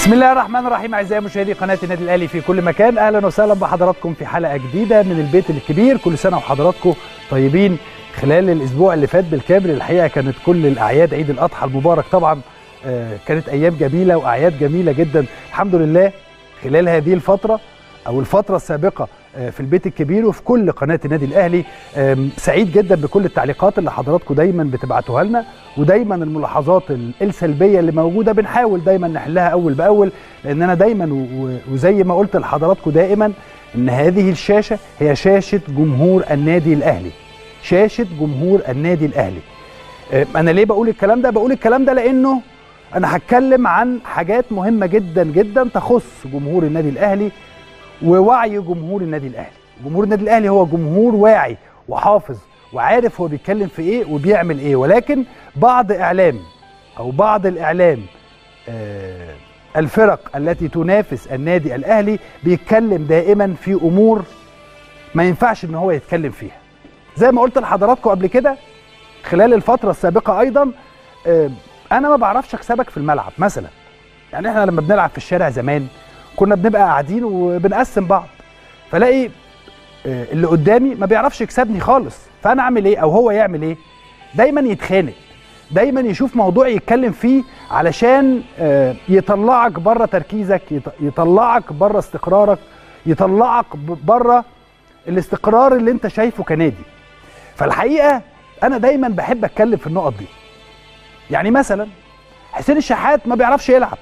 بسم الله الرحمن الرحيم اعزائي مشاهدي قناه النادي الاهلي في كل مكان اهلا وسهلا بحضراتكم في حلقه جديده من البيت الكبير كل سنه وحضراتكم طيبين خلال الاسبوع اللي فات بالكامل الحقيقه كانت كل الاعياد عيد الاضحى المبارك طبعا آه، كانت ايام جميله واعياد جميله جدا الحمد لله خلال هذه الفتره او الفتره السابقه آه، في البيت الكبير وفي كل قناه النادي الاهلي آم، سعيد جدا بكل التعليقات اللي حضراتكم دايما بتبعتوها لنا ودايما الملاحظات ال- السلبيه اللي موجوده بنحاول دايما نحلها اول باول لاننا دايما و- و- وزي ما قلت لحضراتكم دائما ان هذه الشاشه هي شاشه جمهور النادي الاهلي شاشه جمهور النادي الاهلي آه، انا ليه بقول الكلام ده بقول الكلام ده لانه انا هتكلم عن حاجات مهمه جدا جدا تخص جمهور النادي الاهلي ووعي جمهور النادي الاهلي جمهور النادي الاهلي هو جمهور واعي وحافظ وعارف هو بيتكلم في ايه وبيعمل ايه ولكن بعض اعلام او بعض الاعلام آه، الفرق التي تنافس النادي الاهلي بيتكلم دائما في امور ما ينفعش ان هو يتكلم فيها زي ما قلت لحضراتكم قبل كده خلال الفتره السابقه ايضا آه، انا ما بعرفش اكسبك في الملعب مثلا يعني احنا لما بنلعب في الشارع زمان كنا بنبقى قاعدين وبنقسم بعض فلاقي آه، اللي قدامي ما بيعرفش يكسبني خالص فانا اعمل ايه او هو يعمل ايه دايما يتخانق دايما يشوف موضوع يتكلم فيه علشان آه، يطلعك بره تركيزك يط- يطلعك بره استقرارك يطلعك ب- بره الاستقرار اللي انت شايفه كنادي فالحقيقه انا دايما بحب اتكلم في النقط دي يعني مثلا حسين الشحات ما بيعرفش يلعب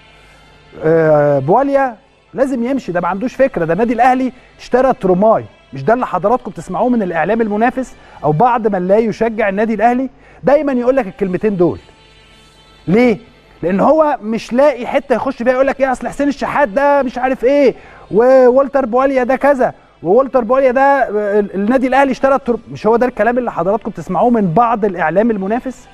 آه، بواليا لازم يمشي ده ما عندوش فكره ده النادي الاهلي اشترى تروماي مش ده اللي حضراتكم بتسمعوه من الاعلام المنافس او بعض من لا يشجع النادي الاهلي دايما يقول لك الكلمتين دول ليه لان هو مش لاقي حته يخش فيها يقول لك ايه اصل حسين الشحات ده مش عارف ايه وولتر بواليا ده كذا وولتر بواليا ده آه، النادي الاهلي اشترى الترو... مش هو ده الكلام اللي حضراتكم بتسمعوه من بعض الاعلام المنافس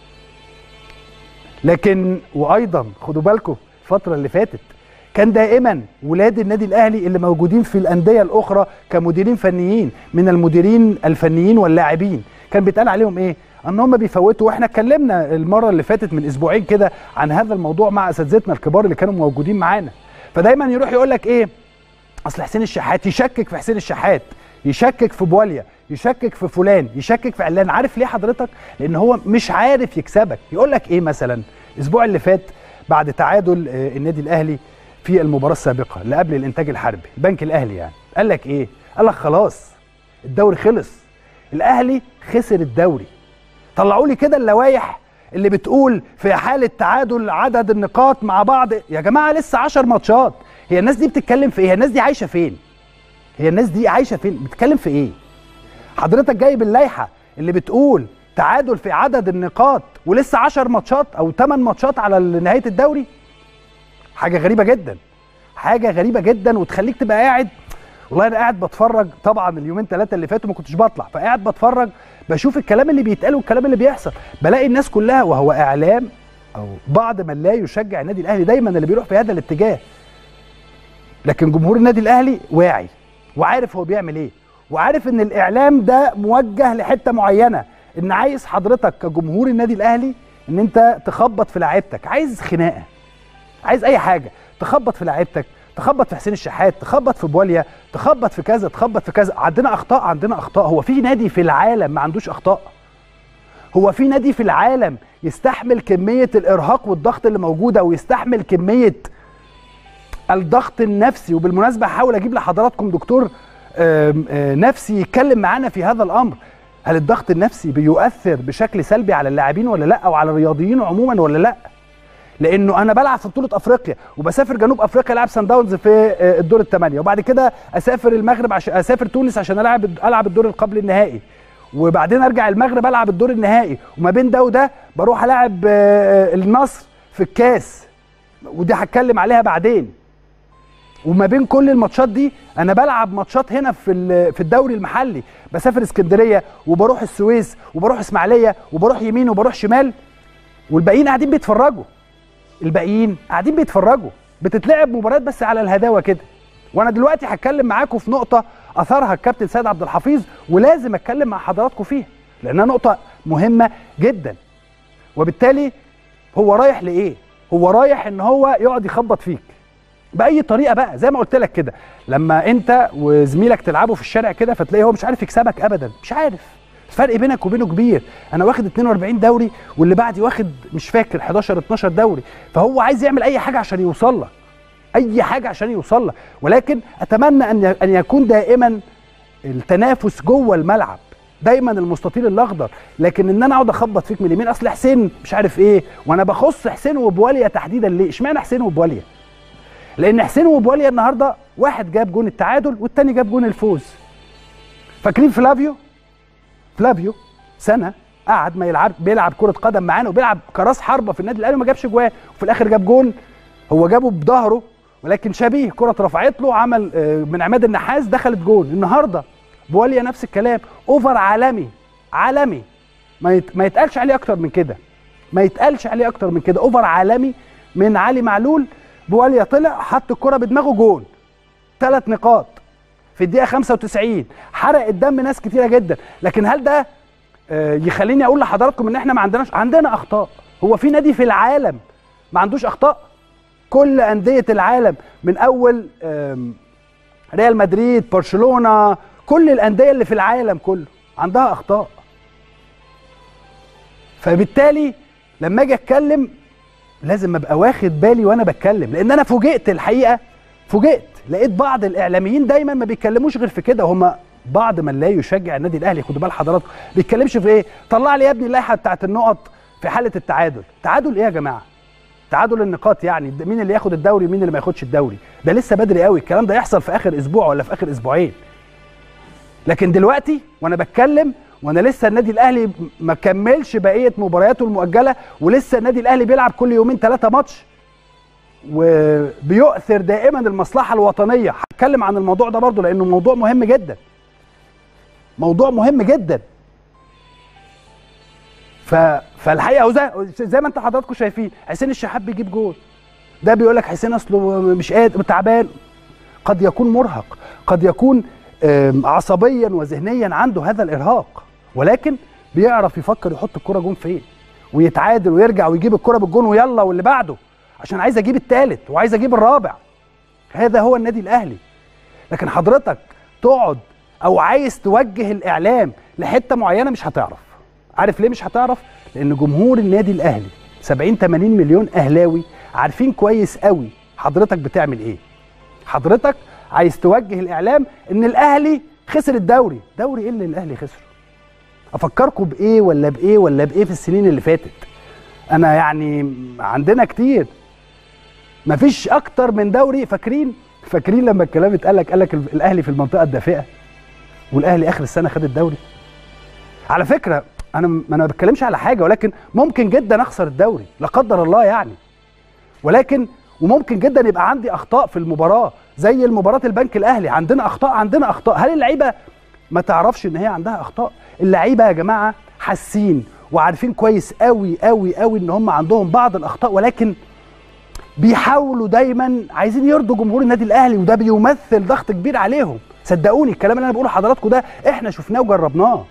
لكن وايضا خدوا بالكم الفتره اللي فاتت كان دائما ولاد النادي الاهلي اللي موجودين في الانديه الاخرى كمديرين فنيين من المديرين الفنيين واللاعبين كان بيتقال عليهم ايه ان هم بيفوتوا واحنا اتكلمنا المره اللي فاتت من اسبوعين كده عن هذا الموضوع مع اساتذتنا الكبار اللي كانوا موجودين معانا فدايما يروح يقول لك ايه اصل حسين الشحات يشكك في حسين الشحات يشكك في بواليا يشكك في فلان يشكك في علان عارف ليه حضرتك لان هو مش عارف يكسبك يقول لك ايه مثلا الاسبوع اللي فات بعد تعادل آه، النادي الاهلي في المباراه السابقه اللي قبل الانتاج الحربي البنك الاهلي يعني قال لك ايه قال لك خلاص الدوري خلص الاهلي خسر الدوري طلعوا لي كده اللوائح اللي بتقول في حاله تعادل عدد النقاط مع بعض يا جماعه لسه 10 ماتشات هي الناس دي بتتكلم في ايه هي الناس دي عايشه فين هي الناس دي عايشه فين بتتكلم في ايه حضرتك جايب اللائحه اللي بتقول تعادل في عدد النقاط ولسه 10 ماتشات او 8 ماتشات على نهايه الدوري حاجه غريبه جدا حاجه غريبه جدا وتخليك تبقى قاعد والله انا قاعد بتفرج طبعا اليومين ثلاثه اللي فاتوا ما كنتش بطلع فقاعد بتفرج بشوف الكلام اللي بيتقال والكلام اللي بيحصل بلاقي الناس كلها وهو اعلام او بعض من لا يشجع النادي الاهلي دايما اللي بيروح في هذا الاتجاه لكن جمهور النادي الاهلي واعي وعارف هو بيعمل ايه وعارف ان الاعلام ده موجه لحته معينه ان عايز حضرتك كجمهور النادي الاهلي ان انت تخبط في لعيبتك عايز خناقه عايز اي حاجه تخبط في لعيبتك تخبط في حسين الشحات تخبط في بواليا تخبط في كذا تخبط في كذا عندنا اخطاء عندنا اخطاء هو في نادي في العالم ما عندوش اخطاء هو في نادي في العالم يستحمل كميه الارهاق والضغط اللي موجوده ويستحمل كميه الضغط النفسي وبالمناسبه هحاول اجيب لحضراتكم دكتور آم، آه، نفسي يتكلم معانا في هذا الامر هل الضغط النفسي بيؤثر بشكل سلبي على اللاعبين ولا لا او على الرياضيين عموما ولا لا لانه انا بلعب في بطوله افريقيا وبسافر جنوب افريقيا العب سان داونز في آه، الدور الثمانيه وبعد كده اسافر المغرب عشان اسافر تونس عشان العب العب الدور القبل النهائي وبعدين ارجع المغرب العب الدور النهائي وما بين ده وده بروح العب آه، النصر في الكاس ودي هتكلم عليها بعدين وما بين كل الماتشات دي انا بلعب ماتشات هنا في ال- في الدوري المحلي بسافر اسكندريه وبروح السويس وبروح اسماعيليه وبروح يمين وبروح شمال والباقيين قاعدين بيتفرجوا الباقيين قاعدين بيتفرجوا بتتلعب مباريات بس على الهداوه كده وانا دلوقتي هتكلم معاكم في نقطه اثرها الكابتن سيد عبد الحفيظ ولازم اتكلم مع حضراتكم فيها لانها نقطه مهمه جدا وبالتالي هو رايح لايه هو رايح ان هو يقعد يخبط فيك باي طريقه بقى زي ما قلت لك كده لما انت وزميلك تلعبوا في الشارع كده فتلاقيه هو مش عارف يكسبك ابدا مش عارف الفرق بينك وبينه كبير انا واخد 42 دوري واللي بعدي واخد مش فاكر 11 12 دوري فهو عايز يعمل اي حاجه عشان يوصل لك اي حاجه عشان يوصل لك ولكن اتمنى ان ان يكون دائما التنافس جوه الملعب دايما المستطيل الاخضر لكن ان انا اقعد اخبط فيك من اليمين اصل حسين مش عارف ايه وانا بخص حسين وبواليا تحديدا ليه اشمعنى حسين وبواليا لان حسين وبواليا النهارده واحد جاب جون التعادل والتاني جاب جون الفوز فاكرين فلافيو فلافيو سنه قعد ما يلعب بيلعب كره قدم معانا وبيلعب كراس حربه في النادي الاهلي وما جابش جوان وفي الاخر جاب جون هو جابه بظهره ولكن شبيه كره اترفعت له عمل من عماد النحاس دخلت جون النهارده بواليا نفس الكلام اوفر عالمي عالمي ما يت... ما يتقالش عليه اكتر من كده ما يتقالش عليه اكتر من كده اوفر عالمي من علي معلول بواليا طلع حط الكره بدماغه جون ثلاث نقاط في الدقيقه 95 حرق الدم ناس كتيره جدا لكن هل ده يخليني اقول لحضراتكم ان احنا ما عندناش عندنا اخطاء هو في نادي في العالم ما عندوش اخطاء كل انديه العالم من اول ريال مدريد برشلونه كل الانديه اللي في العالم كله عندها اخطاء فبالتالي لما اجي اتكلم لازم ابقى واخد بالي وانا بتكلم لان انا فوجئت الحقيقه فوجئت لقيت بعض الاعلاميين دايما ما بيتكلموش غير في كده هم بعض من لا يشجع النادي الاهلي خدوا بال حضراتكم بيتكلمش في ايه طلع لي يا ابني اللائحه بتاعت النقط في حاله التعادل تعادل ايه يا جماعه تعادل النقاط يعني مين اللي ياخد الدوري ومين اللي ما ياخدش الدوري ده لسه بدري قوي الكلام ده يحصل في اخر اسبوع ولا في اخر اسبوعين لكن دلوقتي وانا بتكلم وانا لسه النادي الاهلي ما كملش بقيه مبارياته المؤجله ولسه النادي الاهلي بيلعب كل يومين ثلاثه ماتش وبيؤثر دائما المصلحه الوطنيه هتكلم عن الموضوع ده برضه لانه موضوع مهم جدا موضوع مهم جدا ف... فالحقيقه زي... زي ما انت حضراتكم شايفين حسين الشحات بيجيب جول ده بيقول لك حسين اصله مش قادر تعبان قد يكون مرهق قد يكون عصبيا وذهنيا عنده هذا الارهاق ولكن بيعرف يفكر يحط الكره جون فين ويتعادل ويرجع ويجيب الكره بالجون ويلا واللي بعده عشان عايز اجيب الثالث وعايز اجيب الرابع هذا هو النادي الاهلي لكن حضرتك تقعد او عايز توجه الاعلام لحته معينه مش هتعرف عارف ليه مش هتعرف لان جمهور النادي الاهلي 70 80 مليون اهلاوي عارفين كويس قوي حضرتك بتعمل ايه حضرتك عايز توجه الاعلام ان الاهلي خسر الدوري دوري ايه اللي الاهلي خسره افكركم بايه ولا بايه ولا بايه في السنين اللي فاتت انا يعني عندنا كتير مفيش اكتر من دوري فاكرين فاكرين لما الكلام اتقال لك قال لك الاهلي في المنطقه الدافئه والاهلي اخر السنه خد الدوري على فكره انا ما انا ما بتكلمش على حاجه ولكن ممكن جدا اخسر الدوري لا قدر الله يعني ولكن وممكن جدا يبقى عندي اخطاء في المباراه زي المباراه البنك الاهلي عندنا اخطاء عندنا اخطاء هل اللعيبه ما تعرفش ان هي عندها اخطاء اللعيبه يا جماعه حاسين وعارفين كويس قوي قوي قوي ان هم عندهم بعض الاخطاء ولكن بيحاولوا دايما عايزين يرضوا جمهور النادي الاهلي وده بيمثل ضغط كبير عليهم صدقوني الكلام اللي انا بقوله لحضراتكم ده احنا شفناه وجربناه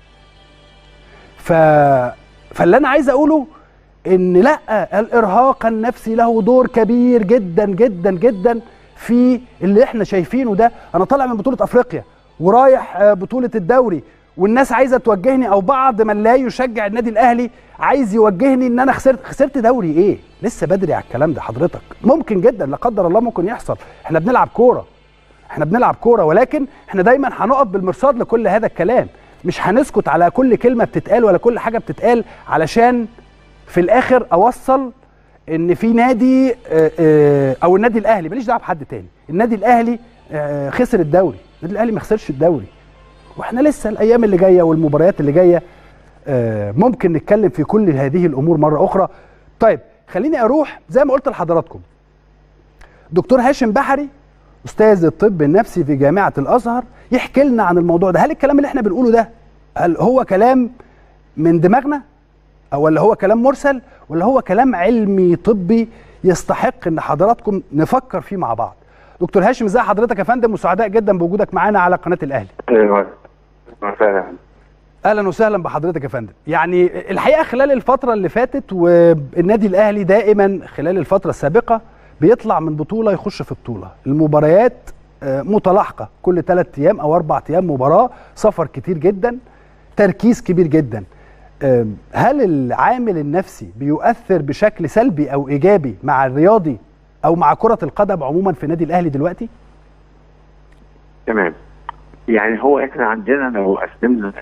ف فاللي انا عايز اقوله ان لا الارهاق النفسي له دور كبير جدا جدا جدا في اللي احنا شايفينه ده انا طالع من بطوله افريقيا ورايح بطوله الدوري والناس عايزه توجهني او بعض من لا يشجع النادي الاهلي عايز يوجهني ان انا خسرت خسرت دوري ايه لسه بدري على الكلام ده حضرتك ممكن جدا لا قدر الله ممكن يحصل احنا بنلعب كوره احنا بنلعب كوره ولكن احنا دايما هنقف بالمرصاد لكل هذا الكلام مش هنسكت على كل كلمه بتتقال ولا كل حاجه بتتقال علشان في الاخر اوصل ان في نادي او النادي الاهلي ماليش دعوه بحد تاني النادي الاهلي خسر الدوري النادي الاهلي ما خسرش الدوري واحنا لسه الايام اللي جايه والمباريات اللي جايه ممكن نتكلم في كل هذه الامور مره اخرى طيب خليني اروح زي ما قلت لحضراتكم دكتور هاشم بحري استاذ الطب النفسي في جامعه الازهر يحكي لنا عن الموضوع ده هل الكلام اللي احنا بنقوله ده هل هو كلام من دماغنا او ولا هو كلام مرسل ولا هو كلام علمي طبي يستحق ان حضراتكم نفكر فيه مع بعض دكتور هاشم ازي حضرتك يا فندم وسعداء جدا بوجودك معانا على قناه الاهلي ايوه فعلا اهلا وسهلا بحضرتك يا فندم يعني الحقيقه خلال الفتره اللي فاتت والنادي الاهلي دائما خلال الفتره السابقه بيطلع من بطوله يخش في بطوله المباريات متلاحقه كل ثلاث ايام او اربع ايام مباراه سفر كتير جدا تركيز كبير جدا هل العامل النفسي بيؤثر بشكل سلبي او ايجابي مع الرياضي او مع كره القدم عموما في النادي الاهلي دلوقتي تمام يعني هو احنا عندنا لو قسمنا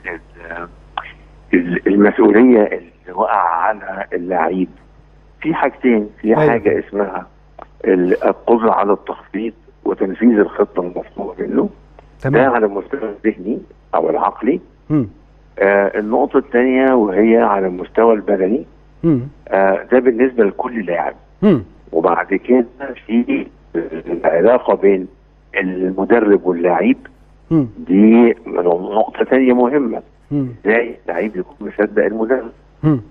المسؤوليه اللي وقع على اللعيب في حاجتين في أيوة. حاجه اسمها القدره على التخطيط وتنفيذ الخطه المطلوبه منه ده تمام على المستوى الذهني او العقلي مم. آه النقطه الثانيه وهي على المستوى البدني مم. آه ده بالنسبه لكل لاعب مم. وبعد كده في العلاقه بين المدرب واللاعب مم. دي نقطه ثانيه مهمه مم. ازاي اللعيب يكون مصدق المدرب مم.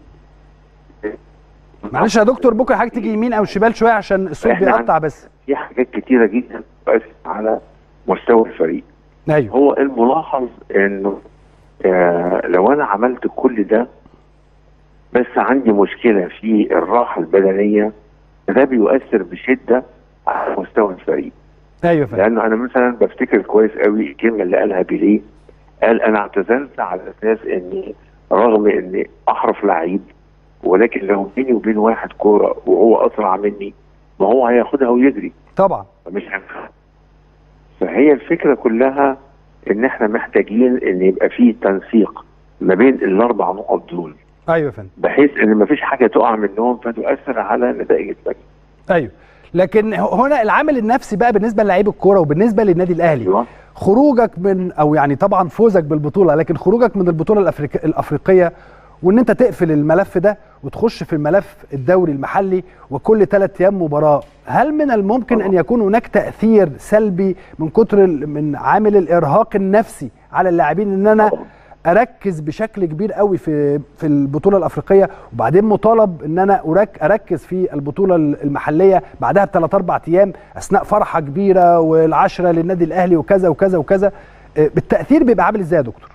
معلش يا دكتور بكره حضرتك تيجي يمين او شمال شويه عشان الصوت إحنا بيقطع بس في حاجات كتيره جدا بس على مستوى الفريق ايوه هو الملاحظ انه آه لو انا عملت كل ده بس عندي مشكله في الراحه البدنيه ده بيؤثر بشده على مستوى الفريق ايوه فندم لانه انا مثلا بفتكر كويس قوي الكلمه اللي قالها بيليه قال انا اعتزلت على اساس اني رغم اني احرف لعيب ولكن لو بيني وبين واحد كوره وهو اسرع مني ما هو هياخدها ويجري طبعا فمش هينفع فهي الفكره كلها ان احنا محتاجين ان يبقى فيه تنسيق ما بين الاربع نقط دول ايوه يا فندم بحيث ان ما فيش حاجه تقع منهم فتؤثر على نتائج الفريق ايوه لكن هنا العامل النفسي بقى بالنسبه للاعيب الكوره وبالنسبه للنادي الاهلي ايوه خروجك من او يعني طبعا فوزك بالبطوله لكن خروجك من البطوله الأفريق... الافريقيه وان انت تقفل الملف ده وتخش في الملف الدوري المحلي وكل ثلاث ايام مباراه هل من الممكن ان يكون هناك تاثير سلبي من كتر ال- من عامل الارهاق النفسي على اللاعبين ان انا طبعاً. اركز بشكل كبير قوي في في البطوله الافريقيه وبعدين مطالب ان انا أرك اركز في البطوله المحليه بعدها بثلاث اربع ايام اثناء فرحه كبيره والعشره للنادي الاهلي وكذا وكذا وكذا آه، بالتاثير بيبقى عامل ازاي يا دكتور؟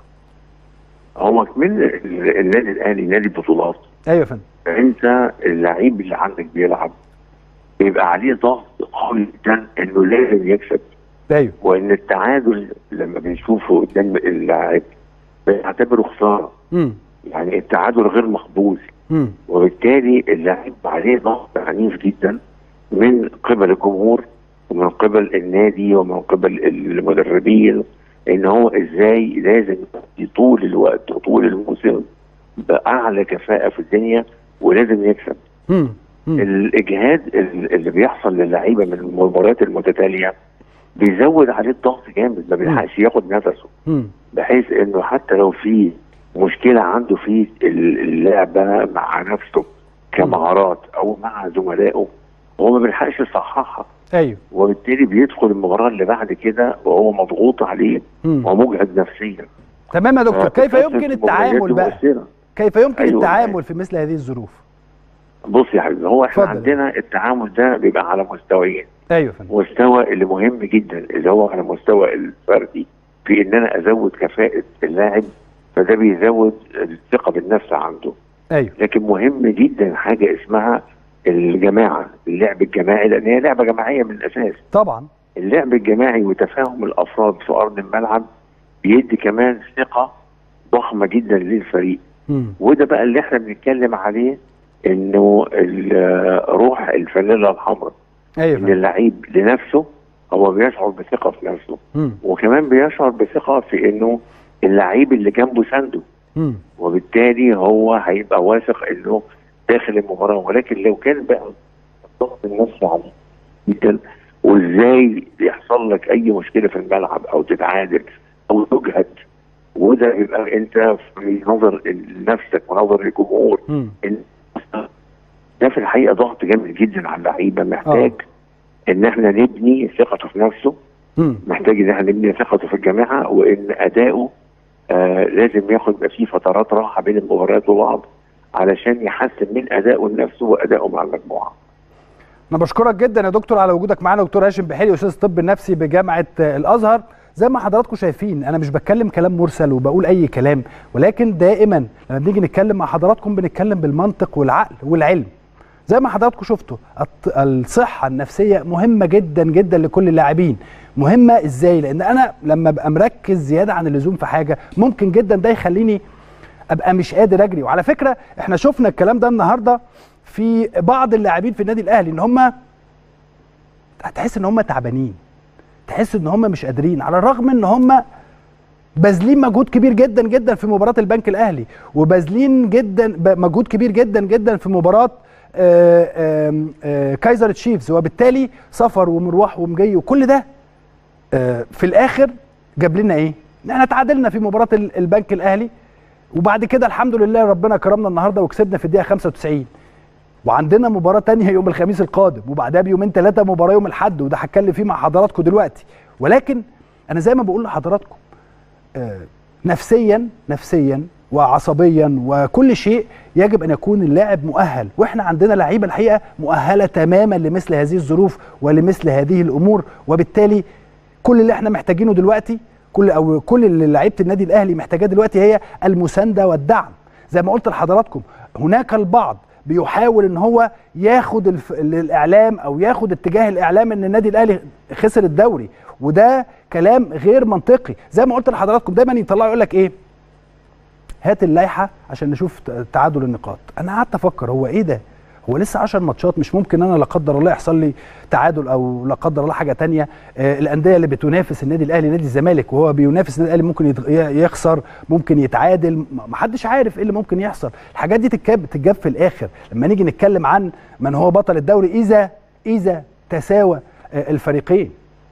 هو كمان ال- النادي الاهلي نادي بطولات ايوه يا فندم فانت اللعيب اللي عندك بيلعب بيبقى عليه ضغط قوي جدا انه لازم يكسب ايوه وان التعادل لما بنشوفه قدام اللاعب بنعتبره خساره امم يعني التعادل غير مقبول امم وبالتالي اللاعب عليه ضغط عنيف جدا من قبل الجمهور ومن قبل النادي ومن قبل المدربين ان هو ازاي لازم يأدي طول الوقت وطول الموسم باعلى كفاءه في الدنيا ولازم يكسب امم الاجهاد ال- اللي بيحصل للعيبه من المباريات المتتاليه بيزود عليه الضغط جامد ما بيلحقش ياخد نفسه امم بحيث انه حتى لو في مشكله عنده في اللعبه مع نفسه كمهارات او مع زملائه هو ما بيلحقش يصححها ايوه وبالتالي بيدخل المباراه اللي بعد كده وهو مضغوط عليه امم ومجهد نفسيا تمام يا دكتور كيف فكثرة يمكن التعامل المباريات بقى مؤثرة. كيف يمكن أيوة. التعامل في مثل هذه الظروف بص يا حبيبي هو احنا اتفضل. عندنا التعامل ده بيبقى على مستويين ايوه يا فندم مستوى اللي مهم جدا اللي هو على مستوى الفردي في ان انا ازود كفاءه اللاعب فده بيزود الثقه بالنفس عنده ايوه لكن مهم جدا حاجه اسمها الجماعه اللعب الجماعي لان هي لعبه جماعيه من الاساس طبعا اللعب الجماعي وتفاهم الافراد في ارض الملعب بيدي كمان ثقه ضخمه جدا للفريق امم وده بقى اللي احنا بنتكلم عليه انه ال- روح الفانيلا الحمراء ايوه يا ان فندم اللعيب لنفسه هو بيشعر بثقه في نفسه امم وكمان بيشعر بثقه في انه اللعيب اللي جنبه سنده امم وبالتالي هو هيبقى واثق انه داخل المباراه ولكن لو كان بقى الضغط النفسي عليه جدا وازاي يحصل لك اي مشكله في الملعب او تتعادل او تجهد وده يبقى انت في نظر نفسك ونظر الجمهور امم إن ده في الحقيقه ضغط جامد جدا على اللعيبه محتاج ان احنا نبني ثقته في نفسه امم محتاج ان احنا نبني ثقته في الجماعه وان اداؤه آه لازم ياخد يبقى فيه فترات راحه بين المباريات وبعض علشان يحسن من ادائه لنفسه وادائه مع المجموعه. انا بشكرك جدا يا دكتور على وجودك معانا دكتور هاشم بحيري استاذ الطب النفسي بجامعه آه، الازهر زي ما حضراتكم شايفين انا مش بتكلم كلام مرسل وبقول اي كلام ولكن دائما لما بنيجي نتكلم مع حضراتكم بنتكلم بالمنطق والعقل والعلم زي ما حضراتكم شفتوا الط- الصحه النفسيه مهمه جدا جدا لكل اللاعبين مهمه ازاي لان انا لما ابقى مركز زياده عن اللزوم في حاجه ممكن جدا ده يخليني ابقى مش قادر اجري وعلى فكره احنا شفنا الكلام ده النهارده في بعض اللاعبين في النادي الاهلي ان هم هتحس ان هم تعبانين تحس ان هم مش قادرين على الرغم ان هم باذلين مجهود كبير جدا جدا في مباراه البنك الاهلي وباذلين جدا ب- مجهود كبير جدا جدا في مباراه آه، آم، آه، كايزر تشيفز وبالتالي سفر ومروح ومجي وكل ده آه، في الاخر جاب لنا ايه؟ ان احنا تعادلنا في مباراه ال- البنك الاهلي وبعد كده الحمد لله ربنا كرمنا النهارده وكسبنا في الدقيقه 95 وعندنا مباراه تانية يوم الخميس القادم وبعدها بيومين ثلاثه مباراه يوم الاحد وده هتكلم فيه مع حضراتكم دلوقتي ولكن انا زي ما بقول لحضراتكم آه، نفسيا نفسيا وعصبيا وكل شيء يجب ان يكون اللاعب مؤهل واحنا عندنا لعيبه الحقيقه مؤهله تماما لمثل هذه الظروف ولمثل هذه الامور وبالتالي كل اللي احنا محتاجينه دلوقتي كل او كل اللي لعيبه النادي الاهلي محتاجاه دلوقتي هي المسانده والدعم زي ما قلت لحضراتكم هناك البعض بيحاول ان هو ياخد الف... الاعلام او ياخد اتجاه الاعلام ان النادي الاهلي خسر الدوري وده كلام غير منطقي زي ما قلت لحضراتكم دايما يطلعوا يقول لك ايه هات اللائحه عشان نشوف ت- تعادل النقاط انا قعدت افكر هو ايه ده هو لسه 10 ماتشات مش ممكن انا لا قدر الله يحصل لي تعادل او لا قدر الله حاجه تانية آه الانديه اللي بتنافس النادي الاهلي نادي الزمالك وهو بينافس النادي الاهلي ممكن يتغ- ي- يخسر ممكن يتعادل م- محدش عارف ايه اللي ممكن يحصل الحاجات دي تتجاب تتجاب في الاخر لما نيجي نتكلم عن من هو بطل الدوري اذا اذا تساوى آه الفريقين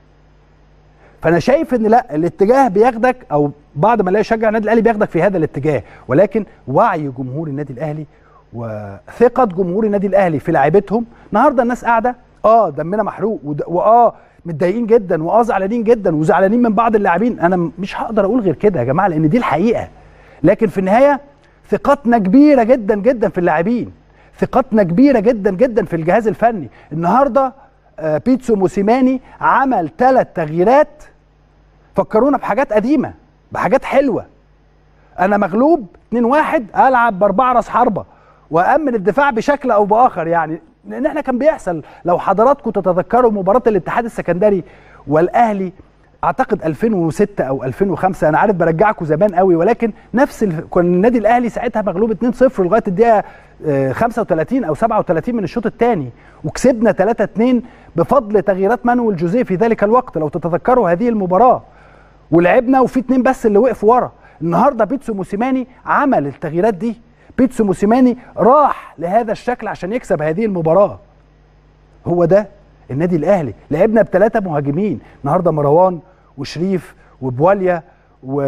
فانا شايف ان لا الاتجاه بياخدك او بعض ما لا يشجع النادي الاهلي بياخدك في هذا الاتجاه ولكن وعي جمهور النادي الاهلي وثقه جمهور النادي الاهلي في لعيبتهم النهارده الناس قاعده اه دمنا محروق ود- واه متضايقين جدا واه زعلانين جدا وزعلانين من بعض اللاعبين انا م- مش هقدر اقول غير كده يا جماعه لان دي الحقيقه لكن في النهايه ثقتنا كبيره جدا جدا في اللاعبين ثقتنا كبيره جدا جدا في الجهاز الفني النهارده آه، بيتسو موسيماني عمل ثلاث تغييرات فكرونا بحاجات قديمه بحاجات حلوه انا مغلوب 2 1 العب باربعه راس حربه وامن الدفاع بشكل او باخر يعني لان احنا كان بيحصل لو حضراتكم تتذكروا مباراه الاتحاد السكندري والاهلي اعتقد 2006 او 2005 انا عارف برجعكم زمان قوي ولكن نفس ال... كان النادي الاهلي ساعتها مغلوب 2-0 لغايه الدقيقه آه، 35 او 37 من الشوط الثاني وكسبنا 3-2 بفضل تغييرات مانويل جوزيه في ذلك الوقت لو تتذكروا هذه المباراه ولعبنا وفي اتنين بس اللي وقفوا ورا النهارده بيتسو موسيماني عمل التغييرات دي بيتسو موسيماني راح لهذا الشكل عشان يكسب هذه المباراه هو ده النادي الاهلي لعبنا بثلاثه مهاجمين النهارده مروان وشريف وبواليا و...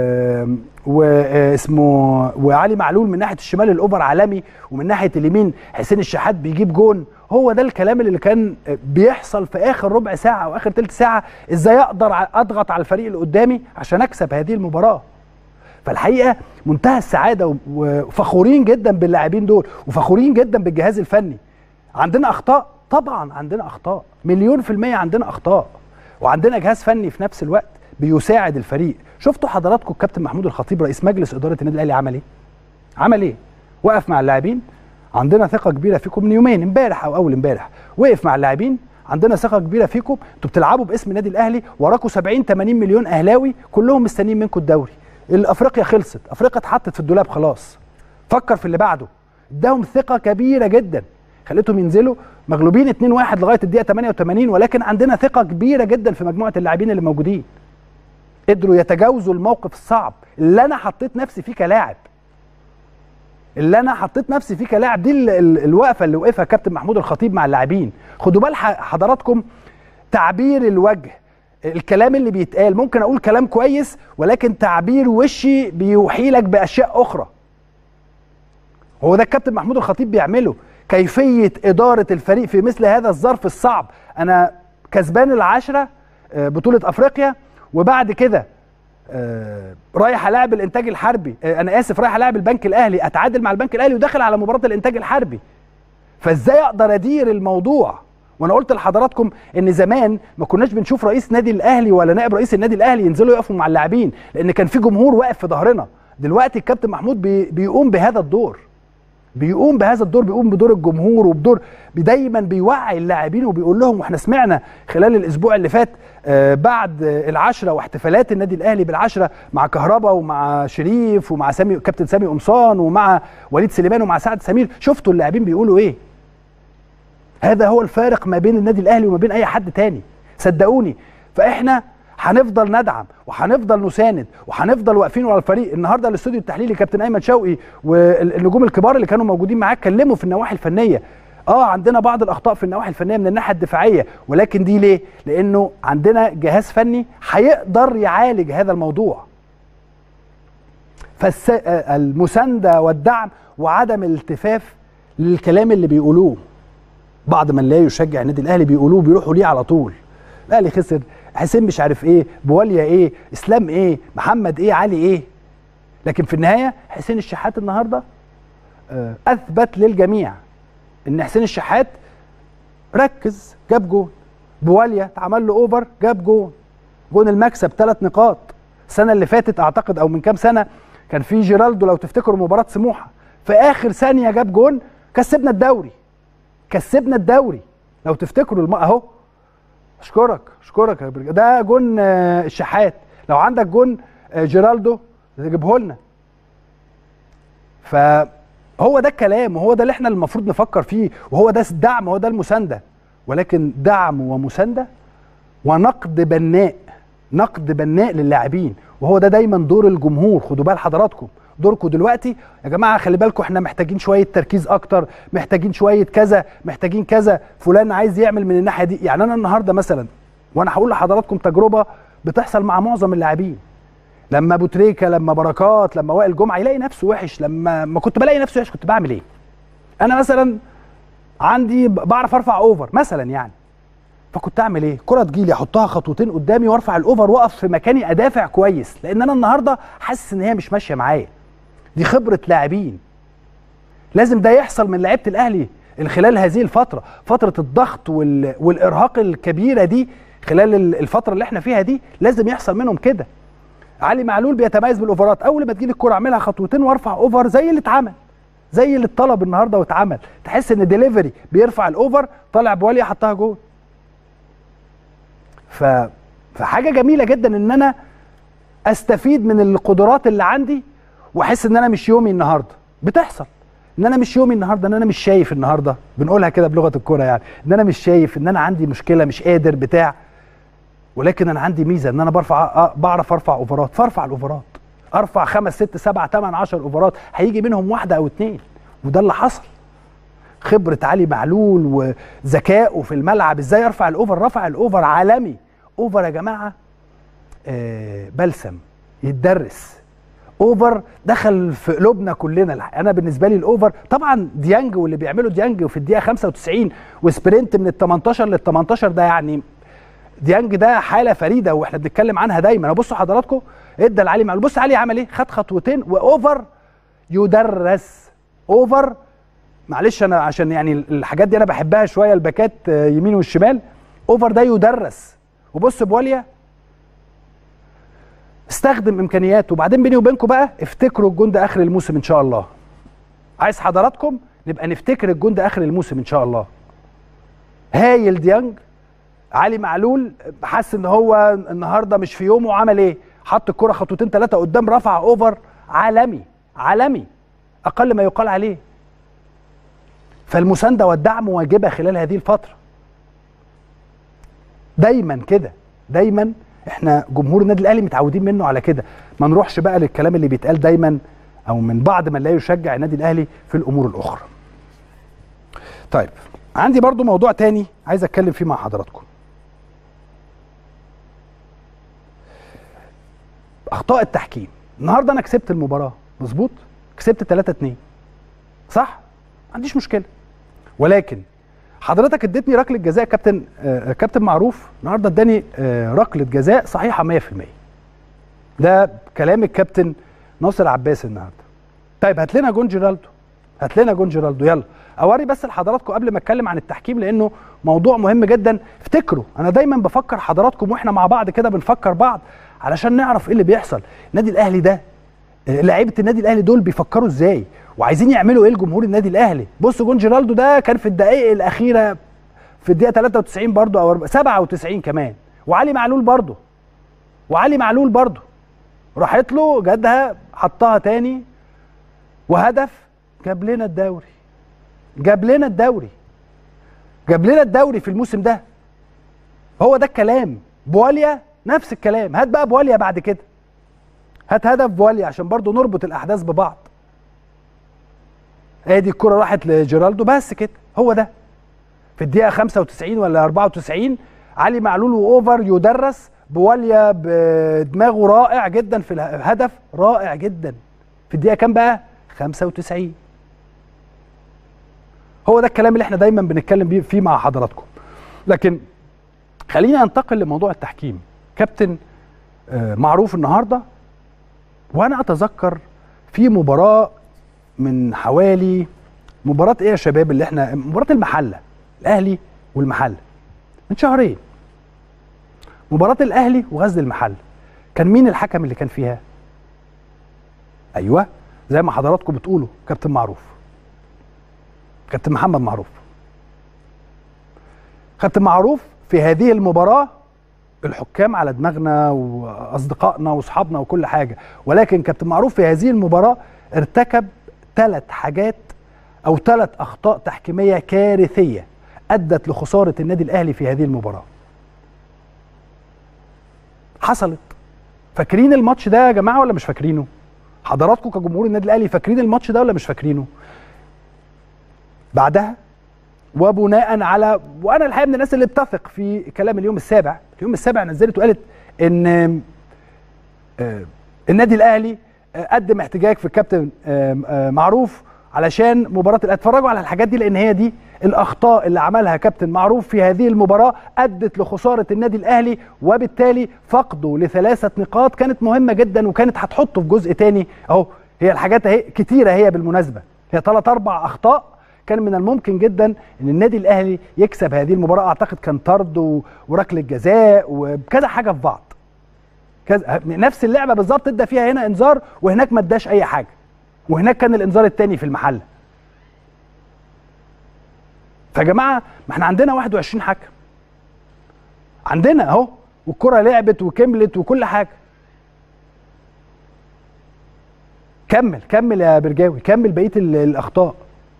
واسمه وعلي معلول من ناحيه الشمال الاوفر عالمي ومن ناحيه اليمين حسين الشحات بيجيب جون هو ده الكلام اللي كان بيحصل في اخر ربع ساعه او اخر ثلث ساعه ازاي اقدر ع- اضغط على الفريق اللي قدامي عشان اكسب هذه المباراه فالحقيقه منتهى السعاده و- وفخورين جدا باللاعبين دول وفخورين جدا بالجهاز الفني عندنا اخطاء طبعا عندنا اخطاء مليون في الميه عندنا اخطاء وعندنا جهاز فني في نفس الوقت بيساعد الفريق شفتوا حضراتكم الكابتن محمود الخطيب رئيس مجلس اداره النادي الاهلي عمل ايه عمل ايه وقف مع اللاعبين عندنا ثقه كبيره فيكم من يومين امبارح او اول امبارح وقف مع اللاعبين عندنا ثقه كبيره فيكم انتوا بتلعبوا باسم النادي الاهلي وراكم 70 80 مليون اهلاوي كلهم مستنيين منكم الدوري الافريقيا خلصت افريقيا اتحطت في الدولاب خلاص فكر في اللي بعده اداهم ثقه كبيره جدا خليتهم ينزلوا مغلوبين 2-1 لغايه الدقيقه 88 ولكن عندنا ثقه كبيره جدا في مجموعه اللاعبين اللي موجودين قدروا يتجاوزوا الموقف الصعب اللي انا حطيت نفسي فيه كلاعب اللي انا حطيت نفسي فيه كلاعب دي ال- ال- الوقفه اللي وقفها كابتن محمود الخطيب مع اللاعبين خدوا بال ح- حضراتكم تعبير الوجه الكلام اللي بيتقال ممكن اقول كلام كويس ولكن تعبير وشي بيوحي لك باشياء اخرى هو ده الكابتن محمود الخطيب بيعمله كيفيه اداره الفريق في مثل هذا الظرف الصعب انا كسبان العشره آه، بطوله افريقيا وبعد كده آه، رايح الاعب الانتاج الحربي آه، انا اسف رايح الاعب البنك الاهلي اتعادل مع البنك الاهلي وداخل على مباراه الانتاج الحربي فازاي اقدر ادير الموضوع وانا قلت لحضراتكم ان زمان ما كناش بنشوف رئيس نادي الاهلي ولا نائب رئيس النادي الاهلي ينزلوا يقفوا مع اللاعبين لان كان في جمهور واقف في ظهرنا دلوقتي الكابتن محمود بي بيقوم بهذا الدور بيقوم بهذا الدور بيقوم بدور الجمهور وبدور دايما بيوعي اللاعبين وبيقول لهم واحنا سمعنا خلال الاسبوع اللي فات آه بعد آه العشره واحتفالات النادي الاهلي بالعشره مع كهربا ومع شريف ومع سامي كابتن سامي قمصان ومع وليد سليمان ومع سعد سمير شفتوا اللاعبين بيقولوا ايه هذا هو الفارق ما بين النادي الاهلي وما بين اي حد تاني صدقوني فاحنا هنفضل ندعم وهنفضل نساند وهنفضل واقفين ورا الفريق النهارده الاستوديو التحليلي كابتن ايمن شوقي والنجوم الكبار اللي كانوا موجودين معاه اتكلموا في النواحي الفنيه اه عندنا بعض الاخطاء في النواحي الفنيه من الناحيه الدفاعيه ولكن دي ليه لانه عندنا جهاز فني هيقدر يعالج هذا الموضوع فالمسانده والدعم وعدم الالتفاف للكلام اللي بيقولوه بعض من لا يشجع النادي الاهلي بيقولوه بيروحوا ليه على طول الاهلي خسر حسين مش عارف ايه بواليا ايه اسلام ايه محمد ايه علي ايه لكن في النهايه حسين الشحات النهارده اثبت للجميع ان حسين الشحات ركز جاب جون بواليا اتعمل له اوفر جاب جون جون المكسب ثلاث نقاط السنه اللي فاتت اعتقد او من كام سنه كان في جيرالدو لو تفتكروا مباراه سموحه في اخر ثانيه جاب جون كسبنا الدوري كسبنا الدوري لو تفتكروا الم... اهو اشكرك اشكرك يا برج... ده جون الشحات لو عندك جون جيرالدو تجيبه لنا فهو ده الكلام وهو ده اللي احنا المفروض نفكر فيه وهو ده الدعم وهو ده المسانده ولكن دعم ومسانده ونقد بناء نقد بناء للاعبين وهو ده دايما دور الجمهور خدوا بال حضراتكم دوركم دلوقتي يا جماعه خلي بالكم احنا محتاجين شويه تركيز اكتر محتاجين شويه كذا محتاجين كذا فلان عايز يعمل من الناحيه دي يعني انا النهارده مثلا وانا هقول لحضراتكم تجربه بتحصل مع معظم اللاعبين لما ابو تريكه لما بركات لما وائل جمعه يلاقي نفسه وحش لما ما كنت بلاقي نفسي وحش كنت بعمل ايه انا مثلا عندي بعرف ارفع اوفر مثلا يعني فكنت اعمل ايه كره تجيلي احطها خطوتين قدامي وارفع الاوفر واقف في مكاني ادافع كويس لان انا النهارده حاسس ان هي مش ماشيه معايا دي خبره لاعبين لازم ده يحصل من لعيبه الاهلي خلال هذه الفتره فتره الضغط وال... والارهاق الكبيره دي خلال الفتره اللي احنا فيها دي لازم يحصل منهم كده علي معلول بيتميز بالاوفرات اول ما تجيلي الكره اعملها خطوتين وارفع اوفر زي اللي اتعمل زي اللي اتطلب النهارده واتعمل تحس ان ديليفري بيرفع الاوفر طالع بواليا حطها جول ف... فحاجه جميله جدا ان انا استفيد من القدرات اللي عندي واحس ان انا مش يومي النهارده بتحصل ان انا مش يومي النهارده ان انا مش شايف النهارده بنقولها كده بلغه الكوره يعني ان انا مش شايف ان انا عندي مشكله مش قادر بتاع ولكن انا عندي ميزه ان انا برفع بعرف ارفع اوفرات فارفع الاوفرات ارفع خمس ست سبع ثمان عشر اوفرات هيجي منهم واحده او اتنين وده اللي حصل خبره علي معلول وذكائه في الملعب ازاي يرفع الاوفر رفع الاوفر عالمي اوفر يا جماعه آه بلسم يتدرس اوفر دخل في قلوبنا كلنا انا بالنسبه لي الاوفر طبعا ديانج واللي بيعمله ديانج في الدقيقه 95 وسبرنت من ال 18 لل 18 ده يعني ديانج ده حاله فريده واحنا بنتكلم عنها دايما بصوا حضراتكم ادى لعلي معلول بص علي عمل ايه خد خطوتين واوفر يدرس اوفر معلش انا عشان يعني الحاجات دي انا بحبها شويه الباكات يمين والشمال اوفر ده يدرس وبص بواليا استخدم امكانياته وبعدين بيني وبينكم بقى افتكروا الجون ده اخر الموسم ان شاء الله عايز حضراتكم نبقى نفتكر الجون ده اخر الموسم ان شاء الله هايل ديانج علي معلول حس ان هو النهارده مش في يومه عمل ايه حط الكره خطوتين ثلاثه قدام رفع اوفر عالمي عالمي اقل ما يقال عليه فالمسانده والدعم واجبه خلال هذه الفتره دايما كده دايما احنا جمهور النادي الاهلي متعودين منه على كده ما نروحش بقى للكلام اللي بيتقال دايما او من بعض من لا يشجع النادي الاهلي في الامور الاخرى طيب عندي برضو موضوع تاني عايز اتكلم فيه مع حضراتكم اخطاء التحكيم النهارده انا كسبت المباراه مظبوط كسبت 3 2 صح ما عنديش مشكله ولكن حضرتك اديتني ركله جزاء كابتن آه كابتن معروف النهارده اداني آه ركله جزاء صحيحه 100% ده كلام الكابتن ناصر عباس النهارده طيب هات لنا جون جيرالدو هات لنا جون جيرالدو يلا اوري بس لحضراتكم قبل ما اتكلم عن التحكيم لانه موضوع مهم جدا افتكروا انا دايما بفكر حضراتكم واحنا مع بعض كده بنفكر بعض علشان نعرف ايه اللي بيحصل النادي الاهلي ده لعيبه النادي الاهلي دول بيفكروا ازاي وعايزين يعملوا ايه لجمهور النادي الاهلي بصوا جون جيرالدو ده كان في الدقائق الاخيره في الدقيقه 93 برضه او 97 كمان وعلي معلول برضه وعلي معلول برضه راحت له جدها حطها تاني وهدف جاب لنا الدوري جاب لنا الدوري جاب لنا الدوري في الموسم ده هو ده الكلام بواليا نفس الكلام هات بقى بواليا بعد كده هات هدف بواليا عشان برضو نربط الاحداث ببعض ادي الكره راحت لجيرالدو بس كده هو ده في الدقيقه 95 ولا 94 علي معلول واوفر يدرس بواليا بدماغه رائع جدا في الهدف رائع جدا في الدقيقه كام بقى 95 هو ده الكلام اللي احنا دايما بنتكلم بيه فيه مع حضراتكم لكن خلينا انتقل لموضوع التحكيم كابتن معروف النهارده وانا اتذكر في مباراه من حوالي مباراه ايه يا شباب اللي احنا مباراه المحله الاهلي والمحله من شهرين مباراه الاهلي وغزل المحله كان مين الحكم اللي كان فيها ايوه زي ما حضراتكم بتقولوا كابتن معروف كابتن محمد معروف كابتن معروف في هذه المباراه الحكام على دماغنا واصدقائنا واصحابنا وكل حاجه ولكن كابتن معروف في هذه المباراه ارتكب ثلاث حاجات او ثلاث اخطاء تحكيميه كارثيه ادت لخساره النادي الاهلي في هذه المباراه حصلت فاكرين الماتش ده يا جماعه ولا مش فاكرينه حضراتكم كجمهور النادي الاهلي فاكرين الماتش ده ولا مش فاكرينه بعدها وبناء على وانا الحقيقه من الناس اللي بتثق في كلام اليوم السابع اليوم السابع نزلت وقالت ان النادي الاهلي قدم احتجاج في الكابتن معروف علشان مباراه اتفرجوا على الحاجات دي لان هي دي الاخطاء اللي عملها كابتن معروف في هذه المباراه ادت لخساره النادي الاهلي وبالتالي فقده لثلاثه نقاط كانت مهمه جدا وكانت هتحطه في جزء تاني اهو هي الحاجات اهي كتيره هي بالمناسبه هي ثلاث اربع اخطاء كان من الممكن جدا ان النادي الاهلي يكسب هذه المباراه اعتقد كان طرد وركله جزاء وكذا حاجه في بعض كذا نفس اللعبه بالظبط ادى فيها هنا انذار وهناك ما اداش اي حاجه وهناك كان الانذار الثاني في المحل فيا جماعه ما احنا عندنا 21 حكم عندنا اهو والكره لعبت وكملت وكل حاجه كمل كمل يا برجاوي كمل بقيه الاخطاء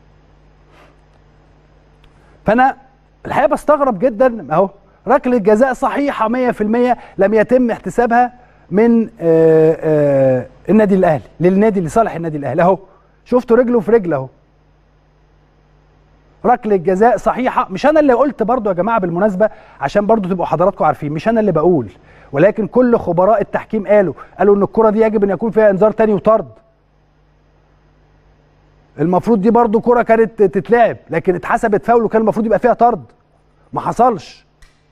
فانا الحقيقه بستغرب جدا اهو ركله جزاء صحيحه 100% لم يتم احتسابها من آآ آآ النادي الاهلي للنادي لصالح النادي الاهلي اهو شفتوا رجله في رجله اهو ركله جزاء صحيحه مش انا اللي قلت برضو يا جماعه بالمناسبه عشان برضو تبقوا حضراتكم عارفين مش انا اللي بقول ولكن كل خبراء التحكيم قالوا قالوا ان الكره دي يجب ان يكون فيها انذار تاني وطرد المفروض دي برضو كره كانت تتلعب لكن اتحسبت فاول وكان المفروض يبقى فيها طرد ما حصلش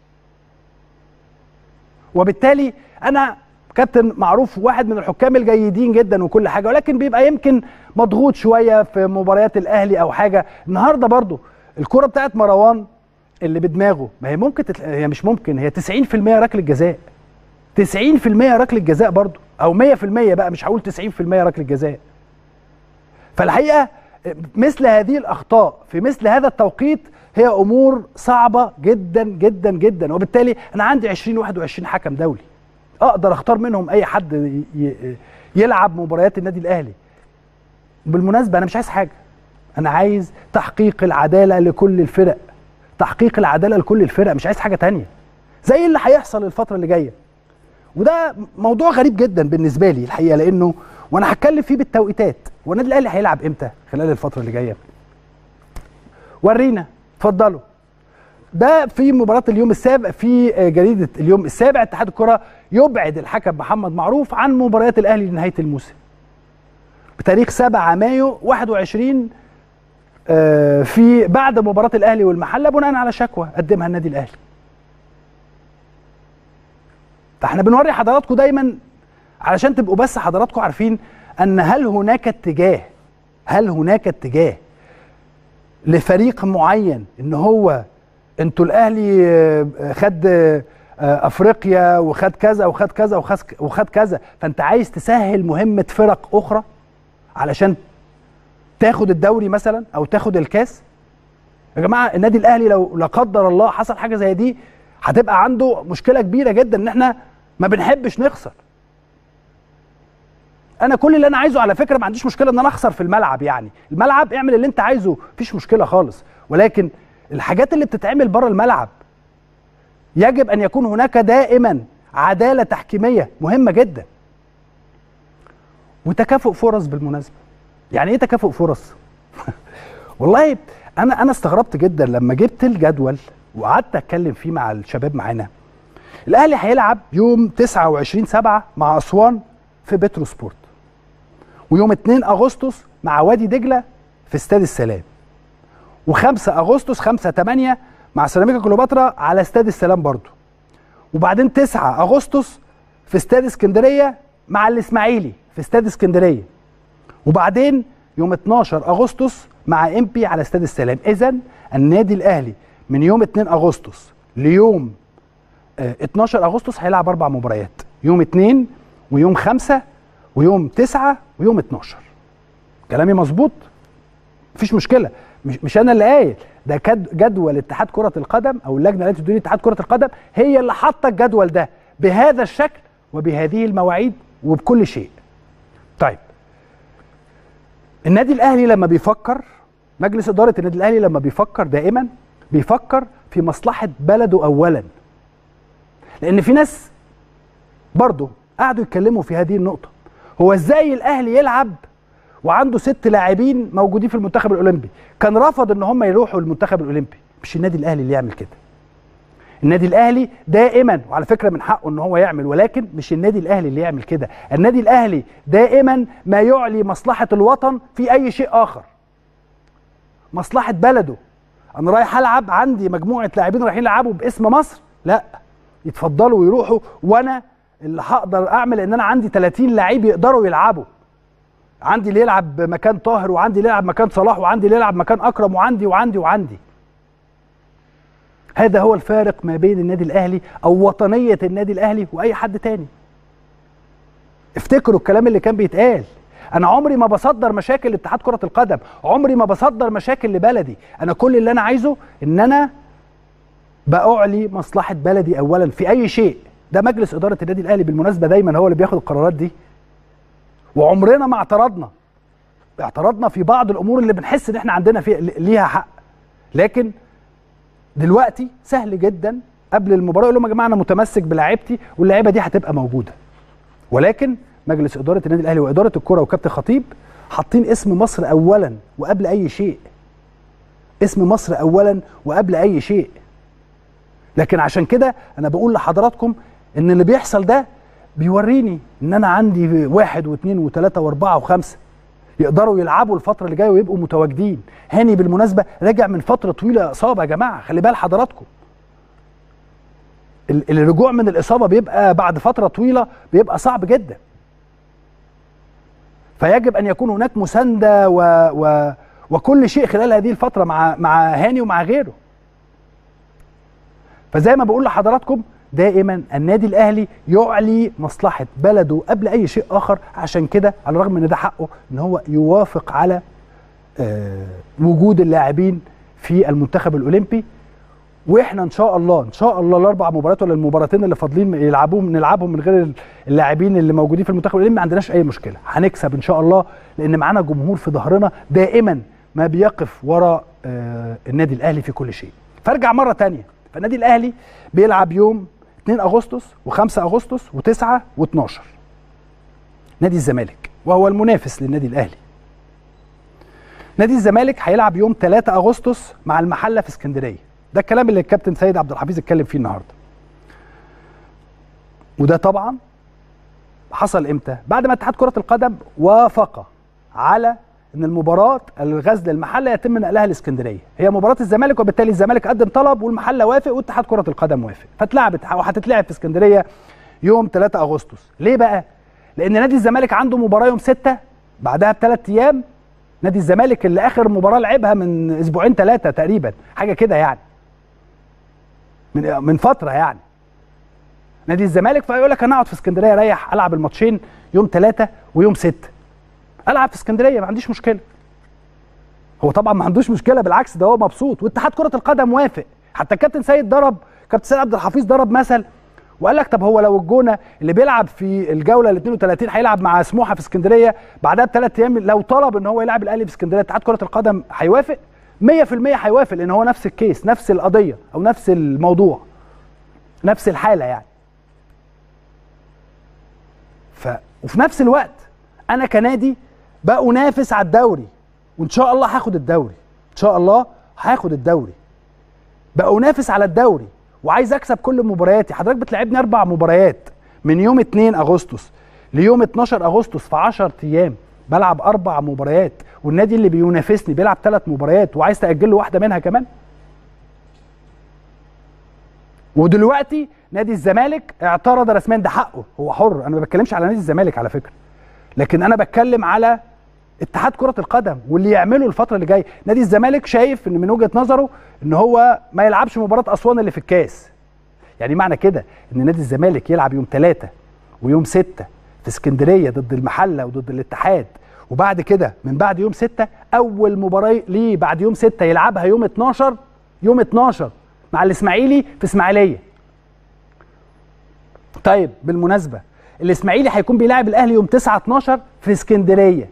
وبالتالي انا كابتن معروف واحد من الحكام الجيدين جدا وكل حاجه ولكن بيبقى يمكن مضغوط شويه في مباريات الاهلي او حاجه النهارده برضو الكره بتاعت مروان اللي بدماغه ما هي ممكن تتل... هي مش ممكن هي 90% ركله جزاء 90% ركله جزاء برضو او 100% بقى مش هقول 90% ركله جزاء فالحقيقه مثل هذه الاخطاء في مثل هذا التوقيت هي امور صعبه جدا جدا جدا وبالتالي انا عندي 20 21 حكم دولي اقدر اختار منهم اي حد يلعب مباريات النادي الاهلي بالمناسبه انا مش عايز حاجه انا عايز تحقيق العداله لكل الفرق تحقيق العداله لكل الفرق مش عايز حاجه تانية زي اللي هيحصل الفتره اللي جايه وده موضوع غريب جدا بالنسبه لي الحقيقه لانه وانا هتكلم فيه بالتوقيتات هو النادي الاهلي هيلعب امتى خلال الفتره اللي جايه ورينا اتفضلوا ده في مباراه اليوم السابع في جريده اليوم السابع اتحاد الكره يبعد الحكم محمد معروف عن مباريات الاهلي لنهايه الموسم بتاريخ 7 مايو 21 في بعد مباراه الاهلي والمحله بناء على شكوى قدمها النادي الاهلي فاحنا بنوري حضراتكم دايما علشان تبقوا بس حضراتكم عارفين ان هل هناك اتجاه هل هناك اتجاه لفريق معين ان هو انتوا الاهلي آه، خد آه، افريقيا وخد كذا وخد كذا وخد وخد كذا فانت عايز تسهل مهمه فرق اخرى علشان تاخد الدوري مثلا او تاخد الكاس يا جماعه النادي الاهلي لو لا قدر الله حصل حاجه زي دي هتبقى عنده مشكله كبيره جدا ان احنا ما بنحبش نخسر انا كل اللي انا عايزه على فكره ما عنديش مشكله ان انا اخسر في الملعب يعني الملعب اعمل اللي انت عايزه مفيش مشكله خالص ولكن الحاجات اللي بتتعمل بره الملعب يجب ان يكون هناك دائما عداله تحكيميه مهمه جدا وتكافؤ فرص بالمناسبه يعني ايه تكافؤ فرص والله انا انا استغربت جدا لما جبت الجدول وقعدت اتكلم فيه مع الشباب معانا الاهلي هيلعب يوم 29 7 مع اسوان في بترو سبورت ويوم 2 اغسطس مع وادي دجله في استاد السلام و5 اغسطس 5 8 مع سيراميكا كليوباترا على استاد السلام برضو وبعدين 9 اغسطس في استاد اسكندريه مع الاسماعيلي في استاد اسكندريه وبعدين يوم 12 اغسطس مع امبي على استاد السلام اذا النادي الاهلي من يوم 2 اغسطس ليوم آه، 12 اغسطس هيلعب اربع مباريات يوم 2 ويوم 5 ويوم 9 ويوم 12 كلامي مظبوط مفيش مشكله مش, مش انا اللي قايل ده كد- جدول اتحاد كره القدم او اللجنه التي تدير اتحاد كره القدم هي اللي حاطه الجدول ده بهذا الشكل وبهذه المواعيد وبكل شيء طيب النادي الاهلي لما بيفكر مجلس اداره النادي الاهلي لما بيفكر دائما بيفكر في مصلحه بلده اولا لان في ناس برضه قعدوا يتكلموا في هذه النقطه هو ازاي الاهلي يلعب وعنده ست لاعبين موجودين في المنتخب الاولمبي كان رفض ان هم يروحوا المنتخب الاولمبي مش النادي الاهلي اللي يعمل كده النادي الاهلي دائما وعلى فكره من حقه ان هو يعمل ولكن مش النادي الاهلي اللي يعمل كده النادي الاهلي دائما ما يعلي مصلحه الوطن في اي شيء اخر مصلحه بلده انا رايح العب عندي مجموعه لاعبين رايحين يلعبوا باسم مصر لا يتفضلوا ويروحوا وانا اللي هقدر اعمل ان انا عندي 30 لعيب يقدروا يلعبوا عندي اللي يلعب مكان طاهر وعندي اللي يلعب مكان صلاح وعندي اللي يلعب مكان اكرم وعندي وعندي وعندي هذا هو الفارق ما بين النادي الاهلي او وطنيه النادي الاهلي واي حد تاني افتكروا الكلام اللي كان بيتقال انا عمري ما بصدر مشاكل اتحاد كره القدم عمري ما بصدر مشاكل لبلدي انا كل اللي انا عايزه ان انا باعلي مصلحه بلدي اولا في اي شيء ده مجلس اداره النادي الاهلي بالمناسبه دايما هو اللي بياخد القرارات دي وعمرنا ما اعترضنا اعترضنا في بعض الامور اللي بنحس ان احنا عندنا فيها ليها حق لكن دلوقتي سهل جدا قبل المباراه يقول لهم يا جماعه انا متمسك بلاعيبتي واللاعيبه دي هتبقى موجوده ولكن مجلس اداره النادي الاهلي واداره الكره وكابتن خطيب حاطين اسم مصر اولا وقبل اي شيء اسم مصر اولا وقبل اي شيء لكن عشان كده انا بقول لحضراتكم ان اللي بيحصل ده بيوريني ان انا عندي واحد واثنين وثلاثه واربعه وخمسه يقدروا يلعبوا الفتره اللي جايه ويبقوا متواجدين هاني بالمناسبه راجع من فتره طويله اصابه يا جماعه خلي بال حضراتكم ال- الرجوع من الاصابه بيبقى بعد فتره طويله بيبقى صعب جدا فيجب ان يكون هناك مسانده و... و... وكل شيء خلال هذه الفتره مع مع هاني ومع غيره فزي ما بقول لحضراتكم دائما النادي الاهلي يعلي مصلحه بلده قبل اي شيء اخر عشان كده على الرغم من ده حقه ان هو يوافق على آه، وجود اللاعبين في المنتخب الاولمبي واحنا ان شاء الله ان شاء الله الاربع مباريات ولا المباراتين اللي فاضلين يلعبوهم نلعبهم من غير اللاعبين اللي موجودين في المنتخب الاولمبي ما عندناش اي مشكله هنكسب ان شاء الله لان معانا جمهور في ظهرنا دائما ما بيقف وراء آه، النادي الاهلي في كل شيء فارجع مره تانية فالنادي الاهلي بيلعب يوم 2 اغسطس و5 اغسطس و9 و12 نادي الزمالك وهو المنافس للنادي الاهلي نادي الزمالك هيلعب يوم 3 اغسطس مع المحله في اسكندريه ده الكلام اللي الكابتن سيد عبد الحفيظ اتكلم فيه النهارده وده طبعا حصل امتى بعد ما اتحاد كره القدم وافق على ان المباراه الغزل المحله يتم نقلها لاسكندريه هي مباراه الزمالك وبالتالي الزمالك قدم طلب والمحله وافق واتحاد كره القدم وافق فاتلعبت وهتتلعب في اسكندريه يوم 3 اغسطس ليه بقى لان نادي الزمالك عنده مباراه يوم 6 بعدها بثلاث ايام نادي الزمالك اللي اخر مباراه لعبها من اسبوعين ثلاثه تقريبا حاجه كده يعني من من فتره يعني نادي الزمالك فيقول لك انا اقعد في اسكندريه اريح العب الماتشين يوم ثلاثه ويوم سته العب في اسكندريه ما عنديش مشكله هو طبعا ما عندوش مشكله بالعكس ده هو مبسوط واتحاد كره القدم وافق حتى الكابتن سيد ضرب كابتن سيد عبد الحفيظ ضرب مثل وقال لك طب هو لو الجونه اللي بيلعب في الجوله ال 32 هيلعب مع سموحه في اسكندريه بعدها بثلاث ايام لو طلب ان هو يلعب الاهلي في اسكندريه اتحاد كره القدم هيوافق 100% هيوافق لان هو نفس الكيس نفس القضيه او نفس الموضوع نفس الحاله يعني ف وفي نفس الوقت انا كنادي بأنافس على الدوري وان شاء الله هاخد الدوري ان شاء الله هاخد الدوري بأنافس على الدوري وعايز اكسب كل مبارياتي حضرتك بتلعبني اربع مباريات من يوم 2 اغسطس ليوم 12 اغسطس في 10 ايام بلعب اربع مباريات والنادي اللي بينافسني بيلعب ثلاث مباريات وعايز تاجل له واحده منها كمان ودلوقتي نادي الزمالك اعترض رسميا ده حقه هو حر انا ما بتكلمش على نادي الزمالك على فكره لكن انا بتكلم على اتحاد كره القدم واللي يعمله الفتره اللي جايه نادي الزمالك شايف ان من وجهه نظره ان هو ما يلعبش مباراه اسوان اللي في الكاس يعني معنى كده ان نادي الزمالك يلعب يوم ثلاثة ويوم ستة في اسكندريه ضد المحله وضد الاتحاد وبعد كده من بعد يوم ستة اول مباراه ليه بعد يوم ستة يلعبها يوم 12 يوم 12 مع الاسماعيلي في اسماعيليه طيب بالمناسبه الاسماعيلي هيكون بيلاعب الاهلي يوم 9 12 في اسكندريه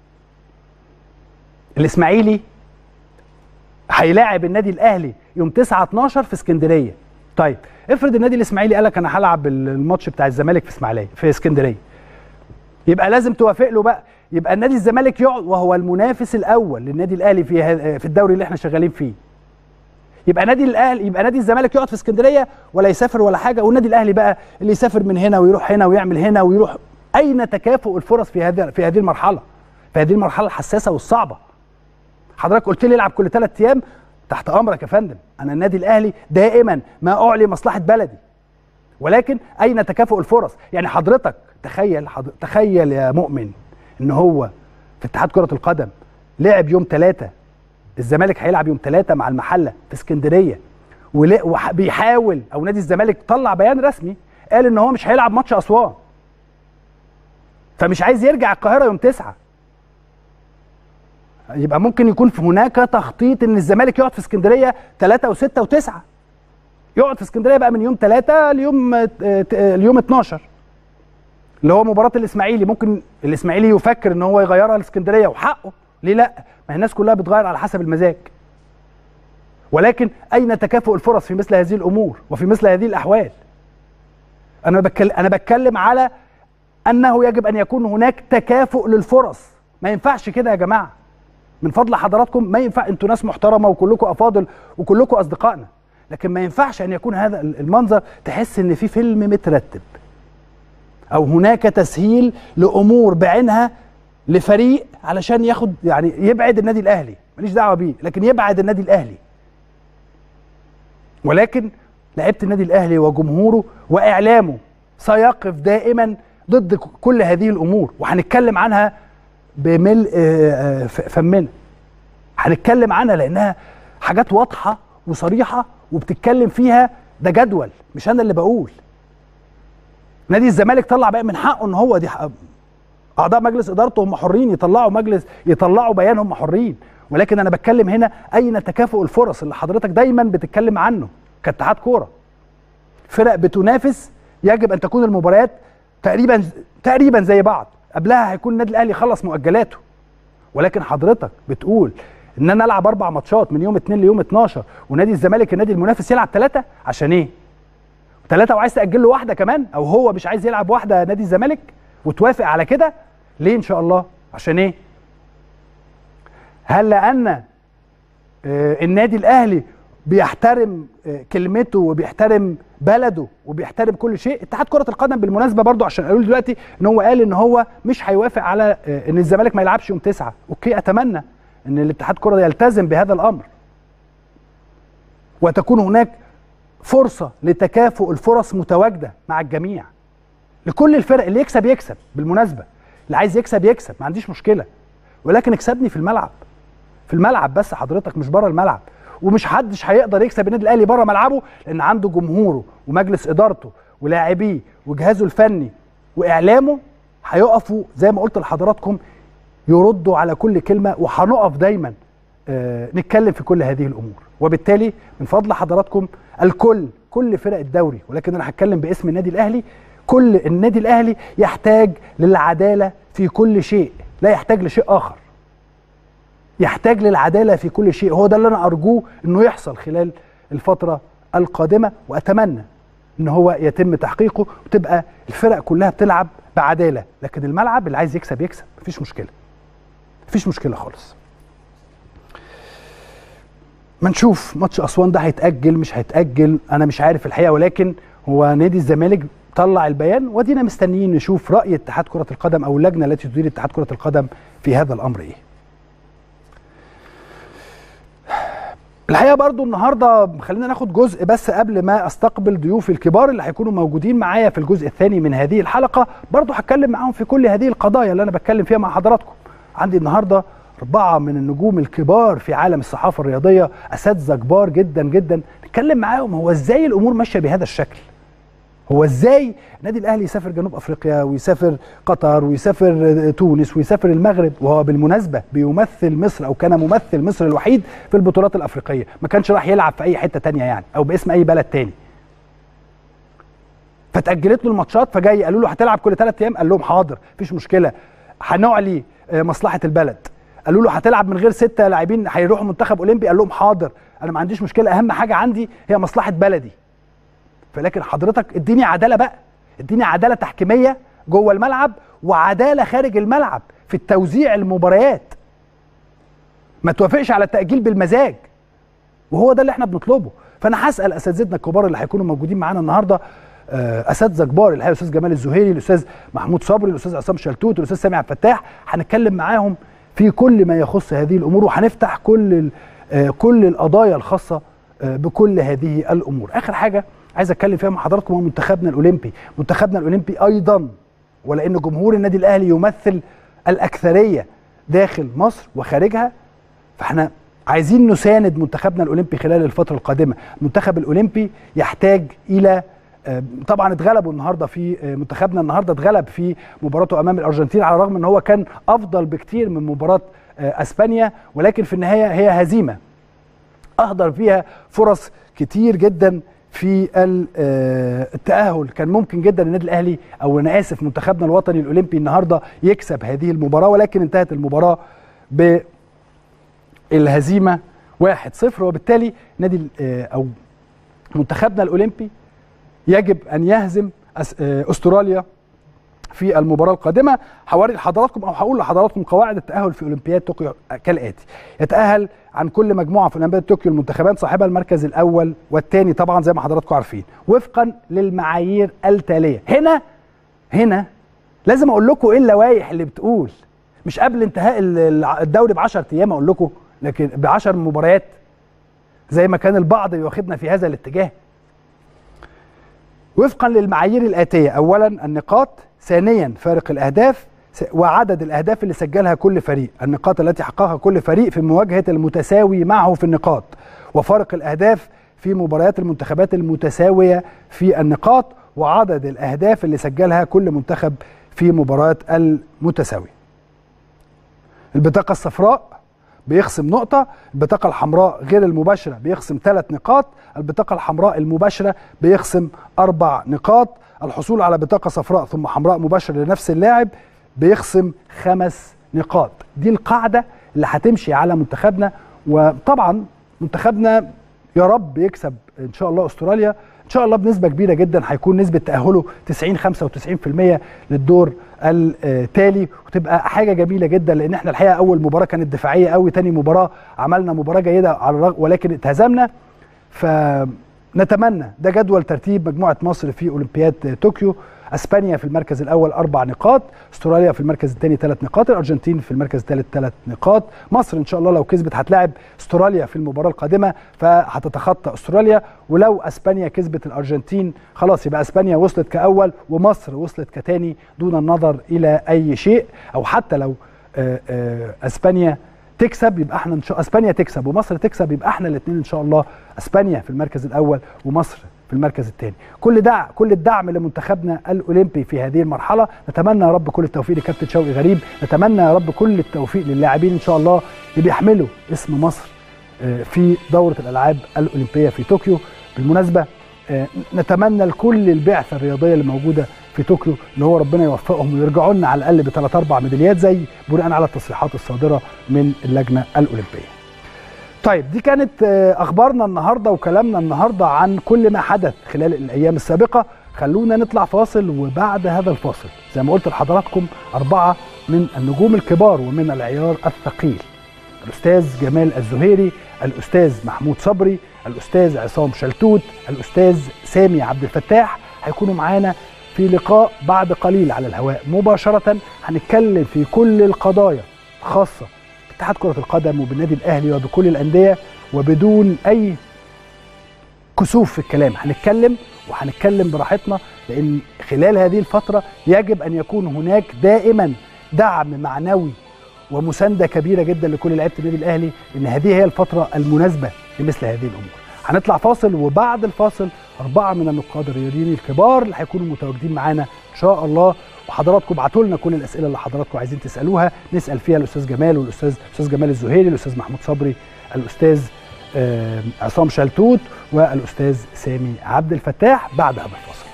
الاسماعيلي هيلاعب النادي الاهلي يوم 9 12 في اسكندريه طيب افرض النادي الاسماعيلي قال لك انا هلعب الماتش بتاع الزمالك في اسماعيليه في اسكندريه يبقى لازم توافق له بقى يبقى النادي الزمالك يقعد وهو المنافس الاول للنادي الاهلي في في الدوري اللي احنا شغالين فيه يبقى نادي الاهلي يبقى نادي الزمالك يقعد في اسكندريه ولا يسافر ولا حاجه والنادي الاهلي بقى اللي يسافر من هنا ويروح هنا ويعمل هنا ويروح اين تكافؤ الفرص في هذه في هذه المرحله في هذه المرحله الحساسه والصعبه حضرتك قلت لي العب كل ثلاث ايام تحت امرك يا فندم انا النادي الاهلي دائما ما اعلي مصلحه بلدي ولكن اين تكافؤ الفرص يعني حضرتك تخيل حضر... تخيل يا مؤمن ان هو في اتحاد كره القدم لعب يوم ثلاثة الزمالك هيلعب يوم ثلاثة مع المحله في اسكندريه وبيحاول او نادي الزمالك طلع بيان رسمي قال ان هو مش هيلعب ماتش اسوان فمش عايز يرجع القاهره يوم تسعة يبقى ممكن يكون في هناك تخطيط ان الزمالك يقعد في اسكندريه 3 و6 و9 يقعد في اسكندريه بقى من يوم 3 ليوم اليوم 12 اللي هو مباراه الاسماعيلي ممكن الاسماعيلي يفكر ان هو يغيرها لاسكندريه وحقه ليه لا ما الناس كلها بتغير على حسب المزاج ولكن اين تكافؤ الفرص في مثل هذه الامور وفي مثل هذه الاحوال انا بتكلم انا بتكلم على انه يجب ان يكون هناك تكافؤ للفرص ما ينفعش كده يا جماعه من فضل حضراتكم ما ينفع انتوا ناس محترمه وكلكم افاضل وكلكم اصدقائنا لكن ما ينفعش ان يكون هذا المنظر تحس ان في فيلم مترتب او هناك تسهيل لامور بعينها لفريق علشان ياخد يعني يبعد النادي الاهلي ماليش دعوه بيه لكن يبعد النادي الاهلي ولكن لعيبه النادي الاهلي وجمهوره واعلامه سيقف دائما ضد كل هذه الامور وهنتكلم عنها بملء فمنا هنتكلم عنها لانها حاجات واضحه وصريحه وبتتكلم فيها ده جدول مش انا اللي بقول نادي الزمالك طلع بقى من حقه ان هو دي اعضاء مجلس ادارته هم حرين يطلعوا مجلس يطلعوا بيان هم حرين ولكن انا بتكلم هنا اين تكافؤ الفرص اللي حضرتك دايما بتتكلم عنه كاتحاد كوره فرق بتنافس يجب ان تكون المباريات تقريبا تقريبا زي بعض قبلها هيكون النادي الاهلي خلص مؤجلاته ولكن حضرتك بتقول ان انا العب اربع ماتشات من يوم 2 ليوم 12 ونادي الزمالك النادي المنافس يلعب ثلاثه عشان ايه؟ ثلاثه وعايز تاجل له واحده كمان او هو مش عايز يلعب واحده نادي الزمالك وتوافق على كده ليه ان شاء الله؟ عشان ايه؟ هل لان آه النادي الاهلي بيحترم آه كلمته وبيحترم بلده وبيحترم كل شيء اتحاد كره القدم بالمناسبه برضو عشان اقول دلوقتي ان هو قال ان هو مش هيوافق على آه ان الزمالك ما يلعبش يوم تسعة اوكي اتمنى ان الاتحاد كره يلتزم بهذا الامر وتكون هناك فرصه لتكافؤ الفرص متواجده مع الجميع لكل الفرق اللي يكسب يكسب بالمناسبه اللي عايز يكسب يكسب ما عنديش مشكله ولكن اكسبني في الملعب في الملعب بس حضرتك مش بره الملعب ومش حدش هيقدر يكسب النادي الاهلي بره ملعبه لان عنده جمهوره ومجلس ادارته ولاعبيه وجهازه الفني واعلامه هيقفوا زي ما قلت لحضراتكم يردوا على كل كلمه وهنقف دايما آه نتكلم في كل هذه الامور وبالتالي من فضل حضراتكم الكل كل فرق الدوري ولكن انا هتكلم باسم النادي الاهلي كل النادي الاهلي يحتاج للعداله في كل شيء لا يحتاج لشيء اخر يحتاج للعداله في كل شيء هو ده اللي انا ارجوه انه يحصل خلال الفتره القادمه واتمنى ان هو يتم تحقيقه وتبقى الفرق كلها بتلعب بعداله لكن الملعب اللي عايز يكسب يكسب مفيش مشكله مفيش مشكله خالص ما نشوف ماتش اسوان ده هيتاجل مش هيتاجل انا مش عارف الحقيقه ولكن هو نادي الزمالك طلع البيان ودينا مستنيين نشوف راي اتحاد كره القدم او اللجنه التي تدير اتحاد كره القدم في هذا الامر ايه الحقيقه برضو النهارده خلينا ناخد جزء بس قبل ما استقبل ضيوفي الكبار اللي هيكونوا موجودين معايا في الجزء الثاني من هذه الحلقه برضو هتكلم معاهم في كل هذه القضايا اللي انا بتكلم فيها مع حضراتكم عندي النهارده أربعة من النجوم الكبار في عالم الصحافة الرياضية أساتذة كبار جدا جدا نتكلم معاهم هو إزاي الأمور ماشية بهذا الشكل هو ازاي النادي الاهلي يسافر جنوب افريقيا ويسافر قطر ويسافر تونس ويسافر المغرب وهو بالمناسبه بيمثل مصر او كان ممثل مصر الوحيد في البطولات الافريقيه ما كانش راح يلعب في اي حته تانية يعني او باسم اي بلد تاني فتاجلت له الماتشات فجاي قالوا له هتلعب كل ثلاث ايام قال لهم حاضر مفيش مشكله هنعلي مصلحه البلد قالوا له هتلعب من غير سته لاعبين هيروحوا منتخب اولمبي قال لهم حاضر انا ما عنديش مشكله اهم حاجه عندي هي مصلحه بلدي فلكن حضرتك اديني عداله بقى اديني عداله تحكيميه جوه الملعب وعداله خارج الملعب في التوزيع المباريات ما توافقش على التاجيل بالمزاج وهو ده اللي احنا بنطلبه فانا هسال اساتذتنا الكبار اللي هيكونوا موجودين معانا النهارده اساتذه كبار الحقيقه الاستاذ جمال الزهيري الاستاذ محمود صبري الاستاذ عصام شلتوت الاستاذ سامي عبد الفتاح هنتكلم معاهم في كل ما يخص هذه الامور وهنفتح كل كل القضايا الخاصه بكل هذه الامور اخر حاجه عايز اتكلم فيها مع حضراتكم هو منتخبنا الاولمبي منتخبنا الاولمبي ايضا ولان جمهور النادي الاهلي يمثل الاكثريه داخل مصر وخارجها فاحنا عايزين نساند منتخبنا الاولمبي خلال الفتره القادمه المنتخب الاولمبي يحتاج الى طبعا اتغلبوا النهارده في منتخبنا النهارده اتغلب في مباراته امام الارجنتين على الرغم ان هو كان افضل بكتير من مباراه اسبانيا ولكن في النهايه هي هزيمه اهدر فيها فرص كتير جدا في التأهل كان ممكن جدا النادي الأهلي أو أنا آسف منتخبنا الوطني الأولمبي النهاردة يكسب هذه المباراة ولكن انتهت المباراة بالهزيمة 1-0 وبالتالي نادي أو منتخبنا الأولمبي يجب أن يهزم أستراليا في المباراه القادمه هوري لحضراتكم او هقول لحضراتكم قواعد التاهل في اولمبياد طوكيو كالاتي يتاهل عن كل مجموعه في اولمبياد طوكيو المنتخبات صاحبه المركز الاول والثاني طبعا زي ما حضراتكم عارفين وفقا للمعايير التاليه هنا هنا لازم اقول لكم ايه اللوائح اللي بتقول مش قبل انتهاء الدوري ب 10 ايام اقول لكم لكن ب 10 مباريات زي ما كان البعض بياخدنا في هذا الاتجاه وفقا للمعايير الاتيه اولا النقاط ثانيا فارق الاهداف وعدد الاهداف اللي سجلها كل فريق النقاط التي حققها كل فريق في مواجهه المتساوي معه في النقاط وفارق الاهداف في مباريات المنتخبات المتساويه في النقاط وعدد الاهداف اللي سجلها كل منتخب في مباريات المتساوي البطاقه الصفراء بيخصم نقطة، البطاقة الحمراء غير المباشرة بيخصم ثلاث نقاط، البطاقة الحمراء المباشرة بيخصم أربع نقاط، الحصول على بطاقة صفراء ثم حمراء مباشرة لنفس اللاعب بيخصم خمس نقاط، دي القاعدة اللي هتمشي على منتخبنا وطبعا منتخبنا يا رب يكسب إن شاء الله أستراليا، إن شاء الله بنسبة كبيرة جدا هيكون نسبة تأهله 90 95% للدور التالي وتبقى حاجه جميله جدا لان احنا الحقيقه اول مباراه كانت دفاعيه قوي تاني مباراه عملنا مباراه جيده على الرغم ولكن اتهزمنا فنتمنى ده جدول ترتيب مجموعه مصر في اولمبياد طوكيو اسبانيا في المركز الاول اربع نقاط استراليا في المركز الثاني ثلاث نقاط الارجنتين في المركز الثالث ثلاث نقاط مصر ان شاء الله لو كسبت هتلاعب استراليا في المباراه القادمه فهتتخطى استراليا ولو اسبانيا كسبت الارجنتين خلاص يبقى اسبانيا وصلت كاول ومصر وصلت كثاني دون النظر الى اي شيء او حتى لو آه، آه، اسبانيا تكسب يبقى احنا ان شاء اسبانيا تكسب ومصر تكسب يبقى احنا الاثنين ان شاء الله اسبانيا في المركز الاول ومصر في المركز الثاني كل دع كل الدعم لمنتخبنا الاولمبي في هذه المرحله نتمنى يا رب كل التوفيق لكابتن شوقي غريب نتمنى يا رب كل التوفيق للاعبين ان شاء الله اللي بيحملوا اسم مصر آه، في دوره الالعاب الاولمبيه في طوكيو بالمناسبه آه، نتمنى لكل البعثه الرياضيه اللي موجوده في طوكيو ان هو ربنا يوفقهم ويرجعوا لنا على الاقل بثلاث اربع ميداليات زي بناء على التصريحات الصادره من اللجنه الاولمبيه. طيب دي كانت آه، اخبارنا النهارده وكلامنا النهارده عن كل ما حدث خلال الايام السابقه خلونا نطلع فاصل وبعد هذا الفاصل زي ما قلت لحضراتكم اربعه من النجوم الكبار ومن العيار الثقيل الاستاذ جمال الزهيري الاستاذ محمود صبري الاستاذ عصام شلتوت الاستاذ سامي عبد الفتاح هيكونوا معانا في لقاء بعد قليل على الهواء مباشره هنتكلم في كل القضايا الخاصه باتحاد كره القدم وبالنادي الاهلي وبكل الانديه وبدون اي كسوف في الكلام هنتكلم وهنتكلم براحتنا لان خلال هذه الفتره يجب ان يكون هناك دائما دعم معنوي ومسانده كبيره جدا لكل لعيبه النادي الاهلي ان هذه هي الفتره المناسبه لمثل هذه الامور. هنطلع فاصل وبعد الفاصل اربعه من النقاد الرياضيين الكبار اللي هيكونوا متواجدين معانا ان شاء الله وحضراتكم ابعتوا لنا كل الاسئله اللي حضراتكم عايزين تسالوها نسال فيها الاستاذ جمال والاستاذ الاستاذ جمال الزهيري الاستاذ محمود صبري الاستاذ آه، عصام شلتوت والاستاذ سامي عبد الفتاح بعد هذا الفاصل.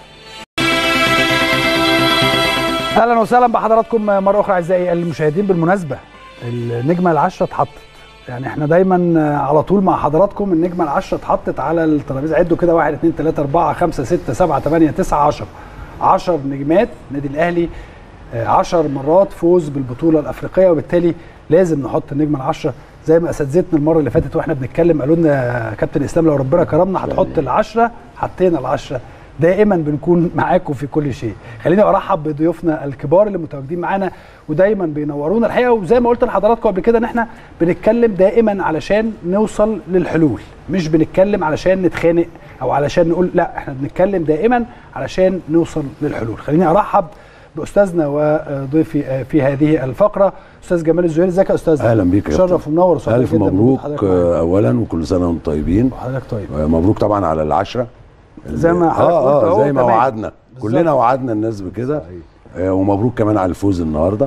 اهلا وسهلا بحضراتكم مره اخرى اعزائي المشاهدين بالمناسبه النجمه العشره اتحطت يعني احنا دايما على طول مع حضراتكم النجمه العشره اتحطت على الترابيزه عدوا كده 1 2 3 4 5 6 7 8 9 10 10 نجمات النادي الاهلي 10 مرات فوز بالبطوله الافريقيه وبالتالي لازم نحط النجمه العشره زي ما اساتذتنا المره اللي فاتت واحنا بنتكلم قالوا لنا يا كابتن اسلام لو ربنا كرمنا هتحط العشره حطينا العشره دائما بنكون معاكم في كل شيء خليني ارحب بضيوفنا الكبار اللي متواجدين معانا ودايما بينورونا الحقيقه وزي ما قلت لحضراتكم قبل كده ان احنا بنتكلم دائما علشان نوصل للحلول مش بنتكلم علشان نتخانق او علشان نقول لا احنا بنتكلم دائما علشان نوصل للحلول خليني ارحب باستاذنا وضيفي في هذه الفقره استاذ جمال الزهيري ازيك يا استاذ اهلا بيك يا شرف كابتن. ومنور وسعيد الف جدا بوجود مبروك حضرتك معانا. آه، اولا وكل سنه وانتم طيبين وحضرتك طيب آه، مبروك طبعا على العشره زي ما حضرتك اه قلت اه أهو زي ما تمام. وعدنا كلنا بالظبط. وعدنا الناس بكده آه ومبروك كمان على الفوز النهارده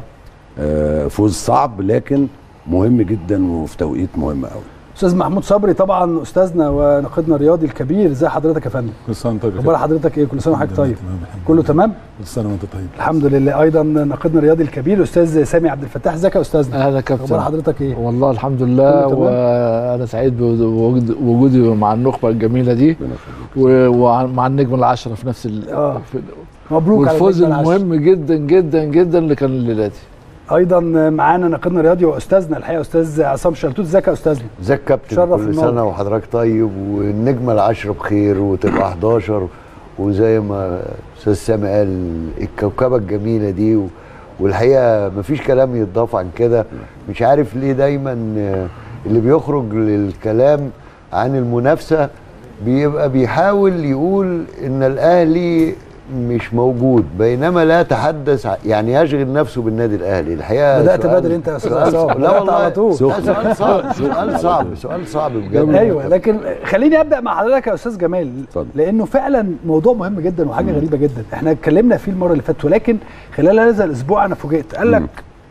آه فوز صعب لكن مهم جدا وفي توقيت مهم قوي استاذ محمود صبري طبعا استاذنا وناقدنا الرياضي الكبير ازي حضرتك يا فندم كل سنه وانت طيب اخبار حضرتك ايه كل سنه وحضرتك الحمد طيب لله، تمام، الحمد كله لله. تمام كل سنه وانت طيب الحمد لله ايضا ناقدنا الرياضي الكبير الاستاذ سامي عبد الفتاح ازيك يا استاذنا هذا اخبار كابتن حضرتك ايه والله الحمد لله كله تمام؟ وانا سعيد بوجود- وجودي مع النخبه الجميله دي ربنا يخليك. و- ومع النجم العشره في نفس ال... آه. في مبروك على والفوز النجمة العشرة. المهم جدا جدا جدا اللي كان الليله دي ايضا معانا ناقدنا الرياضي واستاذنا الحقيقه استاذ عصام شلتوت ازيك يا استاذنا ازيك كابتن شرف كل النور. سنه وحضرتك طيب والنجمه العشره بخير وتبقى 11 وزي ما استاذ سامي قال الكوكبه الجميله دي و- والحقيقه مفيش كلام يتضاف عن كده مش عارف ليه دايما آه، اللي بيخرج للكلام عن المنافسه بيبقى بيحاول يقول ان الاهلي مش موجود بينما لا يتحدث ع- يعني يشغل نفسه بالنادي الاهلي الحقيقه بدأت سؤال- بدري أنت يا أستاذ سؤال- عصام. لا بدأت والله على طول. لا سؤال صعب سؤال صعب سؤال صعب بجد ايوه لكن خليني ابدا مع حضرتك يا استاذ جمال اتفضل. لانه فعلا موضوع مهم جدا وحاجه غريبه جدا احنا اتكلمنا فيه المره اللي فاتت ولكن خلال هذا الاسبوع انا فوجئت قال لك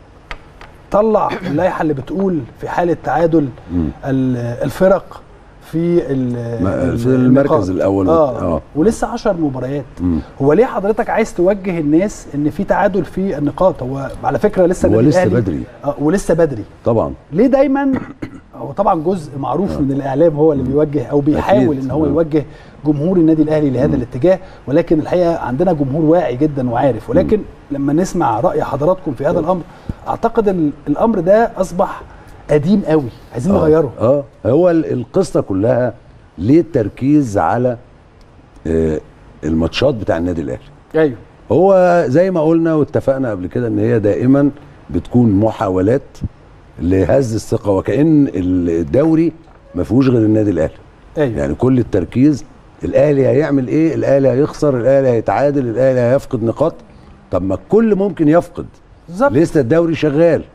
طلع اللائحه اللي بتقول في حاله تعادل مم. ال- الفرق في ال- ما- ال- في المركز النقاط. الأول اه, آه. ولسه 10 مباريات مم. هو ليه حضرتك عايز توجه الناس ان في تعادل في النقاط هو على فكره لسه هو النادي لسه الأهلي- بدري. آه ولسه بدري طبعا ليه دايما هو طبعا جزء معروف من الاعلام هو اللي بيوجه او بيحاول أكيد. ان هو آه. يوجه جمهور النادي الاهلي لهذا الاتجاه ولكن الحقيقه عندنا جمهور واعي جدا وعارف ولكن لما نسمع راي حضراتكم في هذا الامر اعتقد ال- الامر ده اصبح قديم قوي عايزين نغيره اه هو ال- القصه كلها ليه التركيز على آه الماتشات بتاع النادي الاهلي ايوه هو زي ما قلنا واتفقنا قبل كده ان هي دائما بتكون محاولات لهز الثقه وكأن الدوري ما فيهوش غير النادي الاهلي ايوه يعني كل التركيز الاهلي هيعمل ايه الاهلي هيخسر الاهلي هيتعادل الاهلي هيفقد نقاط طب ما الكل ممكن يفقد بالظبط لسه الدوري شغال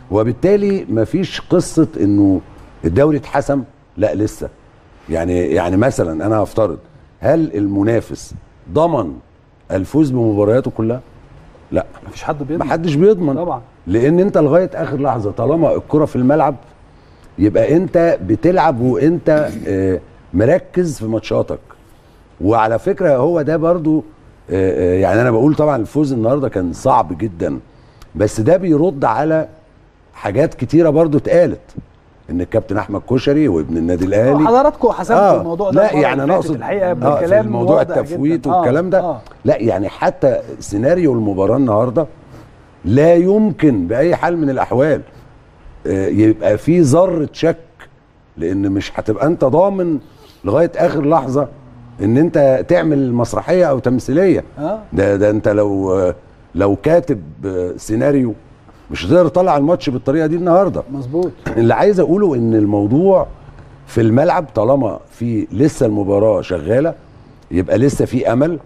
وبالتالي مفيش قصه انه الدوري اتحسم لا لسه يعني يعني مثلا انا هفترض هل المنافس ضمن الفوز بمبارياته كلها لا مفيش حد بيضمن محدش بيضمن طبعا لان انت لغايه اخر لحظه طالما الكره في الملعب يبقى انت بتلعب وانت آه، مركز في ماتشاتك وعلى فكره هو ده برضو آه، آه، يعني انا بقول طبعا الفوز النهارده كان صعب جدا بس ده بيرد على حاجات كتيره برضو اتقالت ان الكابتن احمد كشري وابن النادي الاهلي حضراتكم حسمتوا الموضوع ده لا المرة يعني اللي انا فاتت اقصد الحقيقه آه، بالكلام في موضوع واضح التفويت جداً. آه، والكلام ده آه. لا يعني حتى سيناريو المباراه النهارده لا يمكن باي حال من الاحوال آه، يبقى في ذره شك لان مش هتبقى انت ضامن لغايه اخر لحظه ان انت تعمل مسرحيه او تمثيليه اه ده ده انت لو آه، لو كاتب آه، سيناريو مش هتقدر تطلع الماتش بالطريقه دي النهارده مظبوط اللي عايز اقوله ان الموضوع في الملعب طالما في لسه المباراه شغاله يبقى لسه في امل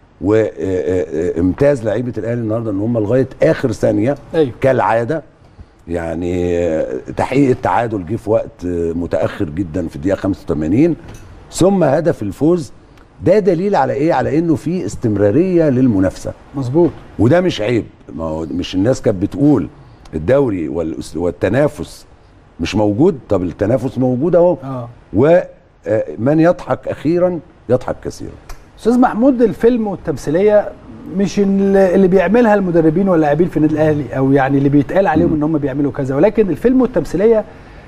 وامتاز لعيبه الاهلي النهارده ان هم لغايه اخر ثانيه ايوه كالعاده يعني آه، تحقيق التعادل جه في وقت آه، متاخر جدا في الدقيقه 85 ثم هدف الفوز ده دليل على ايه على انه في استمراريه للمنافسه مظبوط وده مش عيب ما هو مش الناس كانت بتقول الدوري والأس- والتنافس مش موجود طب التنافس موجود اهو اه ومن يضحك اخيرا يضحك كثيرا استاذ محمود الفيلم والتمثيليه مش اللي اللي بيعملها المدربين واللاعبين في النادي الاهلي او يعني اللي بيتقال عليهم ان هم بيعملوا كذا ولكن الفيلم والتمثيليه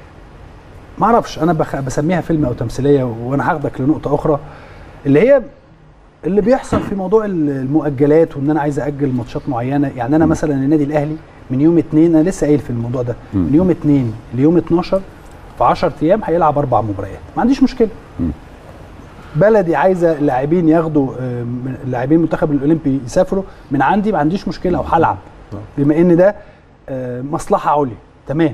ما اعرفش انا بخ... بسميها فيلم او تمثيليه وانا هاخدك لنقطه اخرى اللي هي اللي بيحصل في موضوع المؤجلات وان انا عايز اجل ماتشات معينه يعني انا مثلا النادي الاهلي من يوم اتنين انا لسه قايل في الموضوع ده من يوم اتنين ليوم 12 في 10 ايام هيلعب اربع مباريات ما عنديش مشكله بلدي عايزه اللاعبين ياخدوا آه، من- اللاعبين المنتخب الاولمبي يسافروا من عندي ما عنديش مشكله وهلعب بما ان ده آه، مصلحه عليا تمام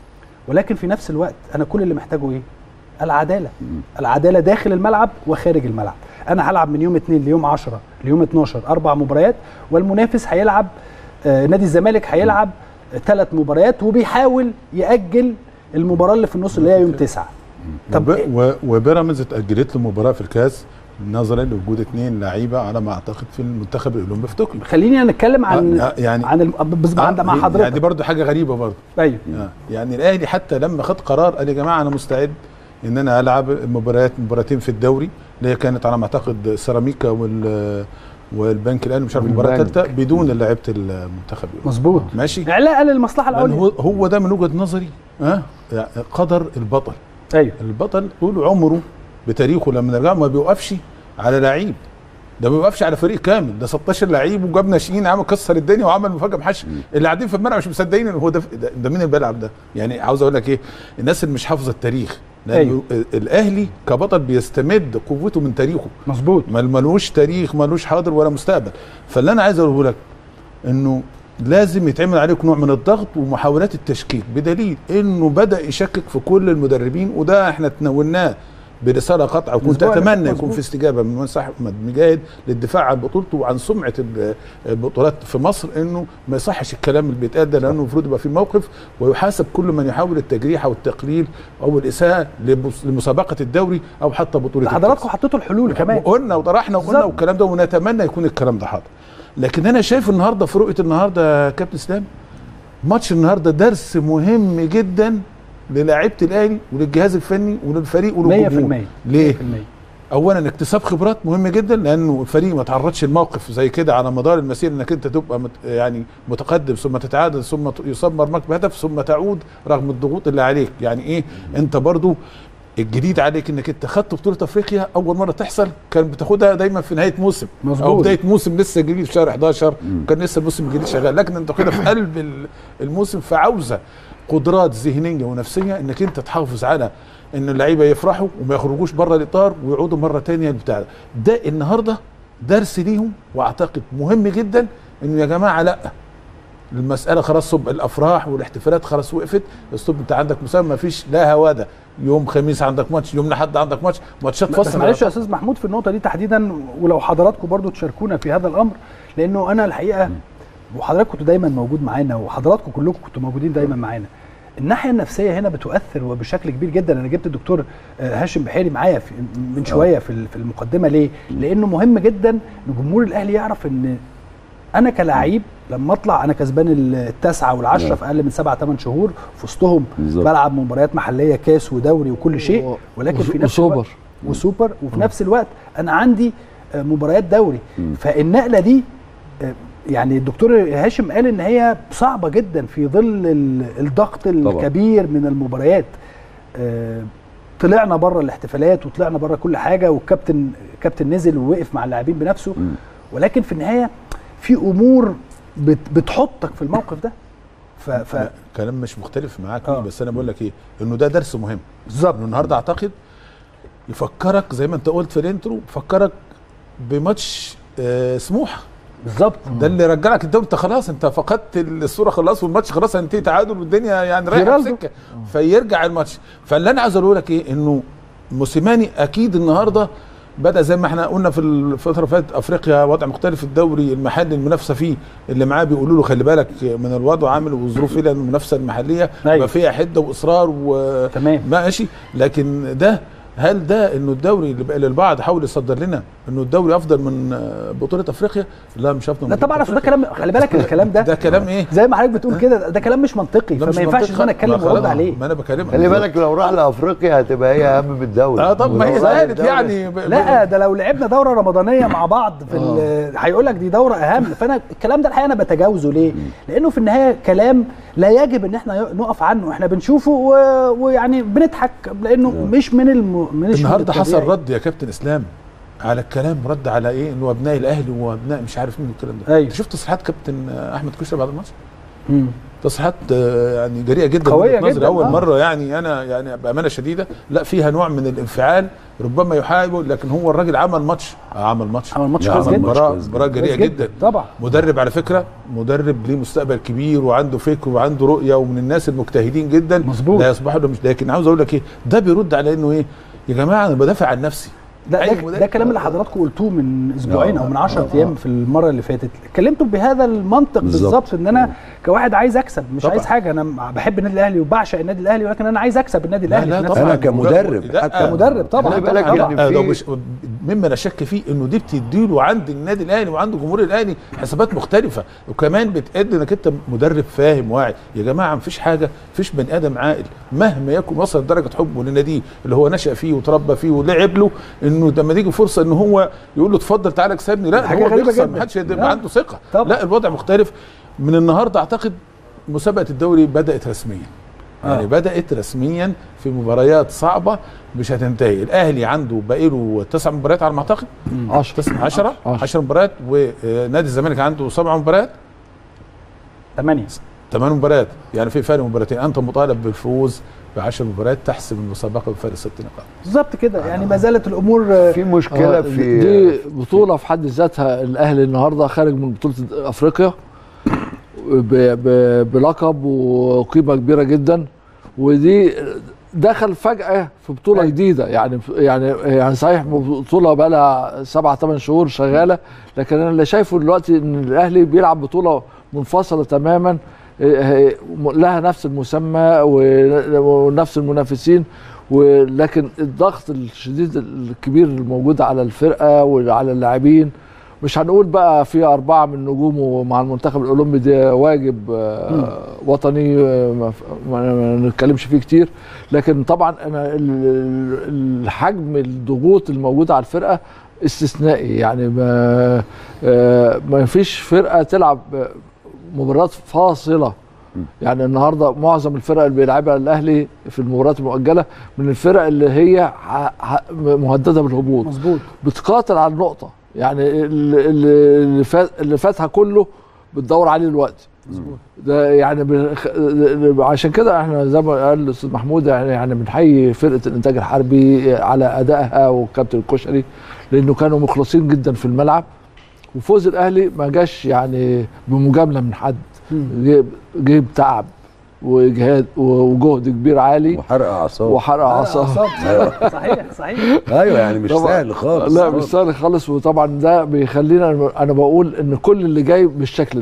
ولكن في نفس الوقت انا كل اللي محتاجه ايه العداله العداله داخل الملعب وخارج الملعب انا هلعب من يوم 2 ليوم 10 ليوم 12 اربع مباريات والمنافس هيلعب آه، نادي الزمالك هيلعب ثلاث مباريات وبيحاول ياجل المباراه اللي في النص اللي هي يوم 9 طب وب- و- وبيراميدز اتاجلت له مباراه في الكاس نظرا لوجود اثنين لعيبه على ما اعتقد في المنتخب الاولمبي في طوكيو خليني نتكلم عن آه، يعني- عن الم... بس عند مع يعني دي حضرتك برضو حاجه غريبه برضو ايوه آه. يعني الاهلي حتى لما خد قرار قال يا جماعه انا مستعد ان انا العب مباريات مباراتين في الدوري اللي هي كانت على ما اعتقد سيراميكا وال والبنك الاهلي مش عارف المباراه والبنك. الثالثه بدون لعيبه المنتخب الأولمبي. مظبوط ماشي اعلاء للمصلحه لأن العليا هو هو ده من وجهه نظري ها يعني قدر البطل ايوه البطل طول عمره بتاريخه لما نرجع ما بيوقفش على لعيب ده ما بيوقفش على فريق كامل ده 16 لعيب وجاب ناشئين عمل كسر الدنيا وعمل مفاجاه محدش اللي قاعدين في الملعب مش مصدقين ان هو ده ده, ده مين اللي بيلعب ده يعني عاوز اقول لك ايه الناس اللي مش حافظه التاريخ لان أيوه. أيوه. الاهلي كبطل بيستمد قوته من تاريخه مظبوط ما- ملوش تاريخ ملوش حاضر ولا مستقبل فاللي انا عايز اقوله لك انه لازم يتعمل عليك نوع من الضغط ومحاولات التشكيك بدليل انه بدا يشكك في كل المدربين وده احنا تناولناه برساله قاطعه وكنت الأسبوع اللي فات اتمنى يكون مظبوط. في استجابه من مهندس احمد مجاهد للدفاع عن بطولته وعن سمعه ال- البطولات في مصر انه ما يصحش الكلام اللي بيتقال ده لانه المفروض يبقى في موقف ويحاسب كل من يحاول التجريح او التقليل او الاساءه لمس- لمسابقه الدوري او حتى بطوله حضراتكم الكأس. حطيتوا الحلول كمان وقلنا وطرحنا وقلنا بالظبط. والكلام ده ونتمنى يكون الكلام ده حاضر لكن انا شايف النهارده في رؤيه النهارده يا كابتن اسلام ماتش النهارده درس مهم جدا للاعيبه الاهلي وللجهاز الفني وللفريق 100% وللجمهور ليه؟ 100%. اولا اكتساب خبرات مهم جدا لانه الفريق ما تعرضش لموقف زي كده على مدار المسير انك انت تبقى مت يعني متقدم ثم تتعادل ثم ت- يصاب مرماك بهدف ثم تعود رغم الضغوط اللي عليك يعني ايه انت برضو الجديد عليك انك انت خدت بطوله افريقيا اول مره تحصل كان بتاخدها دايما في نهايه موسم مظبوط. او بدايه موسم لسه جديد في شهر 11 كان لسه الموسم الجديد شغال لكن انت كده في قلب ال- الموسم فعاوزه قدرات ذهنيه ونفسيه انك انت تحافظ على ان اللعيبه يفرحوا وما يخرجوش بره الاطار ويعودوا مره تانية للبتاع ده ده النهارده درس ليهم واعتقد مهم جدا انه يا جماعه لا المساله خلاص صب الافراح والاحتفالات خلاص وقفت الصب انت عندك مسابقه ما فيش لا هواده يوم خميس عندك ماتش يوم الاحد عندك ماتش ماتشات بس فصل معلش يا استاذ محمود في النقطه دي تحديدا ولو حضراتكم برضو تشاركونا في هذا الامر لانه انا الحقيقه وحضرتك كنتوا دايما موجود معانا وحضراتكم كلكم كنتوا موجودين دايما معانا الناحيه النفسيه هنا بتؤثر وبشكل كبير جدا انا جبت الدكتور آه، هاشم بحيري معايا في- من شويه في ال- في المقدمه ليه لانه مهم جدا ان جمهور الاهلي يعرف ان انا كلاعب لما اطلع انا كسبان التاسعه والعشره نعم. في اقل من سبعة ثمان شهور في وسطهم بالظبط. بلعب مباريات محليه كاس ودوري وكل شيء و- ولكن في وس- نفس وسوبر. الوقت وسوبر وفي نفس الوقت انا عندي آه، مباريات دوري فالنقله دي آه، يعني الدكتور هاشم قال ان هي صعبه جدا في ظل ال- الضغط الكبير من المباريات آه، طلعنا بره الاحتفالات وطلعنا بره كل حاجه والكابتن كابتن نزل ووقف مع اللاعبين بنفسه ولكن في النهايه في امور بت بتحطك في الموقف ده ف, ف... لا، كلام مش مختلف معاك آه. فيه بس انا بقول لك ايه انه ده درس مهم بالظبط انه النهارده اعتقد يفكرك زي ما انت قلت في الانترو يفكرك بماتش آه سموحه بالظبط ده اللي رجعك انت انت خلاص انت فقدت الصوره خلاص والماتش خلاص هينتهي تعادل والدنيا يعني رايحه في جيرالدو. سكه فيرجع الماتش فاللي انا عايز اقوله لك ايه انه موسيماني اكيد النهارده بدا زي ما احنا قلنا في الفتره اللي فاتت افريقيا وضع مختلف الدوري المحلي المنافسه فيه اللي معاه بيقولوا له خلي بالك من الوضع عامل وظروف ايه لان المنافسه المحليه أيوة. يبقى فيها حده واصرار و تمام. ماشي لكن ده هل ده انه الدوري اللي بقى للبعض حاول يصدر لنا انه الدوري افضل من آه، بطوله افريقيا لا مش افضل من لا بطولة طبعا اصل ده أفريقيا. كلام خلي بالك الكلام ده ده كلام ايه زي ما حضرتك بتقول كده ده كلام مش منطقي ده مش فما ينفعش منطقي. ان انا اتكلم ما خلاص، وارد عليه ما انا بكلمك خلي بالك لو راح لافريقيا هتبقى هي اهم من الدوري اه طب ما هي والله زالت الدوري- يعني ب- لا ده لو لعبنا دوره رمضانيه مع بعض في ال- هيقول لك دي دوره اهم فانا الكلام ده الحقيقه انا بتجاوزه ليه؟ لانه في النهايه كلام لا يجب ان احنا نقف عنه احنا بنشوفه و... ويعني بنضحك لانه مش من الم... مش من النهارده حصل الطبيعي. رد يا كابتن اسلام على الكلام رد على ايه انه ابناء الاهلي وابناء مش عارف مين الكلام ده أيوة. انت شفت تصريحات كابتن احمد كشري بعد الماتش مم. تصريحات آه، يعني جريئه جدا من قوية وجهة نظري. جداً، اول آه. مره يعني انا يعني بامانه شديده لا فيها نوع من الانفعال ربما يحاربه لكن هو الراجل عمل ماتش آه، عمل ماتش عمل ماتش لا، كويس عمل جدا ماتش مباراه كويس مباراه جدا. جريئه كويس جدا طبعا مدرب على فكره مدرب ليه مستقبل كبير وعنده فكر وعنده رؤيه ومن الناس المجتهدين جدا مظبوط. لا يصبحوا ده مش لكن عاوز اقول لك ايه ده بيرد على انه ايه يا جماعه انا بدافع عن نفسي ده أي ده, مدرب- ده كلام اللي حضراتكم قلتوه من اسبوعين آه، او من آه، 10 آه. ايام في المره اللي فاتت اتكلمتوا بهذا المنطق بالظبط. بالظبط ان انا كواحد عايز اكسب مش طبعا. عايز حاجه انا بحب النادي الاهلي وبعشق النادي الاهلي ولكن انا عايز اكسب النادي لا الاهلي لا في نفس طبعا أنا كمدرب لا، حتى. كمدرب طبعا خلي بالك طبعا. إن آه، في- لو مش مما لا شك فيه انه دي بتديله عند النادي الاهلي وعند جمهور الاهلي حسابات مختلفه وكمان بتأدي انك انت مدرب فاهم واعي يا جماعه مفيش حاجه مفيش بني ادم عاقل مهما يكن وصل لدرجه حبه لناديه اللي هو نشأ فيه وتربى فيه ولعب له انه لما تيجي فرصه ان هو يقول له اتفضل تعالى اكسبني لا حاجة هو غريبة بيخسر جدا. محدش يبقى لا. عنده ثقه طبعا. لا الوضع مختلف من النهارده اعتقد مسابقه الدوري بدات رسميا يعني آه. بدات رسميا في مباريات صعبه مش هتنتهي الاهلي عنده باقي له تسع مباريات على ما اعتقد 10 10 10 عشرة. 10 مباريات ونادي الزمالك عنده سبع مباريات 8 ثمان مباريات يعني في فرق مباراتين انت مطالب بالفوز ب 10 مباريات تحسم المسابقه بفارق ست نقاط بالظبط كده يعني ما زالت الامور آه، في مشكله آه، في دي بطوله في حد ذاتها الاهلي النهارده خارج من بطوله افريقيا ب- ب- بلقب وقيمه كبيره جدا ودي دخل فجاه في بطوله أيوة. جديده يعني يعني يعني صحيح بطوله بقى لها سبع ثمان شهور شغاله لكن انا اللي شايفه دلوقتي ان الاهلي بيلعب بطوله منفصله تماما إيه، لها نفس المسمى و- ونفس المنافسين ولكن الضغط الشديد الكبير الموجود على الفرقه وعلى اللاعبين مش هنقول بقى في أربعة من نجومه مع المنتخب الأولمبي ده واجب آه، وطني آه، ما ما- ما نتكلمش فيه كتير لكن طبعا أنا ال- ال- الحجم الضغوط الموجودة على الفرقة استثنائي يعني ما آه، ما فيش فرقة تلعب مباريات فاصلة يعني النهارده معظم الفرق اللي بيلعبها الاهلي في المباريات المؤجله من الفرق اللي هي ح- ح- مهدده بالهبوط مظبوط بتقاتل على النقطة يعني اللي, اللي فات اللي فاتها كله بتدور عليه دلوقتي ده يعني بنخ- عشان كده احنا زي ما قال الاستاذ محمود يعني يعني بنحيي فرقه الانتاج الحربي على ادائها والكابتن الكشري لانه كانوا مخلصين جدا في الملعب وفوز الاهلي ما جاش يعني بمجامله من حد جه جه بتعب وجهاد وجهد كبير عالي وحرق اعصاب وحرق اعصاب أعصاب. صحيح صحيح ايوه يعني مش طبعاً. سهل خالص لا مش سهل خالص وطبعا ده بيخلينا انا بقول ان كل اللي جاي بالشكل ده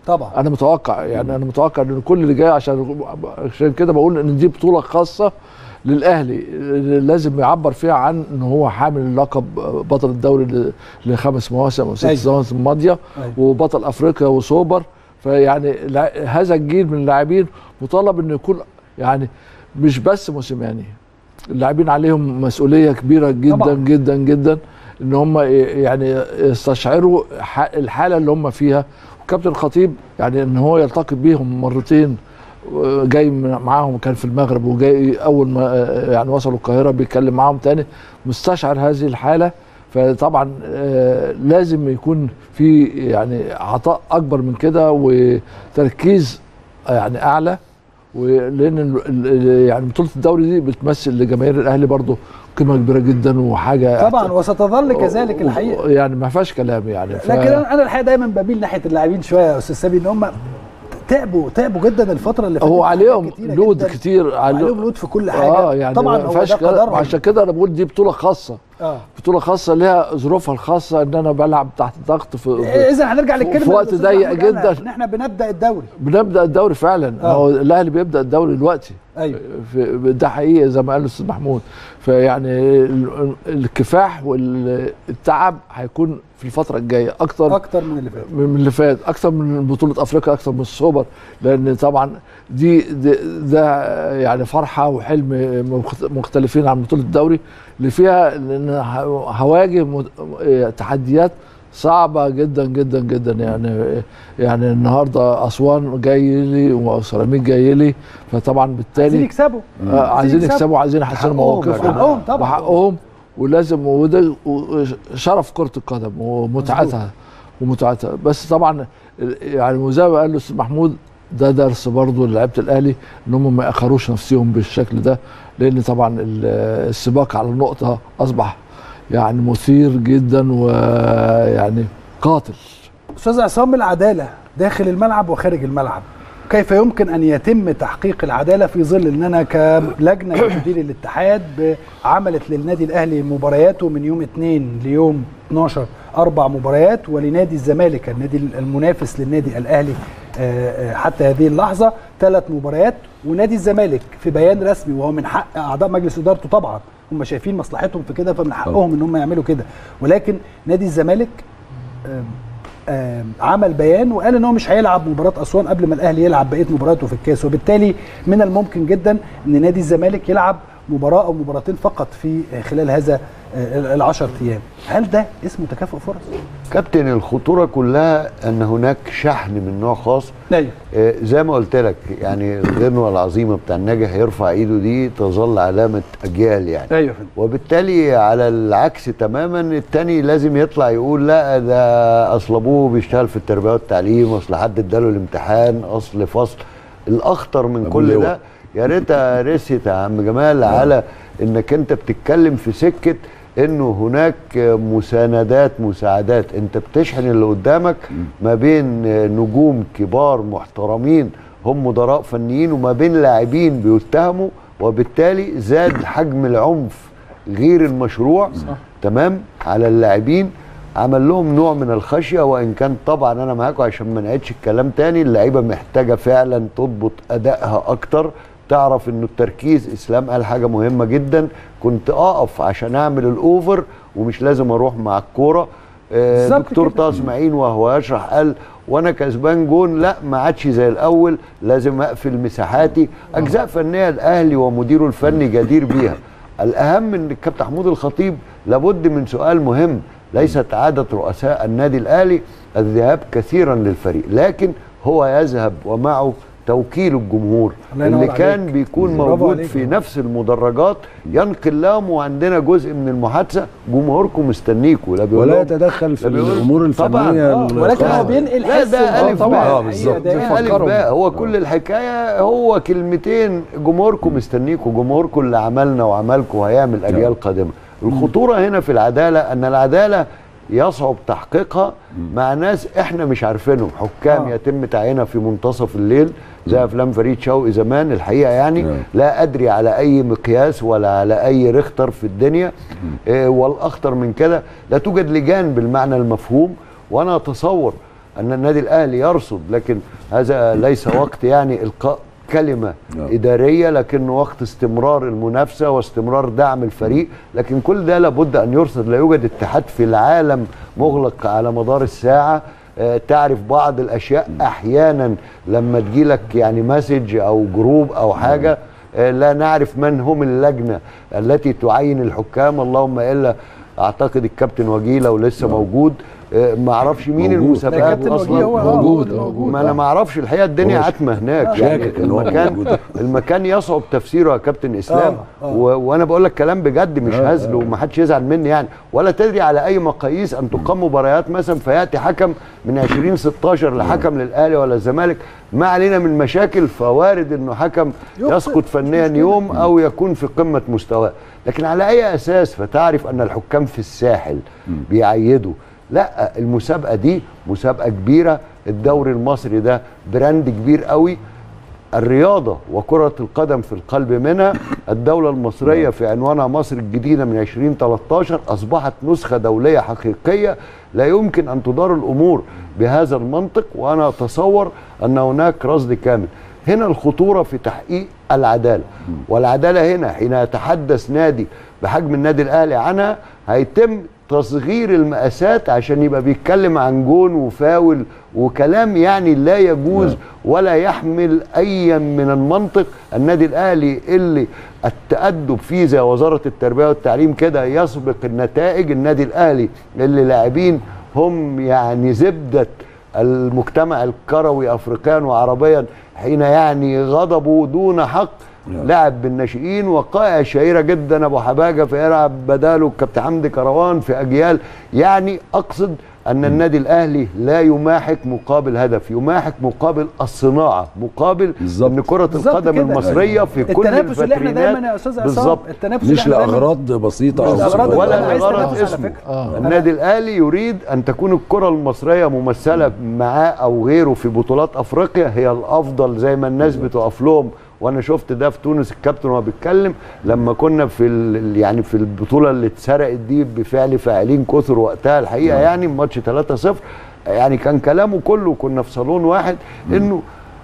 طبعا انا متوقع يعني انا متوقع ان كل اللي جاي عشان عشان كده بقول ان دي بطوله خاصه للاهلي لازم يعبر فيها عن ان هو حامل لقب بطل الدوري ل- لخمس مواسم او ست أيوة. مواسم ماضيه أيوة. وبطل افريقيا وسوبر فيعني لع- هذا الجيل من اللاعبين مطالب انه يكون يعني مش بس موسيماني اللاعبين عليهم مسؤوليه كبيره جدا طبعاً. طبعا. جدا جدا ان هم ي- يعني يستشعروا ح- الحاله اللي هم فيها وكابتن الخطيب يعني ان هو يلتقي بيهم مرتين آه، جاي من- معاهم كان في المغرب وجاي اول ما آه، يعني وصلوا القاهره بيتكلم معاهم تاني مستشعر هذه الحاله فطبعا آه، لازم يكون في يعني عطاء اكبر من كده وتركيز يعني اعلى ولان ال- ال- يعني بطوله الدوري دي بتمثل لجماهير الاهلي برضو قيمه كبيره جدا وحاجه طبعا وستظل كذلك الحقيقه يعني ما فيهاش كلام يعني ف... لكن انا أنا الحقيقه دايما بميل ناحيه اللاعبين شويه يا استاذ سامي ان هم تعبوا تعبوا جدا الفتره اللي فاتت هو في حاجات عليهم كتيرة لود جداً. كتير عليهم لود في كل حاجه اه يعني طبعا ما هو فيهاش ده كلام قدرهم عشان كده انا بقول دي بطوله خاصه اه بطوله خاصه ليها ظروفها الخاصه ان انا بلعب تحت ضغط في, في اذا هنرجع في- للكلمه في وقت اللي الأستاذ ضيق محمود قالها، جدا. ان احنا بنبدا الدوري بنبدا الدوري فعلا آه. هو الاهلي بيبدا الدوري دلوقتي ايوه في ده حقيقي زي ما قال الاستاذ محمود فيعني ال- الكفاح والتعب هيكون في الفتره الجايه اكتر اكتر من اللي فات من اللي فات اكتر من بطوله افريقيا اكتر من السوبر لان طبعا دي, دي ده يعني فرحه وحلم مخت- مختلفين عن بطوله الدوري اللي فيها ان ه- هواجه مت- تحديات صعبه جدا جدا جدا يعني يعني النهارده اسوان جاي لي وسيراميك جاي لي فطبعا عايزين بالتالي يكسبوا آه عايزين يكسبوا. يكسبوا عايزين يحسنوا حقهم يا مواقفهم جماعة. حقهم طبعا وحقهم ولازم وده شرف كرة القدم ومتعتها ومتعتها بس طبعا يعني وزي ما قال الاستاذ محمود ده درس برضه للعيبه الاهلي ان هم ما ياخروش نفسهم بالشكل ده لان طبعا ال- السباق على النقطه اصبح يعني مثير جدا ويعني قاتل استاذ عصام العداله داخل الملعب وخارج الملعب كيف يمكن ان يتم تحقيق العداله في ظل ان انا كلجنه مدير الاتحاد ب- عملت للنادي الاهلي مبارياته من يوم 2 ليوم 12 اربع مباريات ولنادي الزمالك النادي المنافس للنادي الاهلي آه، آه، حتى هذه اللحظه ثلاث مباريات ونادي الزمالك في بيان رسمي وهو من حق اعضاء مجلس ادارته طبعا هم شايفين مصلحتهم في كده فمن حقهم ان هم يعملوا كده ولكن نادي الزمالك آم، آم، عمل بيان وقال ان هو مش هيلعب مباراه اسوان قبل ما الاهلي يلعب بقيه مباراته في الكاس وبالتالي من الممكن جدا ان نادي الزمالك يلعب مباراه او مباراتين فقط في خلال هذا آه، العشر ايام هل ده اسمه تكافؤ فرص؟ كابتن الخطوره كلها ان هناك شحن من نوع خاص ايوه آه، زي ما قلت لك يعني الغنوه العظيمه بتاع الناجح يرفع ايده دي تظل علامه اجيال يعني ايوه يا فندم. وبالتالي على العكس تماما التاني لازم يطلع يقول لا ده اصل ابوه بيشتغل في التربيه والتعليم اصل حد اداله الامتحان اصل فصل الاخطر من أبو كل اللواء. ده يا ريتها رست يا عم جمال على انك انت بتتكلم في سكه انه هناك مساندات مساعدات انت بتشحن اللي قدامك ما بين نجوم كبار محترمين هم مدراء فنيين وما بين لاعبين بيتهموا وبالتالي زاد حجم العنف غير المشروع صح. تمام على اللاعبين عمل لهم نوع من الخشيه وان كان طبعا انا معاكم عشان ما نعيدش الكلام تاني اللعيبه محتاجه فعلا تضبط ادائها اكتر تعرف انه التركيز اسلام قال حاجه مهمه جدا كنت اقف عشان اعمل الاوفر ومش لازم اروح مع الكوره آه، بالظبط دكتور كده. طه اسماعيل وهو يشرح قال وانا كسبان جون لا ما عادش زي الاول لازم اقفل مساحاتي اجزاء فنيه الاهلي ومديره الفني جدير بيها الاهم ان الكابتن محمود الخطيب لابد من سؤال مهم ليست عاده رؤساء النادي الاهلي الذهاب كثيرا للفريق لكن هو يذهب ومعه توكيل الجمهور الله ينور اللي كان عليك. بيكون برافو موجود عليك. في نفس المدرجات ينقل لهم وعندنا جزء من المحادثه جمهوركم مستنيكم لا بيقول ولا لهم- يتدخل في لا بيقول- الامور طبعاً، الفنيه آه، ولكن هو الخاصة. بينقل لا حس ده آه، ألف طبعاً. باء آه، بالظبط. أيوة، ده ده ألف بيفكرهم. باء هو كل الحكاية هو كلمتين جمهوركم مستنيكم جمهوركم اللي عملنا وعملكم وهيعمل أجيال قادمة الخطورة هنا في العدالة أن العدالة يصعب تحقيقها مع ناس احنا مش عارفينهم حكام آه. يتم تعيينها في منتصف الليل زي افلام فريد شوقي زمان الحقيقه يعني نعم. لا ادري على اي مقياس ولا على اي ريختر في الدنيا آه والاخطر من كده لا توجد لجان بالمعنى المفهوم وانا اتصور ان النادي الاهلي يرصد لكن هذا ليس وقت يعني القاء كلمه نعم. اداريه لكنه وقت استمرار المنافسه واستمرار دعم الفريق لكن كل ده لابد ان يرصد لا يوجد اتحاد في العالم مغلق على مدار الساعه آه، تعرف بعض الاشياء احيانا لما تجيلك يعني مسج او جروب او حاجه آه، لا نعرف من هم اللجنه التي تعين الحكام اللهم الا اعتقد الكابتن وجيه لو لسه موجود آه، ما اعرفش مين موجود. المسابقات الكابتن وجيه اصلا هو- موجود هو- موجود ما انا ما اعرفش الحقيقه الدنيا هو عتمه هناك شاكك يعني إن هو المكان موجود. المكان يصعب تفسيره يا كابتن اسلام آه، آه. و... وانا بقول لك كلام بجد مش آه، هزل وما حدش يزعل مني يعني ولا تدري على اي مقاييس ان تقام مباريات مثلا فياتي حكم من 2016 لحكم للاهلي ولا الزمالك ما علينا من مشاكل فوارد انه حكم يخطئ، يسقط مش فنيا مشكلة. يوم او يكون في قمه مستواه لكن على اي اساس فتعرف ان الحكام في الساحل بيعيدوا لا المسابقه دي مسابقه كبيره الدوري المصري ده براند كبير قوي الرياضة وكرة القدم في القلب منها الدولة المصرية في عنوانها مصر الجديدة من 2013 أصبحت نسخة دولية حقيقية لا يمكن أن تدار الأمور بهذا المنطق وأنا أتصور أن هناك رصد كامل هنا الخطورة في تحقيق العدالة والعدالة هنا حين يتحدث نادي بحجم النادي الأهلي عنها هيتم تصغير المقاسات عشان يبقى بيتكلم عن جون وفاول وكلام يعني لا يجوز ولا يحمل اي من المنطق النادي الاهلي اللي التأدب فيه زي وزارة التربية والتعليم كده يسبق النتائج النادي الاهلي اللي لاعبين هم يعني زبدة المجتمع الكروي افريقيا وعربيا حين يعني غضبوا دون حق لعب بالناشئين وقائع شهيره جدا ابو حباجه فيلعب بداله الكابتن حمدي كروان في اجيال يعني اقصد ان النادي الاهلي لا يماحك مقابل هدف يماحك مقابل الصناعه مقابل بالظبط. ان كره بالظبط القدم كده. المصريه في كل التنافس اللي احنا الفترينات دايما يا استاذ عصام بالظبط التنافس اللي مش احنا دايماً- لاغراض بسيطه مش او لأغراض صغيرة. أنا ولا عايز لغرض تنافس على اسمه فكرة. آه. النادي الاهلي يريد ان تكون الكره المصريه ممثله معاه او غيره في بطولات افريقيا هي الافضل زي ما الناس بتقف لهم وانا شفت ده في تونس الكابتن وهو بيتكلم لما كنا في ال- يعني في البطوله اللي اتسرقت دي بفعل فاعلين كثر وقتها الحقيقه يعني ماتش 3-0 يعني كان كلامه كله كنا في صالون واحد انه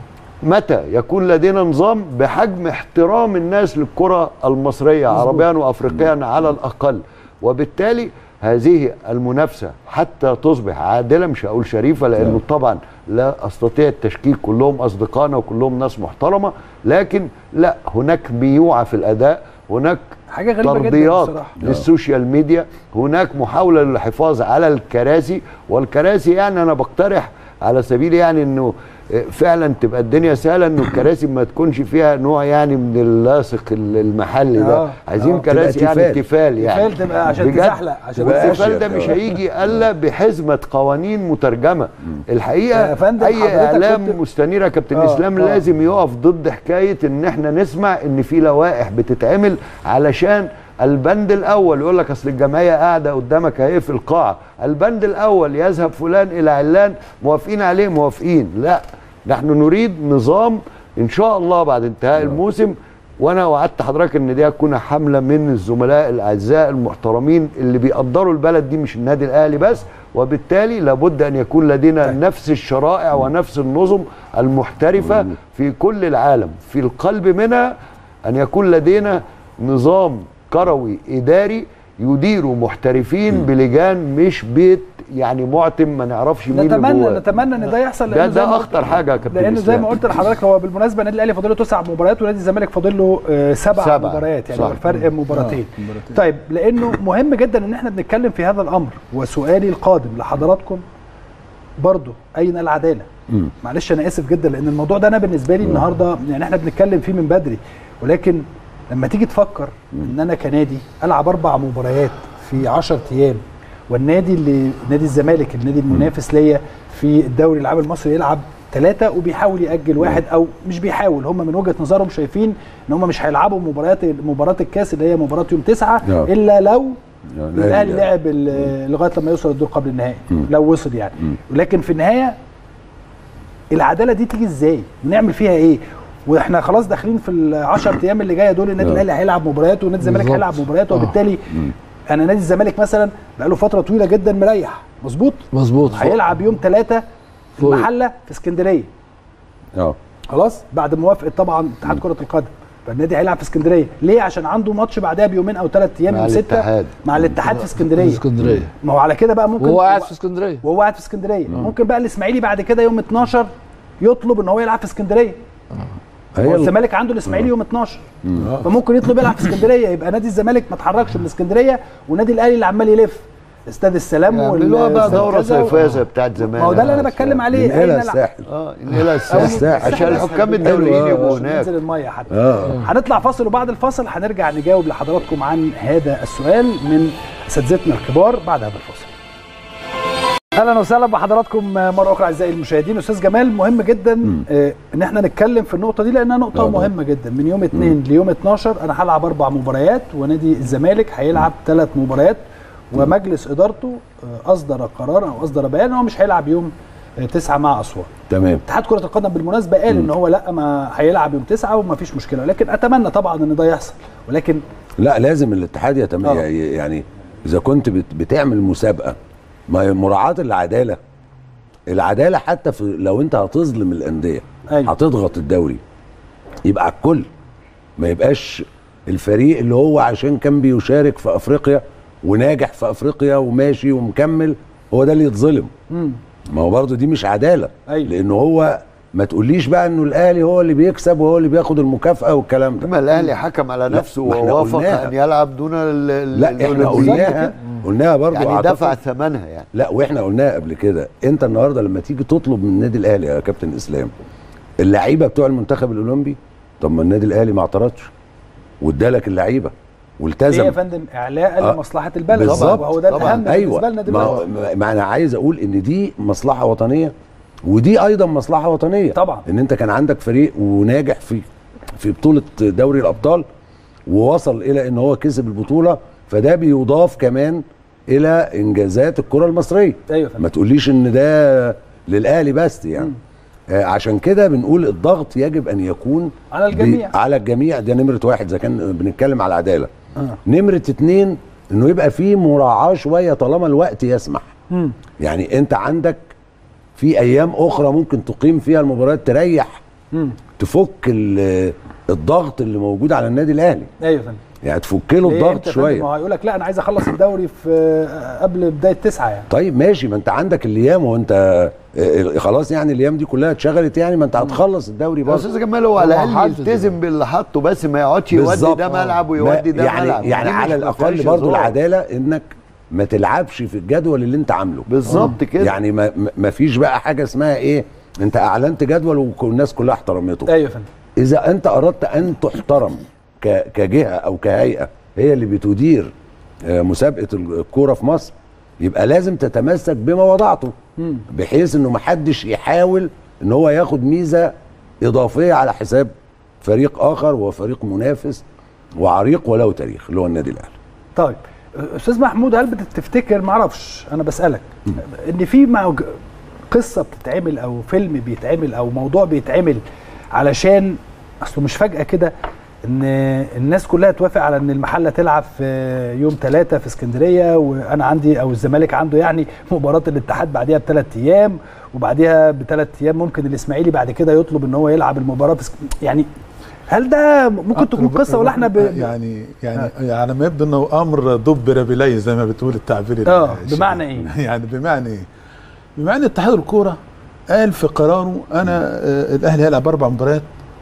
متى يكون لدينا نظام بحجم احترام الناس للكرة المصرية عربيا وأفريقيا على الأقل وبالتالي هذه المنافسة حتى تصبح عادلة مش هقول شريفة لأنه طبعا لا أستطيع التشكيك كلهم أصدقائنا وكلهم ناس محترمة لكن لا هناك ميوعة في الأداء هناك حاجه غريبه جدا ترضيات بصراحه للسوشيال ميديا هناك محاولة للحفاظ على الكراسي والكراسي يعني أنا بقترح على سبيل يعني انه فعلا تبقى الدنيا سهله انه الكراسي ما تكونش فيها نوع يعني من اللاصق المحلي ده آه، عايزين آه. كراسي تبقى يعني تيفال. تيفال يعني تيفال تبقى عشان بجد. تزحلق عشان تبقى والتيفال ده أشيك. مش هيجي الا بحزمه قوانين مترجمه الحقيقه يا فندم اي حضرتك اعلام كنت- مستنير يا كابتن آه، اسلام آه. لازم يقف ضد حكايه ان احنا نسمع ان في لوائح بتتعمل علشان البند الاول يقول لك اصل الجمعيه قاعده قدامك اهي في القاعه البند الاول يذهب فلان الى علان موافقين عليه موافقين لا نحن نريد نظام ان شاء الله بعد انتهاء الموسم وانا وعدت حضرتك ان دي هتكون حمله من الزملاء الاعزاء المحترمين اللي بيقدروا البلد دي مش النادي الاهلي بس وبالتالي لابد ان يكون لدينا نفس الشرائع ونفس النظم المحترفه في كل العالم في القلب منها ان يكون لدينا نظام كروي اداري يدير محترفين بلجان مش بيت يعني معتم ما نعرفش مين اللي نتمنى جواه نتمنى ان ده يحصل ده لأن زي ما ده قلت- اخطر حاجه يا كابتن لان زي ما إسلام. قلت لحضرتك هو بالمناسبه النادي الاهلي فاضل له تسع مباريات ونادي الزمالك فاضل له آه، سبع, سبع. مباريات يعني صح. فرق مباراتين آه، مباراتين. طيب لانه مهم جدا ان احنا بنتكلم في هذا الامر وسؤالي القادم لحضراتكم برضو اين العداله معلش انا اسف جدا لان الموضوع ده انا بالنسبه لي النهارده يعني احنا بنتكلم فيه من بدري ولكن لما تيجي تفكر ان انا كنادي العب اربع مباريات في 10 ايام والنادي اللي نادي الزمالك النادي المنافس ليا في الدوري العام المصري يلعب ثلاثة وبيحاول يأجل واحد أو مش بيحاول هم من وجهة نظرهم شايفين إن هم مش هيلعبوا مباريات مباراة الكاس اللي هي مباراة يوم تسعة نعم. إلا لو يعني الاهلي لا- لعب ال- لغايه لما يوصل الدور قبل النهائي لو وصل يعني ولكن في النهايه العداله دي تيجي ازاي؟ ونعمل فيها ايه؟ واحنا خلاص داخلين في ال 10 ايام اللي جايه دول النادي آه. الاهلي هيلعب مباريات ونادي الزمالك بالظبط. هيلعب مباريات آه. وبالتالي انا نادي الزمالك مثلا بقاله فتره طويله جدا مريح مظبوط؟ مظبوط هيلعب يوم ثلاثة فوق. المحله في اسكندريه اه خلاص بعد موافقه طبعا اتحاد كره القدم فالنادي هيلعب في اسكندريه ليه عشان عنده ماتش بعدها بيومين او ثلاث ايام مع يوم 6 الاتحاد. مع الاتحاد في اسكندريه في اسكندريه ما هو على كده بقى ممكن وهو قاعد في اسكندريه وهو قاعد في اسكندريه ممكن بقى الاسماعيلي بعد كده يوم 12 يطلب ان هو يلعب في اسكندريه هي هو ال- الزمالك عنده الاسماعيلي يوم 12 فممكن يطلب يلعب في اسكندريه يبقى نادي الزمالك ما اتحركش من اسكندريه ونادي الاهلي اللي عمال يلف استاد السلام يعملوها بقى والاستاد دوره كذا و- صيفيه زي بتاعت زمان ما هو ده اللي انا بتكلم عليه ننقلها أين الع- الساحل اه ننقلها الساحل الساحل. عشان الحكام الدوليين أيوة. يبقوا عشان هناك ننزل الميه حتى اه هنطلع فاصل وبعد الفاصل هنرجع نجاوب لحضراتكم عن هذا السؤال من اساتذتنا الكبار بعد هذا الفاصل اهلا وسهلا بحضراتكم مره اخرى اعزائي المشاهدين استاذ جمال مهم جدا آه، ان احنا نتكلم في النقطه دي لانها نقطه طبعا. مهمه جدا من يوم 2 ليوم 12 انا هلعب اربع مباريات ونادي الزمالك هيلعب ثلاث مباريات ومجلس ادارته آه، اصدر قرار او اصدر بيان ان هو مش هيلعب يوم 9 مع اسوان تمام اتحاد كره القدم بالمناسبه قال ان هو لا ما هيلعب يوم 9 وما فيش مشكله لكن اتمنى طبعا ان ده يحصل ولكن لا لازم الاتحاد يتم آه. يعني اذا كنت بت- بتعمل مسابقه ما هي مراعاه العداله العداله حتى في لو انت هتظلم الانديه أيوة. هتضغط الدوري يبقى على الكل ما يبقاش الفريق اللي هو عشان كان بيشارك في افريقيا وناجح في افريقيا وماشي ومكمل هو ده اللي يتظلم ما هو برضه دي مش عداله أيوة. لانه هو ما تقوليش بقى انه الاهلي هو اللي بيكسب وهو اللي بياخد المكافاه والكلام ده اما الاهلي حكم على لا، نفسه ما احنا ووافق قلناها. ان يلعب دون ال- ال- لا دون احنا الفيزا. قلناها قلناها برضه يعني أعتقد. دفع ثمنها يعني لا واحنا قلناها قبل كده انت النهارده لما تيجي تطلب من النادي الاهلي يا كابتن اسلام اللعيبه بتوع المنتخب الاولمبي طب ما النادي الاهلي ما اعترضش وادالك اللعيبه ليه والتزم يا فندم اعلاء آه. لمصلحه البلد بالظبط. وهو ده طبعاً. الاهم ايوه بالنسبه لنا ما, دلوقتي ما- ما انا عايز اقول ان دي مصلحه وطنيه ودي ايضا مصلحه وطنيه طبعا. ان انت كان عندك فريق وناجح في في بطوله دوري الابطال ووصل الى ان هو كسب البطوله فده بيضاف كمان الى انجازات الكره المصريه ايوه يا فندم ما تقوليش ان ده للاهلي بس يعني آه عشان كده بنقول الضغط يجب ان يكون على الجميع. ب- على الجميع ده نمره واحد اذا كان بنتكلم على العداله آه. نمره اتنين انه يبقى في مراعاه شويه طالما الوقت يسمح مم. يعني انت عندك في ايام اخرى ممكن تقيم فيها المباريات تريح مم. تفك ال- الضغط اللي موجود على النادي الاهلي ايوه يا فندم يعني تفك له ليه الضغط انت يا فندم؟ شويه ما هو هيقول لك لا انا عايز اخلص الدوري في قبل بدايه تسعه يعني طيب ماشي ما انت عندك الايام وانت اه، خلاص يعني الايام دي كلها اتشغلت يعني ما انت هتخلص الدوري يا برضه استاذ جمال هو على هو الاقل حافظ يلتزم باللي حطه بس ما يقعدش يودي بالظبط. ده ملعب ما- ويودي ده يعني ملعب يعني دي على مش- ما الاقل فيهاش برضه هزار. العداله انك ما تلعبش في الجدول اللي انت عامله بالظبط كده يعني ما, ما- ما فيش بقى حاجه اسمها ايه انت اعلنت جدول والناس كلها احترمته ايوه يا فندم اذا انت اردت ان تحترم ك- كجهه او كهيئه هي اللي بتدير آه، مسابقه الكوره في مصر يبقى لازم تتمسك بما وضعته بحيث انه محدش يحاول ان هو ياخد ميزه اضافيه على حساب فريق اخر وفريق منافس وعريق وله تاريخ اللي هو النادي الاهلي طيب استاذ محمود هل بتفتكر ما اعرفش انا بسالك ان في موج- قصه بتتعمل او فيلم بيتعمل او موضوع بيتعمل علشان اصله مش فجاه كده ان الناس كلها توافق على ان المحله تلعب في يوم ثلاثة في اسكندريه وانا عندي او الزمالك عنده يعني مباراه الاتحاد بعديها بثلاث ايام وبعديها بثلاث ايام ممكن الاسماعيلي بعد كده يطلب ان هو يلعب المباراه في اسك... يعني هل ده ممكن تكون قصه ولا احنا ب... يعني يعني على ما يبدو انه امر دبر بلي زي ما بتقول التعبير اه الشديد. بمعنى ايه؟ يعني بمعنى ايه؟ بمعنى اتحاد الكوره قال في قراره انا آه، الاهلي هيلعب اربع مباريات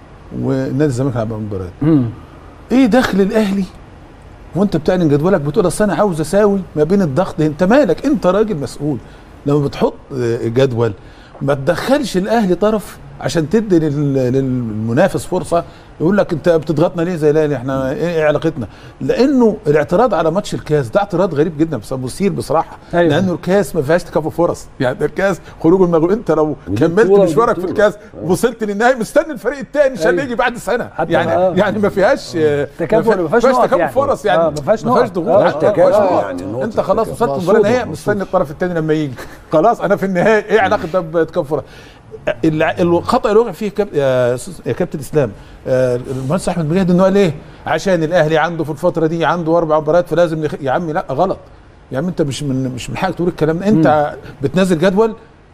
ونادي الزمالك هيلعب اربع مباريات مم. ايه دخل الاهلي وانت بتعلن جدولك بتقول اصل انا عاوز اساوي ما بين الضغط انت مالك انت راجل مسؤول لما بتحط آه، جدول ما تدخلش الاهلي طرف عشان تدي لل- للمنافس فرصه يقول لك انت بتضغطنا ليه زي الاهلي احنا ايه إيه علاقتنا لانه الاعتراض على ماتش الكاس ده اعتراض غريب جدا بس مثير بصراحه أيوة. لانه الكاس ما فيهاش تكافؤ فرص يعني ده الكاس خروج المغلوب انت لو ودي كملت بطولة مشوارك ودي في بطولة. الكاس وصلت للنهائي مستني الفريق الثاني عشان أيوة. يجي بعد سنه حتى يعني ما- آه. يعني ما فيهاش آه، تكافؤ ما فيهاش نقط تكافؤ يعني. فرص يعني آه، ما فيهاش ما فيهاش نقط. ضغوط آه، حتى آه، ما فيهاش آه، نقط. يعني نقطة انت خلاص التكافؤ. وصلت المباراه النهائيه مقصودة، مستني الطرف الثاني لما يجي خلاص انا في النهائي ايه علاقه ده بتكافؤ فرص الع- الخطا اللي وقع فيه كاب... يا, أستاذ- يا كابتن اسلام آه، المهندس احمد مجاهد انه قال ايه عشان الاهلي عنده في الفتره دي عنده اربع مباريات فلازم نخ... يا عمي لا غلط يا عم انت مش من مش من حقك تقول الكلام ده انت بتنزل جدول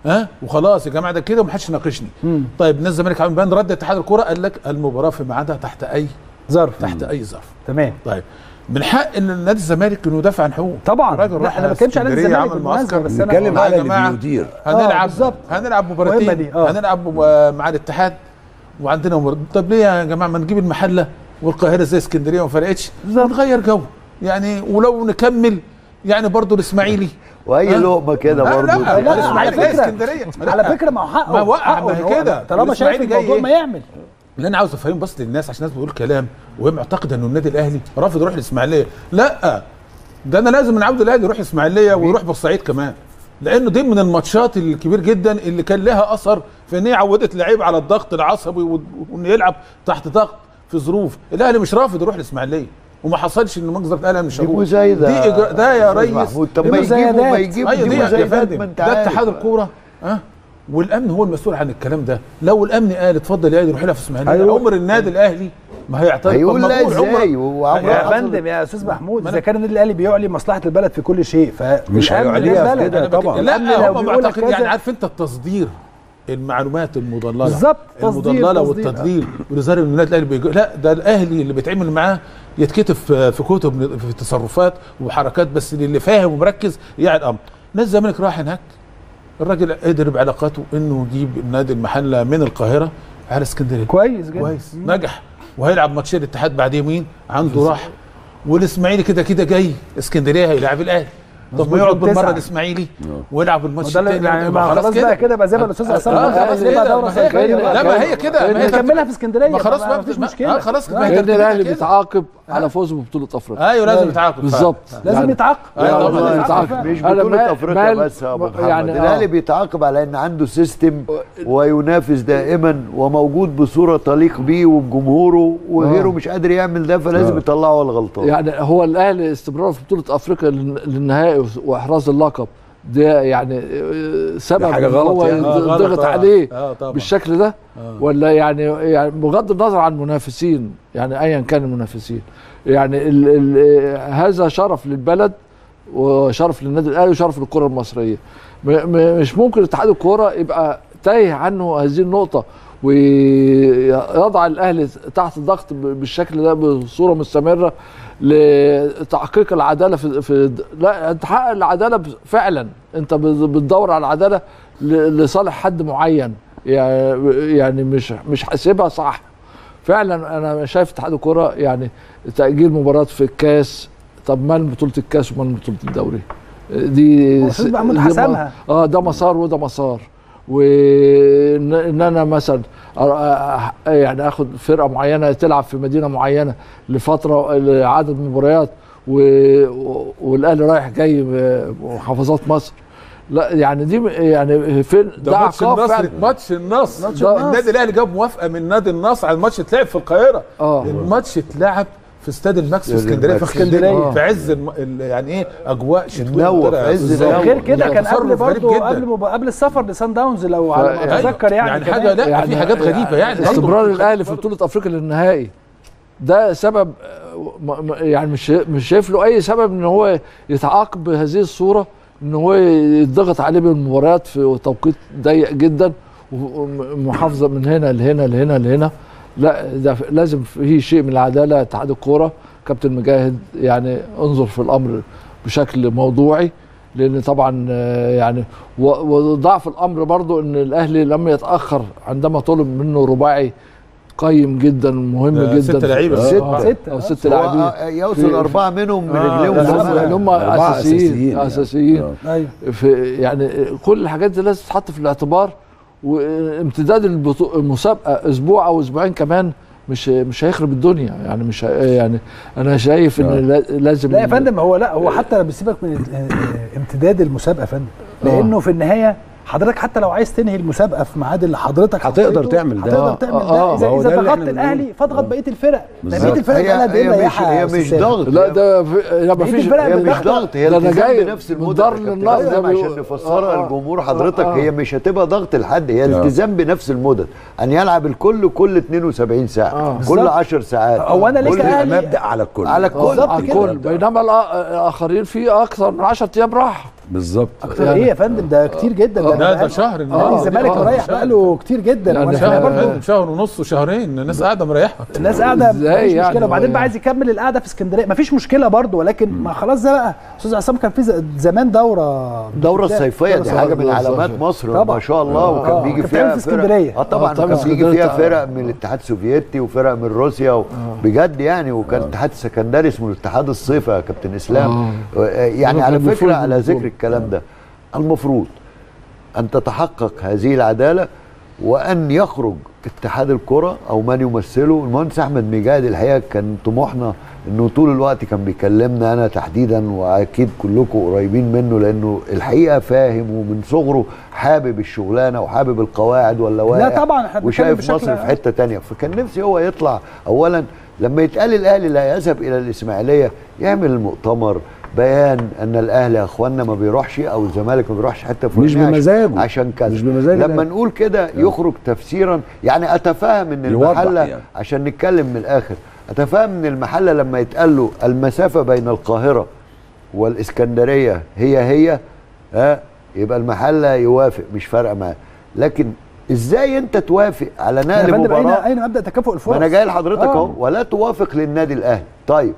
ها وخلاص يا جماعه ده كده ومحدش يناقشني طيب نادي الزمالك عامل بيان رد اتحاد الكوره قال لك المباراه في ميعادها تحت اي ظرف تحت اي ظرف تمام طيب من حق ان نادي الزمالك انه يدافع عن حقوقه طبعا الراجل لا راح انا ما بتكلمش على نادي اسكندرية الزمالك عمل بالمناسبه معسكر بس انا نتكلم والله على يا اللي جماعة. بيدير هنلعب بالظبط. هنلعب المهمة مباراتين دي، آه. هنلعب آه، مع الاتحاد وعندنا مباراة طب ليه يا جماعه ما نجيب المحله والقاهره زي اسكندريه وما فرقتش نغير جو يعني ولو نكمل يعني برضو الاسماعيلي واي ها؟ لقمه كده لا، برضه لا، لا على الإسماعيلي جاي فكره اسكندريه على لا. فكره ما هو حقه ما وقع، حقه ما إن هي هو كده. طالما شايف الإسماعيلي جاي الموضوع إيه؟ ما يعمل اللي انا عاوز افهم بس للناس عشان الناس بتقول كلام وهي معتقده انه النادي الاهلي رافض يروح الاسماعيليه لا ده انا لازم نعود الاهلي يروح الاسماعيليه ويروح بورسعيد كمان لانه دي من الماتشات الكبير جدا اللي كان لها اثر في ان هي عودت اللعيب على الضغط العصبي و- وانه يلعب تحت ضغط في ظروف الاهلي مش رافض يروح الاسماعيليه وما حصلش ان مجزره الاهلي مش دي هروح مزايده دي إجراء ده يا أستاذ ريس محمود. طب دي ما يجيبوا ما مزايدات. يجيبوا ايوه دي دي يا مزايدات فندم ما انت ده عارف. اتحاد الكوره ها والامن هو المسؤول عن الكلام ده لو الامن قال اتفضل يا يروح لها في اسماعيليه أيوة. عمر النادي الاهلي ما هيعترض هيقول طب ما لا طول عمر- ازاي وعمره يا حصل. فندم يا استاذ محمود ما اذا أنا- كان النادي الاهلي بيعلي مصلحه البلد في كل شيء مش فالأمن هيعليها في للبلد. كده أنا بك- طبعا. الأمن لا لو هم بيقول لك معتقد يعني كذا- عارف انت التصدير المعلومات المضلله بالظبط، تصدير- المضلله تصدير. والتضليل ولذلك النادي الاهلي بيجو لا ده الاهلي اللي بيتعمل معاه يتكتب في في كتب في تصرفات وحركات بس اللي فاهم ومركز يعني الامر نادي الزمالك راح هناك الراجل قدر بعلاقاته انه يجيب النادي المحله من القاهره على اسكندريه كويس جدا كويس نجح وهيلعب ماتشين الاتحاد بعد يومين عنده راحه والاسماعيلي كده كده جاي اسكندريه هيلاعب الاهلي طب ما مظبوط، يقعد يوم بالمره تسعة. الاسماعيلي ويلعب الماتش وده اللي- التاني يعني يبقى ما خلاص بقى كده بقى زي ما الاستاذ عصام آه، قال، خلاص خلاص كده. يبقى دوره ما هي صيفيه كده. لا ما هي كده ما هي نكملها في اسكندريه ما خلاص ما بقى فيش ما- مشكله آه، خلاص ما هي لان ترتيبها الاهلي كده. بيتعاقب على فوزه ببطوله افريقيا ايوه لازم يتعاقب بالظبط لازم يعني- يتعاقب أيوة آه، طبعاً. لازم يتعاقب. يتعاقب. مش أنا بطولة ما- افريقيا مال- بس يا ابو ما- محمد يعني الاهلي آه. بيتعاقب على ان عنده سيستم وينافس دائما وموجود بصوره تليق بيه وبجمهوره وغيره آه. مش قادر يعمل ده فلازم آه. يطلعه هو الغلطان يعني هو الاهلي استمراره في بطوله افريقيا للن- للنهائي واحراز اللقب ده يعني آه، سبب ده حاجة إن غلط هو يعني. آه، غلط، ضغط آه. عليه آه، طبعاً. بالشكل ده ولا يعني يعني بغض النظر عن المنافسين يعني ايا كان المنافسين يعني ال ال هذا شرف للبلد وشرف للنادي الاهلي وشرف للكره المصريه م م مش ممكن اتحاد الكوره يبقى تايه عنه هذه النقطه ويضع الاهلي تحت ضغط ب- بالشكل ده بصوره مستمره لتحقيق العداله في, في لا تحقق العداله فعلا انت بت- بتدور على العداله ل- لصالح حد معين يعني يعني مش مش حاسبها صح فعلا انا شايف اتحاد الكوره يعني تاجيل مباراه في الكاس طب مال بطوله الكاس ومال بطوله الدوري دي هو أستاذ محمود دي حسمها. اه ده مسار وده مسار وان إن انا مثلا أ- أ- يعني اخد فرقه معينه تلعب في مدينه معينه لفتره لعدد مباريات و- والاهلي رايح جاي محافظات مصر لا يعني دي يعني فين ده ده ماتش عقاب النصر فعلا ماتش النصر ماتش النصر. النادي الاهلي جاب موافقه من نادي النصر على الماتش اتلعب في القاهره اه الماتش اتلعب في استاد الماكس في استاد اسكندريه في الماكس. اسكندريه آه. في عز الم... ال- يعني ايه اجواء شتويه النوة، وطلع في عز بالظبط. النوة. غير كده كان تصرف قبل غريب برضه جداً. قبل مب... قبل السفر لسان داونز لو على ما أيوة. اتذكر يعني, يعني كمان. حاجه لا في حاجات غريبه يعني استمرار برضه الاهلي في بطوله افريقيا للنهائي ده سبب آه، م- م- يعني مش مش شايف له اي سبب ان هو يتعاقب بهذه الصوره ان هو يضغط عليه بالمباريات في توقيت ضيق جدا ومحافظه من هنا لهنا لهنا لهنا لا ده ف- لازم فيه شيء من العداله اتحاد الكوره كابتن مجاهد يعني انظر في الامر بشكل موضوعي لان طبعا آه، يعني و- وضعف الامر برضو ان الاهلي لم يتاخر عندما طلب منه رباعي قيم جدا مهم ده جدا ست لعيبة. آه، ستة. آه، ستة. أو ست هو لاعبين يوصل في- اربعه منهم من آه، رجليهم لا، اللي هم- زمان. اللي هم أربعة اساسيين أساسيين يعني. اساسيين آه. ايوه في يعني كل الحاجات دي لازم تتحط في الاعتبار وامتداد البطو- المسابقه اسبوع او اسبوعين كمان مش مش هيخرب الدنيا يعني مش هي- يعني انا شايف ان لا- لازم لا يا فندم هو لا هو حتى بيسيبك من اه، اه، امتداد المسابقه يا فندم لانه في النهايه حضرتك حتى لو عايز تنهي المسابقه في ميعاد اللي حضرتك هتقدر حطيته، تعمل ده. هتقدر آه، تعمل آه، ده آه، اذا ما هو اذا ده اللي ضغطت احنا الاهلي بنقوله. فاضغط آه. بقيه الفرق لان بقيه بالظبط. الفرق بقى هي, هي الا مش هي مش ضغط لا هي- ده في- لا بقية مفيش الفرق هي مش بتاخد- ضغط هي ده أنا التزام جاي بنفس من المدة دار يا كابتن للنار زي إسلام ما عشان بيقول. نفسرها آه، آه. للجمهور حضرتك آه. هي مش هتبقى ضغط لحد هي آه. التزام بنفس المدد ان يلعب الكل كل 72 ساعه آه. كل بالظبط. 10 ساعات هو أنا ليه كل- كأهلي- مبدا على الكل على الكل بالظبط على كده. الكل بينما الآ- الاخرين في اكثر من 10 ايام راحه بالظبط اكتر يعني- ايه يا فندم ده كتير جدا آه، ده لا، بقاله- ده شهر نادي النهارده. الزمالك آه، مريح شهر. بقاله كتير جدا يعني وانا شهر شايف شهر برضه شهر ونص وشهرين الناس قاعده مريحه الناس قاعده إزاي مفيش يعني مشكله وبعدين هو بقى عايز يكمل القعده في اسكندريه مفيش مشكله برضه ولكن ما خلاص ده بقى استاذ عصام كان في ز- زمان دوره الدورة الصيفية دي دورة حاجة من صيفية. علامات مصر طبعا. ما شاء الله آه. وكان بيجي كانت فيها بتعمل في اسكندرية. فرق اه طبعا آه، طبعا كان بيجي اسكندرية فيها طبعا. فرق من الاتحاد السوفيتي وفرق من روسيا و... بجد يعني وكان الاتحاد السكندري اسمه الاتحاد الصيفي يا كابتن اسلام آه. يعني هو على كان المفروض فكرة على المفروض. ذكر الكلام ده المفروض أن تتحقق هذه العدالة وأن يخرج اتحاد الكرة أو من يمثله المهندس أحمد مجاهد الحقيقة كان طموحنا إنه طول الوقت كان بيكلمنا أنا تحديدا وأكيد كلكم قريبين منه لأنه الحقيقة فاهم ومن صغره حابب الشغلانة وحابب القواعد واللوائح لا طبعا احنا بنتكلم وشايف بشكل مصر في حتة تانية فكان نفسي هو يطلع أولا لما يتقال الأهلي لا يذهب إلى الإسماعيلية يعمل المؤتمر بيان ان الاهلي يا اخوانا ما بيروحش او الزمالك ما بيروحش حته فلانيه مش عشان- بمزاجه. عشان كذا مش بمزاج لما الأهلي. نقول كده يخرج تفسيرا يعني اتفهم ان يوضح المحله يعني. عشان نتكلم من الاخر اتفهم ان المحله لما يتقال له المسافه بين القاهره والاسكندريه هي هي ها يبقى المحله يوافق مش فارقه معاه لكن ازاي انت توافق على يا نقل فندم اين مباراه اين مبدا تكافؤ الفرص ما انا جاي لحضرتك آه. اهو ولا توافق للنادي الاهلي طيب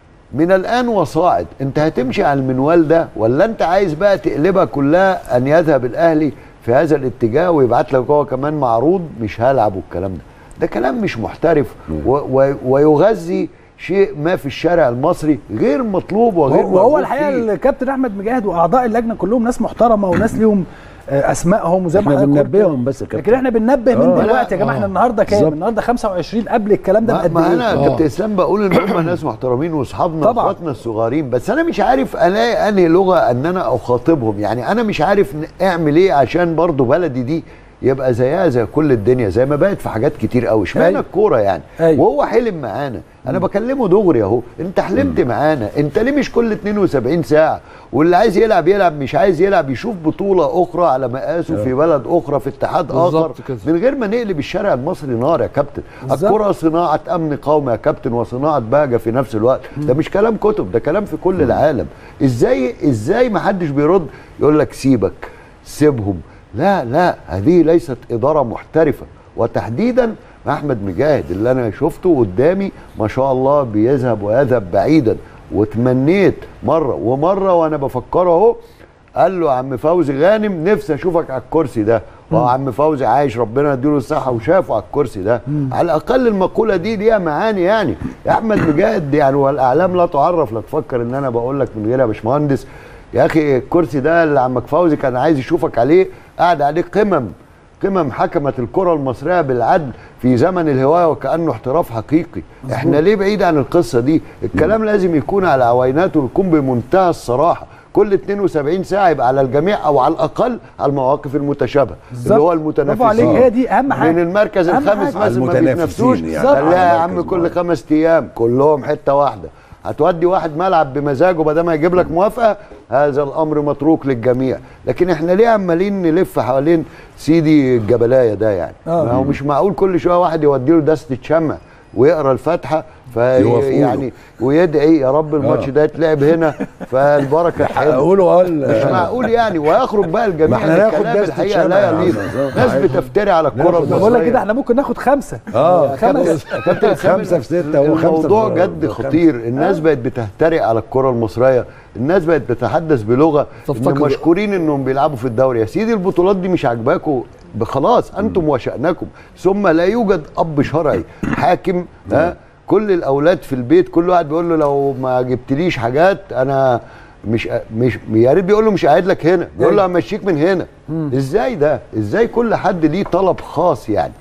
من الان وصاعد انت هتمشي على المنوال ده ولا انت عايز بقى تقلبها كلها ان يذهب الاهلي في هذا الاتجاه ويبعت لك هو كمان معروض مش هلعب والكلام ده ده كلام مش محترف و و ويغذي شيء ما في الشارع المصري غير مطلوب وغير وهو مرغوب الحقيقه فيه. الكابتن احمد مجاهد واعضاء اللجنه كلهم ناس محترمه وناس ليهم آه، اسمائهم وزي ما احنا حضرتك قلت. بننبههم بس يا لكن كابتن احنا بننبه من آه. دلوقتي يا جماعه آه. احنا النهارده كام؟ بالظبط. النهارده 25 قبل الكلام ده ما, بقد ما ايه؟ انا آه. كابتن اسلام بقول ان هم ناس محترمين واصحابنا طبعا. واخواتنا الصغيرين بس انا مش عارف الاقي انهي لغه ان انا اخاطبهم يعني انا مش عارف ن- اعمل ايه عشان برضو بلدي دي يبقى زيها زي كل الدنيا زي ما بقت في حاجات كتير قوي اشمعنى أيوة. الكوره يعني أيوة. وهو حلم معانا انا بكلمه دغري اهو انت حلمت معانا انت ليه مش كل 72 ساعه واللي عايز يلعب يلعب مش عايز يلعب يشوف بطوله اخرى على مقاسه في بلد اخرى في اتحاد اخر بالظبط كده. من غير ما نقلب الشارع المصري نار يا كابتن بالظبط. الكره صناعه امن قومي يا كابتن وصناعه بهجه في نفس الوقت ده مش كلام كتب ده كلام في كل العالم ازاي ازاي ما حدش بيرد يقول لك سيبك سيبهم لا لا هذه ليست اداره محترفه وتحديدا احمد مجاهد اللي انا شفته قدامي ما شاء الله بيذهب ويذهب بعيدا وتمنيت مره ومره وانا بفكره اهو قال له يا عم فوزي غانم نفسي اشوفك على الكرسي ده وهو عم فوزي عايش ربنا يديله الصحه وشافه على الكرسي ده على الاقل المقوله دي ليها معاني يعني يا احمد مجاهد يعني والاعلام لا تعرف لا تفكر ان انا بقول لك من غير يا باشمهندس يا اخي الكرسي ده اللي عمك فوزي كان عايز يشوفك عليه قاعد عليه قمم قمم حكمت الكرة المصرية بالعدل في زمن الهواية وكأنه احتراف حقيقي احنا ليه بعيد عن القصة دي الكلام لازم يكون على عويناته ويكون بمنتهى الصراحة كل 72 ساعة يبقى على الجميع أو على الأقل على المواقف المتشابهة اللي هو برافو عليك المتنافسين هي دي اهم حاجه من المركز أهم الخامس حاجة. مثلا ما المتنافسين بيتنافسوش يعني. قال لا يا على عم مركز كل واحد. خمس ايام كلهم حته واحده هتودي واحد ملعب بمزاجه بدل ما يجيب لك موافقه هذا الامر متروك للجميع لكن احنا ليه عمالين نلف حوالين سيدي الجبلايه ده يعني آه. ما هو مش معقول كل شويه واحد يودي له دستة شمع ويقرا الفاتحه في يوافقوا له. يعني ويدعي يا رب الماتش آه. ده يتلعب هنا فالبركه حلوه اقولوا قال مش معقول يعني ويخرج بقى الجميع ما احنا ناخد الكلام دستة الحقيقه شمع لا يا عم. يليق بالظبط. ناس عايز- بتفتري على الكره ناخد- المصريه بقول لك كده احنا ممكن ناخد خمسه اه خمس كابتن سامي، خمسة في ستة وخمسة الموضوع في- جد خمسة. خطير الناس بقت بتهترئ على الكرة المصرية الناس بقت بتتحدث بلغة ان تفتقد- مشكورين انهم بيلعبوا في الدوري يا سيدي البطولات دي مش عاجباكم خلاص انتم وشأنكم ثم لا يوجد اب شرعي حاكم ها كل الاولاد في البيت كل واحد بيقول له لو ما جبتليش حاجات انا مش مش يا ريت بيقول له مش قاعد لك هنا بيقول له همشيك من هنا ازاي ده ازاي كل حد ليه طلب خاص يعني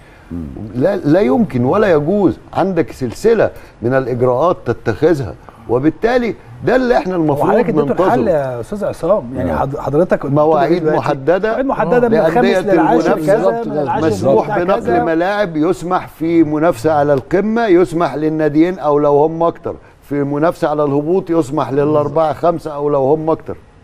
لا لا يمكن ولا يجوز عندك سلسله من الاجراءات تتخذها وبالتالي ده اللي احنا المفروض وحضرتك اديته الحل ننتظره يا استاذ عصام يعني حض- حضرتك قلت مواعيد دلوقتي محدده مواعيد محدده من الخامس لأندية للعاشر المنافسة. كذا من العاشر مسموح للتسعة بنقل كذا. ملاعب يسمح في منافسه على القمه يسمح للناديين او لو هم اكتر في منافسه على الهبوط يسمح للاربعه خمسه او لو هم اكتر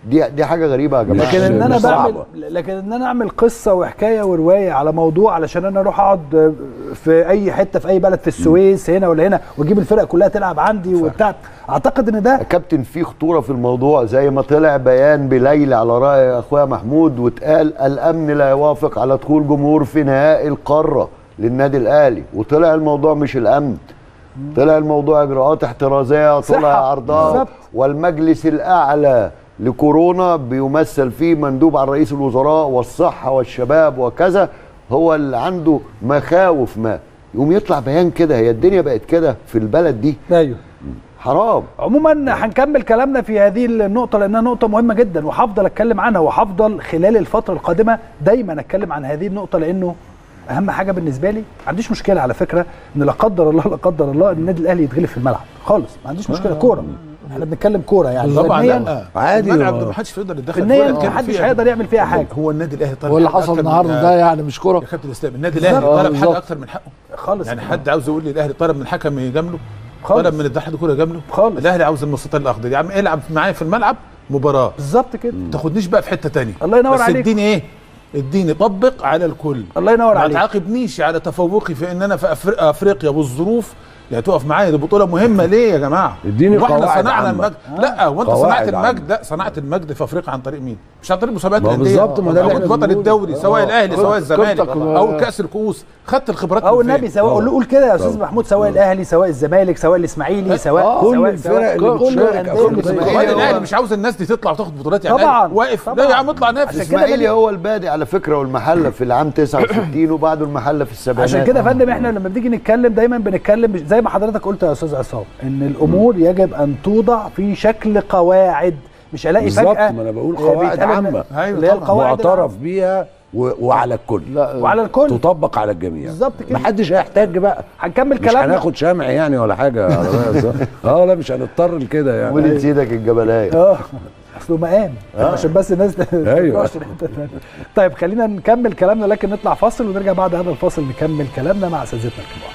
دي دي حاجه غريبه يا جماعه لكن ان انا مش بعمل صعبة. لكن ان انا اعمل قصه وحكايه وروايه على موضوع علشان انا اروح اقعد في اي حته في اي بلد في السويس هنا ولا هنا واجيب الفرق كلها تلعب عندي وبتاع اعتقد ان ده يا كابتن في خطوره في الموضوع زي ما طلع بيان بليلى على راي اخويا محمود واتقال الامن لا يوافق على دخول جمهور في نهائي القاره للنادي الاهلي وطلع الموضوع مش الامن طلع الموضوع اجراءات احترازيه طلع صحة. عرضها بالظبط. والمجلس الاعلى لكورونا بيمثل فيه مندوب عن رئيس الوزراء والصحه والشباب وكذا هو اللي عنده مخاوف ما يقوم يطلع بيان كده هي الدنيا بقت كده في البلد دي ايوه حرام عموما هنكمل كلامنا في هذه النقطة لأنها نقطة مهمة جدا وهفضل أتكلم عنها وهفضل خلال الفترة القادمة دايما أتكلم عن هذه النقطة لأنه أهم حاجة بالنسبة لي ما عنديش مشكلة على فكرة إن لا قدر الله لا قدر الله إن النادي الأهلي يتغلب في الملعب خالص ما عنديش مشكلة كورة احنا بنتكلم كورة يعني طبعا فنياً- لا عادي الملعب هو- ده ما حدش يقدر يتدخل فنيا فيه ولا يتكلم محدش فيها. هيقدر يعمل فيها حاجة هو النادي الاهلي طالب هو اللي حاجة حصل أكتر من- النهارده ده يعني مش كوره يا كابتن اسلام النادي الاهلي بالظبط. طلب بالظبط. حاجه اكتر من حقه خالص يعني حد عاوز يقول لي الاهلي طلب من الحكم يجامله خالص. طلب من الاتحاد الكوره يجامله خالص. الاهلي عاوز المستطيل الاخضر يا عم العب معايا في الملعب مباراه بالظبط كده ما تاخدنيش بقى في حته تانية الله ينور بس عليك. اديني ايه اديني طبق على الكل الله ينور ما عليك تعاقبنيش على تفوقي في ان انا في أفريق- افريقيا والظروف يعني تقف معايا دي بطوله مهمه ليه يا جماعه اديني واحنا قواعد صنعنا عامة. المجد لا وانت قواعد صنعت عامة. المجد لا صنعت المجد في افريقيا عن طريق مين مش عن طريق مسابقات ما هو الانديه بالظبط، ما ده اللي كنت احنا بطل بنقوله. الدوري سواء الاهلي كنت- سواء الزمالك كنت- او كاس الكؤوس خدت الخبرات او من فين؟ النبي سواء قول قول كده يا استاذ محمود سواء الاهلي سواء الزمالك سواء الاسماعيلي سواء كل سواء الفرق اللي كل بتشارك الأندية أفريقيا. اللي الإسماعيلي بتشارك. وبعدين هو- الاهلي مش عاوز الناس دي تطلع وتاخد بطولات يعني طبعاً، الأهلي واقف طبعاً. لا يا عم اطلع نافس عشان كده الاسماعيلي بن- هو البادئ على فكره والمحله في العام 69 وبعده المحله في السبعينات عشان كده يا فندم احنا لما بنيجي نتكلم دايما بنتكلم مش- زي ما حضرتك قلت يا استاذ عصام ان الامور يجب ان توضع في شكل قواعد مش الاقي بالظبط فجاه ما انا بقول آه، قواعد بيتقال إن- عامه أيوة اللي هي طبعاً. القواعد معترف بيها و... وعلى الكل لا وعلى الكل تطبق على الجميع بالظبط كده. محدش هيحتاج بقى هنكمل مش كلامنا هناخد شمع يعني ولا حاجه على رأي الزهر. اه لا مش هنضطر لكده يعني ولد سيدك الجبلايه اه اصله مقام عشان بس الناس أيوة. تروحش الحتة التانية. طيب خلينا نكمل كلامنا لكن نطلع فاصل ونرجع بعد هذا الفاصل نكمل كلامنا مع اساتذتنا الكبار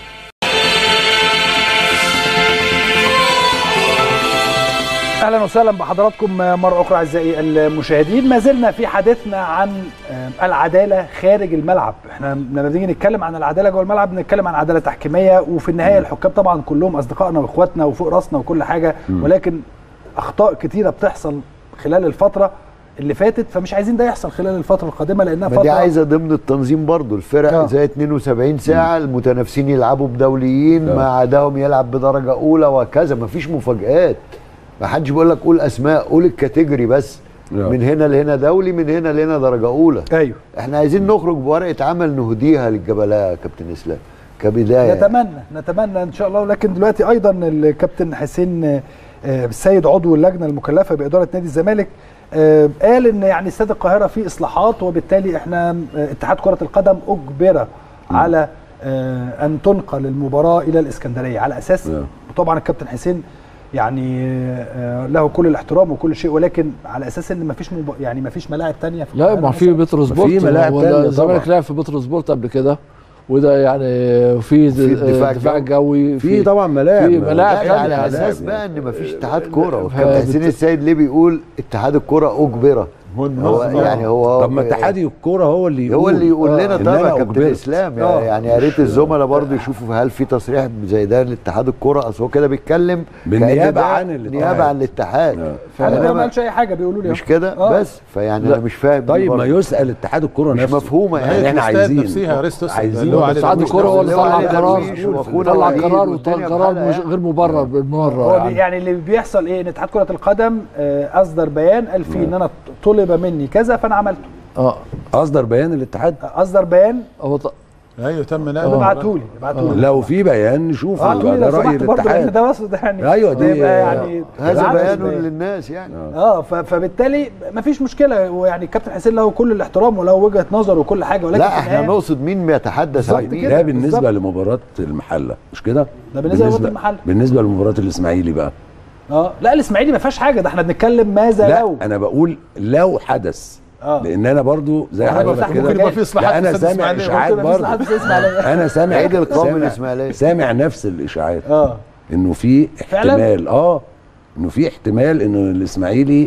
اهلا وسهلا بحضراتكم مره اخرى اعزائي المشاهدين ما زلنا في حديثنا عن آه، العداله خارج الملعب احنا لما بنيجي نتكلم عن العداله جوه الملعب بنتكلم عن عداله تحكيميه وفي النهايه الحكام طبعا كلهم اصدقائنا واخواتنا وفوق راسنا وكل حاجه ولكن اخطاء كتيره بتحصل خلال الفتره اللي فاتت فمش عايزين ده يحصل خلال الفتره القادمه لانها ما فتره دي عايزه ضمن التنظيم برضو الفرق آه. زي 72 ساعه المتنافسين يلعبوا بدوليين ما عداهم يلعب بدرجه اولى وكذا ما فيش مفاجآت ما حدش بيقول لك قول اسماء قول الكاتيجوري بس آه. من هنا لهنا دولي من هنا لهنا درجه اولى ايوه احنا عايزين نخرج بورقه عمل نهديها للجبلاء يا كابتن اسلام كبدايه نتمنى نتمنى ان شاء الله ولكن دلوقتي ايضا الكابتن حسين آه، السيد عضو اللجنه المكلفه باداره نادي الزمالك آه، قال ان يعني استاد القاهره فيه اصلاحات وبالتالي احنا آه، اتحاد كره القدم اجبر على آه، ان تنقل المباراه الى الاسكندريه على اساس نعم. وطبعا الكابتن حسين يعني آه، له كل الاحترام وكل شيء ولكن على اساس ان مفيش مب... يعني مفيش ملاعب تانية في لا القاهرة ما في مثلاً. بترو سبورت في ملاعب هو تانية الزمالك طبعاً. لعب في بترو سبورت قبل كده وده يعني في الدفاع دفاع الجوي. جوي في طبعا ملاعب في ملاعب لا، تانية على يعني. اساس بقى ان مفيش اتحاد كوره ف- والكابتن حسين بت- السيد ليه بيقول اتحاد الكوره اجبر هو يعني هو طب ما اتحاد الكوره هو اللي يقول هو اللي يقول لنا إن طب أنا يا كابتن أجبرت. اسلام آه. يعني يا ريت الزملاء برضه يشوفوا هل في تصريح زي ده لاتحاد الكوره اصل هو كده بيتكلم بالنيابة كأن ده عن الاتحاد. نيابه عن الاتحاد آه. على فكره فأنا ما قالش اي حاجه بيقولوا لي مش أهو. كده آه. بس فيعني لا. انا مش فاهم دي طيب ما برضه. يسال اتحاد الكوره مش نفسه مفهومه يعني يعني احنا الاستاد عايزين نفسها يا ريس تسأل. عايزين اللي هو علي اتحاد درويش الكوره هو اللي اللي هو طلع علي قرار درويش وأخونا طلع وليد قرار والدنيا وطلع قرار بحالها مش يعني. غير مبرر بالمره هو يعني. يعني اللي بيحصل ايه ان اتحاد كره القدم آه، اصدر بيان قال فيه ان انا طلب مني كذا فانا عملته اه اصدر بيان الاتحاد اصدر بيان هو ط- ايوه تم نقل ابعتوا لي ابعتوا لي لو في بيان نشوف ابعتوا لي ده لو راي سمحت برضه لان الاتحاد ده وصل ده يعني أيوة، دي- ده يبقى يعني هذا عدد بيان بيان. للناس يعني اه ف- فبالتالي مفيش مشكله ويعني الكابتن حسين له كل الاحترام وله وجهه نظر وكل حاجه ولكن لا في احنا النهاية- نقصد مين بيتحدث بالظبط عن مين كده. ده بالنسبه بالظبط. لمباراه المحله مش كده ده بالنسبة لمباراة المحلة. بالنسبه لمباراه الاسماعيلي بقى اه لا الاسماعيلي ما فيهاش حاجه ده احنا بنتكلم ماذا لا لو انا بقول لو حدث اه لان انا برضو زي أنا حضرتك بفتح كده ممكن يبقى في إصلاحات لا انا في استاد سامع الإسماعيلية. اشاعات ممكن يبقى في برضو إصلاحات في الإسماعيلية. انا سامع عيد القومي سامع- الإسماعيلية. سامع نفس الاشاعات اه انه في فعلاً؟ احتمال اه انه في احتمال انه الاسماعيلي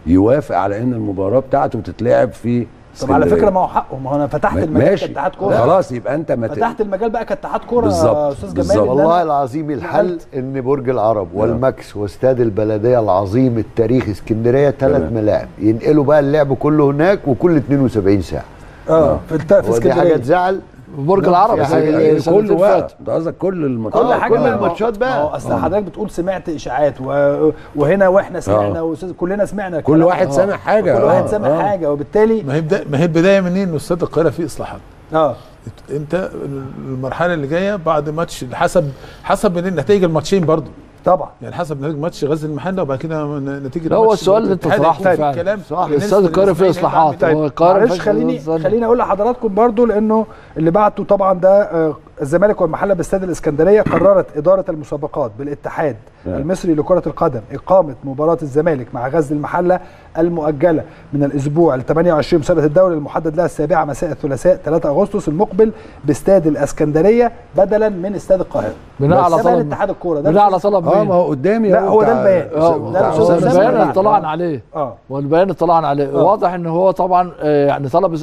يوافق على ان المباراه بتاعته تتلعب في طب على اسكندرية. فكره ما هو حقه ما هو انا فتحت ما- المجال ماشي كاتحاد كوره خلاص يبقى انت ما ت- فتحت المجال بقى كاتحاد كوره يا بالظبط، استاذ جمال بالظبط. إن أنا- والله العظيم الحل نقلت. ان برج العرب والماكس واستاد البلديه العظيم التاريخي اسكندريه ثلاث تمام. ملاعب ينقلوا بقى اللعب كله هناك وكل 72 ساعه اه في الت- في هو دي حاجه اسكندريه تزعل برج العرب في حاجة زي كل سنتين وقت فاتوا انت قصدك كل الماتشات كل كل حاجه كل ما هو- الماتشات بقى. ما هو اصل حضرتك بتقول سمعت اشاعات و... وهنا واحنا سمعنا آه. واستاذ كلنا سمعنا كل الكلام واحد ده. سامع حاجه كل واحد آه، سامع آه. حاجه وبالتالي ما هي بدا ما هي البدايه منين ان استاد القاهره فيه اصلاحات اه انت المرحله اللي جايه بعد ماتش حسب حسب نتائج الماتشين برضو طبعا يعني حسب نتيجه ماتش غزل المحله وبعد كده نتيجه لا، هو ماتش السؤال اللي انت الاتحاد طرحته هيكون في فعلا. الكلام صح. بالنسبة استاد القاهره فيه للإسماعيلي هيبقى اصلاحات عامل هو إيه؟ القاهره معلش فيه خليني استاد- خليني اقول لحضراتكم برضو لانه اللي بعته طبعا ده آه، الزمالك والمحله باستاد الاسكندريه قررت اداره المسابقات بالاتحاد نعم. المصري لكره القدم اقامه مباراه الزمالك مع غزل المحله المؤجله من الاسبوع ال 28 مسابقه الدوري المحدد لها السابعه مساء الثلاثاء 3 اغسطس المقبل باستاد الاسكندريه بدلا من استاد القاهره بناء على ده بيان طلب اتحاد الكوره ده بناء على طلب اه مين؟ ما هو قدامي لا، هو ده بتاع- البيان. اه ده ده الأستاذ البيان أسامة اللي اللي طلعنا بعته. عليه اه والبيان اللي طلعنا عليه آه. واضح ان هو طبعا آه، يعني طلب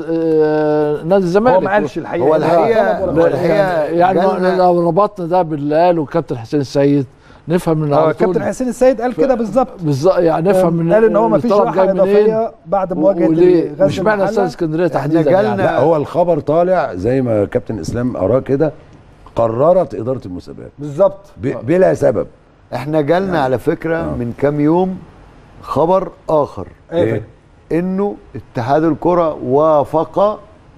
آه، نادي الزمالك هو ما قالش الحقيقه هو لا الحقيقة- طلب ولا هو قال. الحقيقة يعني, يعني جالنا- لو ربطنا ده بالله والكابتن حسين السيد نفهم من اه على طول كابتن حسين السيد قال كده بالظبط بالظبط يعني نفهم من قال ان هو ما فيش الطلب راحه جاي منين اضافيه بعد مواجهه وليه غزل مش معنى استاد المحلة. اسكندريه احنا تحديدا جالنا- يعني لا هو الخبر طالع زي ما كابتن اسلام اراه كده قررت اداره المسابقات بالظبط ب- بلا سبب احنا جالنا على فكره من كام يوم خبر اخر ايه انه اتحاد الكره وافق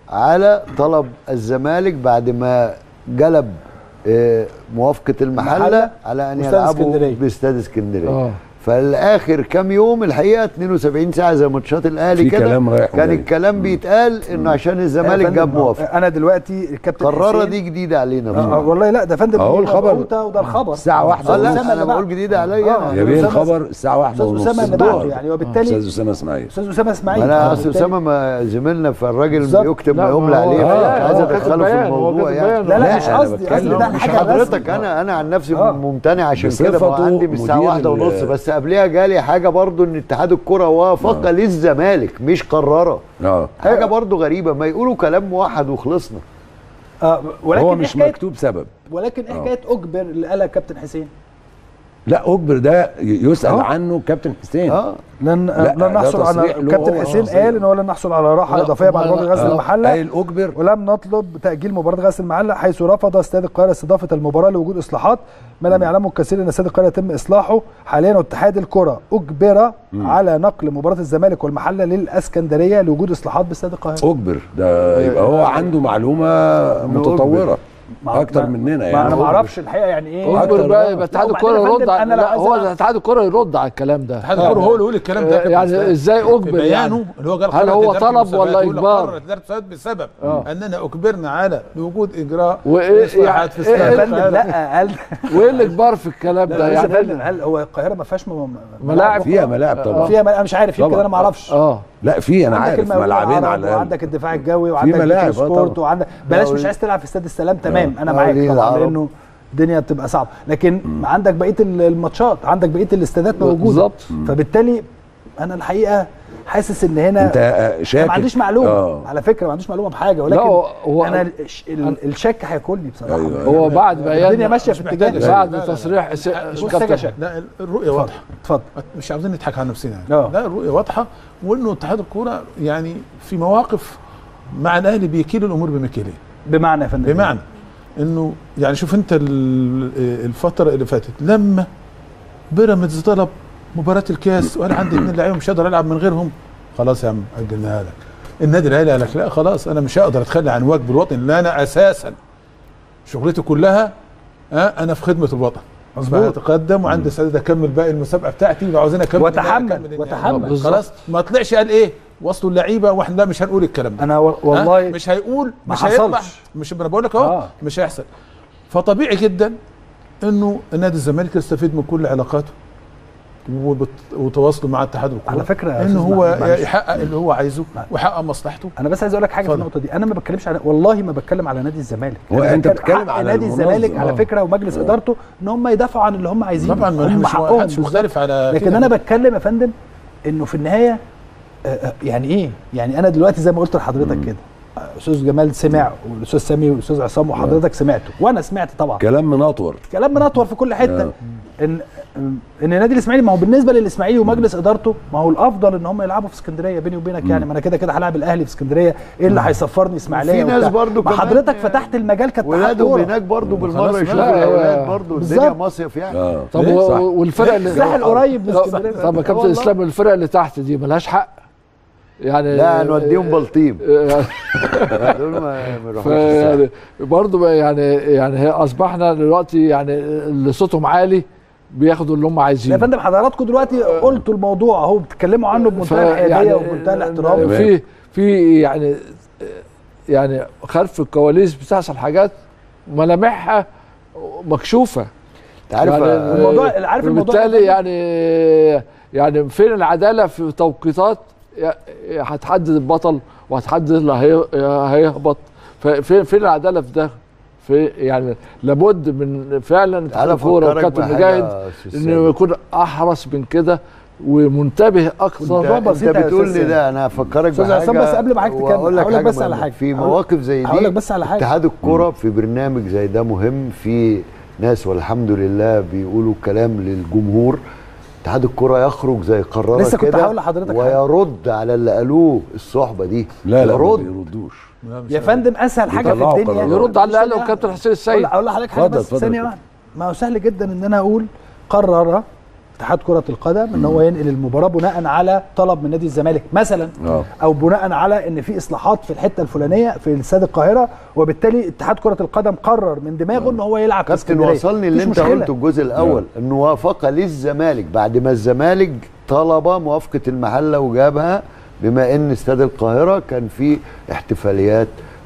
على طلب الزمالك بعد ما جلب اه، موافقه المحله المحلة على ان واستاد يلعبوا اسكندرية. باستاد اسكندريه اه فالاخر كام يوم الحقيقه 72 ساعه زي ماتشات الاهلي في كده كلام رايح كان وجاي. الكلام بيتقال انه عشان الزمالك يا فندم، جاب موافقه انا دلوقتي الكابتن قراره حسين- دي جديده علينا آه آه، بصراحة. والله لا ده فندم أهو دي الخبر. مبعوثة وده الخبر الساعة واحدة اه لا أسامة اللي انا بقول بعده. جديده عليا آه. انا يا بيه أسامة- الخبر الساعه واحدة أستاذ ونص أسامة اللي بعده الظهر. يعني وبالتالي استاذ اسامه اسماعيل استاذ اسامه اسماعيل انا اصل وبالتالي- اسامه ما زميلنا فالراجل بالظبط. بيكتب لا، ما ما يملى هو- عليه آه، مش عايز هو كاتب ادخله في بيان، هو الموضوع كاتب يعني بيان. لا لا لا، مش أنا قصدي قصدي بتكلم ده مش حاجه حضرتك رسمي. انا انا عن نفسي آه. ممتنع عشان كده ما بصفته عندي من الساعه مدير واحدة ال- ونص بس قبلها جالي حاجه برضو ان اتحاد الكره وافق للزمالك مش قرره اه حاجه برضو غريبه ما يقولوا كلام موحد وخلصنا آه ولكن هو إيه مش حكاية- مكتوب سبب ولكن ايه آه. حكايه اجبر اللي قالها كابتن حسين لا اجبر ده ي- يسال أهو. عنه كابتن حسين اه لن لا، لن ده نحصل على تصريح له كابتن هو حسين شخصياً. قال ان هو لن نحصل على راحه لا، اضافيه بعد ما- مواجهه غزل آه. المحله قايل اجبر ولم نطلب تاجيل مباراه غزل المحله حيث رفض استاد القاهره استضافه المباراه لوجود اصلاحات ما لم يعلمه الكثير ان استاد القاهره يتم اصلاحه حاليا واتحاد الكره اجبر على نقل مباراه الزمالك والمحله للاسكندريه لوجود اصلاحات باستاد القاهره اجبر ده يبقى هو عنده معلومه متطوره اكتر مننا ما انا يعني ما اعرفش الحقيقه يعني ايه أكتر اجبر بقى آه. يبقى اتحاد لا، الكوره وبعدين يا يرد فندم على أنا لو لا عايز هو أعرف- اتحاد الكوره يرد على الكلام ده اتحاد الكوره هو اللي يقول الكلام ده يا كابتن يعني إسلام. ازاي في اجبر بيانه يعني اللي هو قال هل قررت هو إدارة طلب المسابقات ولا يقول لك إجبار؟ قررت إدارة المسابقات بسبب آه. اننا اجبرنا على وجود اجراء وإيه اصلاحات في يعني- يا إيه استاد فندم القاهرة. لا هل وايه الاجبار في الكلام لا ده يا فندم يعني هل هو القاهره ما فيهاش م- ملاعب فيها ملاعب طبعا فيها انا مش عارف يمكن طبعاً. انا ما اعرفش اه لا في انا عندك عارف المقاولين ملعبين العرب على الاقل وعندك الدفاع الجوي وعندك ملاعب، آه سبورت طبعاً. وعندك بلاش مش مقاولين- عايز تلعب في استاد السلام تمام انا معاك مقاولين طبعا العرب. لانه الدنيا بتبقى صعبه لكن عندك بقيه ال- الماتشات عندك بقيه الاستادات موجوده بالظبط. فبالتالي انا الحقيقه حاسس ان هنا انت آه، أنا شاكك ما عنديش معلومه آه. على فكره ما عنديش معلومه بحاجه ولكن هو- هو- انا الش- ال- الشك هياكلني بصراحه أيوة. هو بعد بيان الدنيا ماشيه في مش اتجاه محتاجة بعد لا، لا، لا. تصريح س- بص يا كابتن جشع. لا الرؤيه واضحه اتفضل مش عاوزين نضحك على نفسنا آه. يعني لا الرؤيه واضحه وانه اتحاد الكوره يعني في مواقف مع الاهلي بيكيل الامور بمكيالين بمعنى يا فندم بمعنى انه يعني شوف انت ال- الفتره اللي فاتت لما بيراميدز طلب مباراه الكاس وانا عندي اثنين لعيبه مش هقدر العب من غيرهم خلاص يا عم اجلناها لك النادي الاهلي قال لك لا خلاص انا مش هقدر اتخلى عن واجب الوطني اللي انا اساسا شغلتي كلها ها انا في خدمه الوطن مظبوط. اتقدم وعندي استعداد اكمل باقي المسابقه بتاعتي لو عاوزين اكمل وتحمل، أكمل النهائي. وتحمل. بالظبط. خلاص ما طلعش قال ايه وصلوا اللعيبه واحنا لا مش هنقول الكلام ده انا و- ها؟ والله مش هيقول ما مش هيطلع حصلش. مش انا بقول لك اهو آه. مش هيحصل فطبيعي جدا انه نادي الزمالك يستفيد من كل علاقاته وبت- وتواصله مع اتحاد الكوره على فكرة يا انه أستاذ هو محمد، معلش. يحقق اللي هو عايزه ويحقق مصلحته انا بس عايز اقول لك حاجه في اتفضل. النقطه دي انا ما بتكلمش على والله ما بتكلم على نادي الزمالك هو أنا أنت بتتكلم حق على نادي المنظم. الزمالك على آه. فكره ومجلس ادارته ان هم يدافعوا عن اللي هم عايزينه طبعا ما هم احنا مش حقهم محدش مختلف على لكن كده. انا بتكلم يا فندم انه في النهايه آه، آه، يعني ايه يعني انا دلوقتي زي ما قلت لحضرتك كده آه، استاذ جمال سمع والاستاذ سامي والاستاذ عصام وحضرتك سمعته وانا سمعت طبعا كلام مناطور كلام منطور في كل حته آه. ان ان نادي الاسماعيلي ما هو بالنسبه للاسماعيلي ومجلس ادارته ما هو الافضل ان هم يلعبوا في اسكندريه بيني وبينك يعني ما انا كده كده هلعب الاهلي في اسكندريه ايه اللي هيسفرني اسماعيليه في ناس وبتاع؟ برضو ما كمان حضرتك فتحت المجال كاتحاد ولادهم كوره هناك برضه بالمره خلاص يشوفوا بقى. الاولاد برضه الدنيا بالظبط. مصيف يعني اه طب ليه؟ و- صح. والفرق اللي الساحل قريب من طب- اسكندريه طب يا كابتن والله. اسلام الفرق اللي تحت دي ملهاش حق يعني لا نوديهم بلطيم آه، دول ما ما يروحوش يعني الساحل. برضه بقى يعني يعني هي اصبحنا دلوقتي يعني اللي صوتهم عالي بياخدوا اللي هم يا عايزينه فندم حضراتكم دلوقتي قلتوا الموضوع اهو بتتكلموا عنه بمنتهى ف- الحياديه يعني وبمنتهى الاحترام في في يعني يعني خلف الكواليس بتحصل حاجات ملامحها مكشوفه انت عارف يعني آه، الموضوع عارف الموضوع بالتالي ده؟ يعني يعني فين العداله في توقيتات ي- هتحدد البطل وهتحدد اللي هي- هيهبط فين فين العداله في ده في يعني لابد من فعلا تعالى الكوره افكرك والكابتن بحاجة مجاهد يا أستاذ انه سامي. يكون احرص من كده ومنتبه انت, اكثر موضوع انت بسيط يا بتقول أستاذ لي ده انا هفكرك أستاذ بحاجه عصام بس قبل ما حضرتك تكمل، وأقول لك هقول لك حاجة بس على مهمة. حاجة. في هقول- مواقف زي دي هقول لك بس على حاجة. اتحاد الكره في برنامج زي ده مهم في ناس والحمد لله بيقولوا كلام للجمهور اتحاد الكره يخرج زي قراره لسه كنت كده هقول لحضرتك حاجة. ويرد على اللي قالوه الصحبه دي لا لا ما يرد بيردوش يا فندم اسهل حاجه في بيطلعوا الدنيا قرارات. يرد على اللي قاله الكابتن حسين السيد اقول لحضرتك حاجه اتفضل، بس اتفضل ثانيه يا واحده ما هو سهل جدا ان انا اقول قرر اتحاد كره القدم ان هو ينقل المباراه بناء على طلب من نادي الزمالك مثلا اه او بناء على ان في اصلاحات في الحته الفلانيه في استاد القاهره وبالتالي اتحاد كره القدم قرر من دماغه ان هو يلعب في كابتن اسكندريه وصلني اللي مفيش انت مشكلة. قلته الجزء الاول الموافقه للزمالك بعد ما الزمالك طلب موافقه المحله وجابها بما ان استاد القاهره كان فيه احتفاليات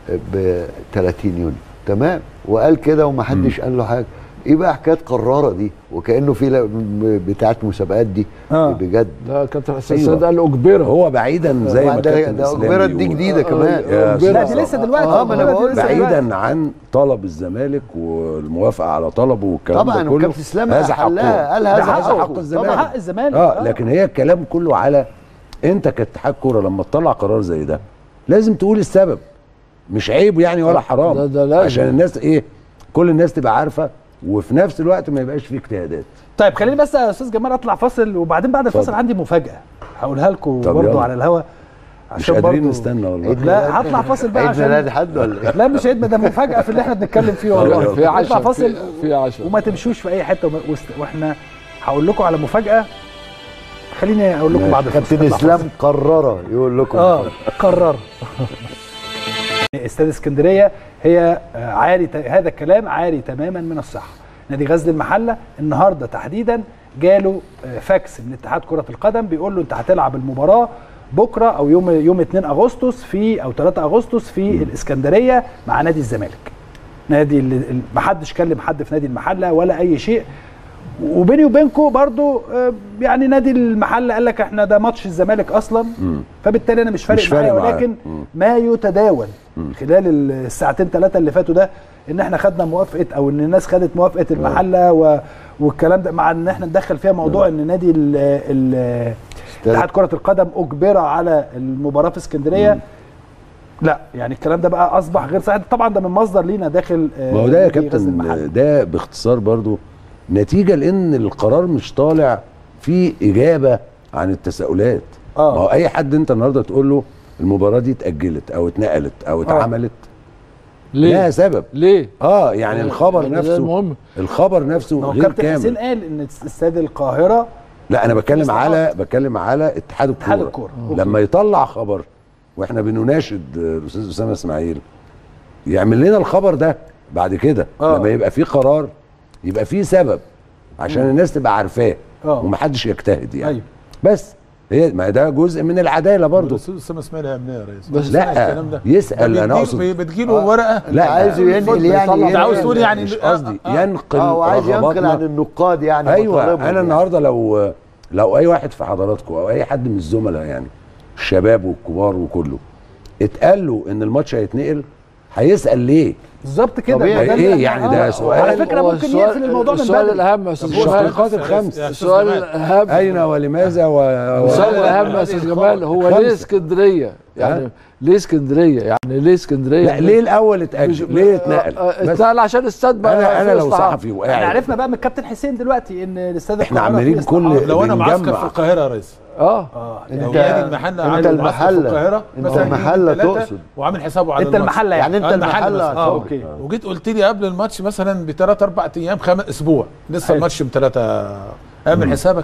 ب 30 يونيو تمام وقال كده ومحدش قال له حاجه ايه بقى حكايه قراره دي وكانه في ل- بتاعه مسابقات دي آه. بجد لا كابتن حسين أيوة. السيد قال اجبره هو بعيدا زي ما ده كابتن ده اسلام اجبرت دي بيقول. جديده كمان يا لا دي أستاذ لسه دلوقتي آه، ما أنا دلوقتي بقول لسه دلوقتي. بعيدا عن طلب الزمالك والموافقه على طلبه والكلام طبعا ده كله وكابتن اسلام هذا حلها حقه قال ده هذا حقه. حقه حق الزمالك. طبعا حق الزمالك اه لكن هي الكلام كله على انت كاتحاد كوره لما تطلع قرار زي ده لازم تقول السبب مش عيب يعني ولا حرام ده- ده لازم. عشان الناس ايه كل الناس تبقى عارفه وفي نفس الوقت ما يبقاش فيه اجتهادات طيب خليني بس يا استاذ جمال اطلع فاصل وبعدين بعد الفاصل اتفضل. عندي مفاجاه هقولها لكم طب برضه يلا. على الهوا مش قادرين نستنى والله عيد لا ميلاد- هطلع فاصل بقى عيد عشان ميلاد حد ولا ايه؟ لا مش عيد ده مفاجاه في اللي احنا بنتكلم فيه والله يلا. في نطلع عشرة فاصل في, في عشرة وما تمشوش في اي حته وما- وست- واحنا هقول لكم على مفاجاه خليني اقول لكم بعد الفاصل كابتن نطلع اسلام فاصل. قرر يقول لكم اه قرر استاد اسكندريه هي آه، عاري ت- هذا الكلام عاري تماما من الصحه نادي غزل المحله النهارده تحديدا جاله آه، فاكس من اتحاد كره القدم بيقول له انت هتلعب المباراه بكره او يوم يوم 2 اغسطس في او 3 اغسطس في الاسكندريه مع نادي الزمالك نادي اللي اللي- محدش كلم حد في نادي المحله ولا اي شيء وبيني وبينكم برضو آه، يعني نادي المحله قال لك احنا ده ماتش الزمالك اصلا فبالتالي انا مش فارق مش فارق معايا معاه. ولكن مم. ما يتداول خلال الساعتين ثلاثه اللي فاتوا ده ان احنا خدنا موافقه او ان الناس خدت موافقه المحله و... والكلام ده مع ان احنا ندخل فيها موضوع ان نادي ال... ال... اتحاد كره القدم اجبر على المباراه في اسكندريه لا يعني الكلام ده بقى اصبح غير صحيح طبعا ده من مصدر لينا داخل آه، ما هو ده يا نادي غزل المحلة. كابتن ده باختصار برضو نتيجه لان القرار مش طالع فيه اجابه عن التساؤلات آه. ما هو اي حد انت النهارده تقول له المباراه دي اتاجلت او اتنقلت او اتعملت لها ليه؟ سبب ليه؟ اه يعني الخبر ده نفسه المهم الخبر نفسه ما هو غير كابتن حسين كامل قال ان استاد القاهره لا انا بتكلم إصلاحات. على بتكلم على اتحاد الكوره اتحاد الكورة. أوكي. لما يطلع خبر واحنا بنناشد الاستاذ اسامه اسماعيل يعمل لنا الخبر ده بعد كده آه. لما يبقى في قرار يبقى في سبب عشان الناس تبقى عارفاه آه. ومحدش يجتهد يعني أيوه. بس هي ما ده جزء من العداله برضه الاستاذ اسامه اسماعيل هيعمل ايه يا ريس؟ بس لا الكلام ده يسال انا بتجيله- اقصد بتجيله ورقه لا عايزه ينقل يعني بيطلع- انت عاوز تقول يعني مش آه، قصدي آه. ينقل اه وعايز ينقل رغباتنا. عن النقاد يعني ايوه مطالبهم انا يعني. النهارده لو لو اي واحد في حضراتكم او اي حد من الزملاء يعني الشباب والكبار وكله اتقال له ان الماتش هيتنقل هيسال ليه بالظبط كده طبيعي. ما ده إيه اللي- يعني ده سؤال؟ على فكره هو ممكن السؤال- يقفل الموضوع من السؤال بدري الاهم يا استاذ جمال الشقيقات الخمس يا أستاذ السؤال جمال. الاهم اين ولماذا و... السؤال و... الاهم يا استاذ جمال هو خمسة. ليه اسكندريه؟ يعني ليه اسكندريه؟ يعني ليه اسكندريه؟ لا ليه الاول اتاجل ليه اتنقل آه، بس اتنقل عشان الاستاد بقى انا انا فيه لو اصلاحات. صحفي احنا وقاعد عرفنا بقى من الكابتن حسين دلوقتي ان الاستاد احنا القاهرة عمالين فيه إصلاحات. كل لو انا معسكر بنجمع. في القاهره يا ريس اه يعني لو انت- نادي المحله انت عامل معسكر في المحلة. القاهره انت مثلا المحلة يومين ثلاثة تقصد. وعامل حسابه على انت الماتش. المحله يعني انت آه، المحل المحله بس. اه هتقعد. اوكي وجيت قلت لي قبل الماتش مثلا بثلاث اربع ايام خمس اسبوع لسه حلو. الماتش بثلاثه اعمل حسابك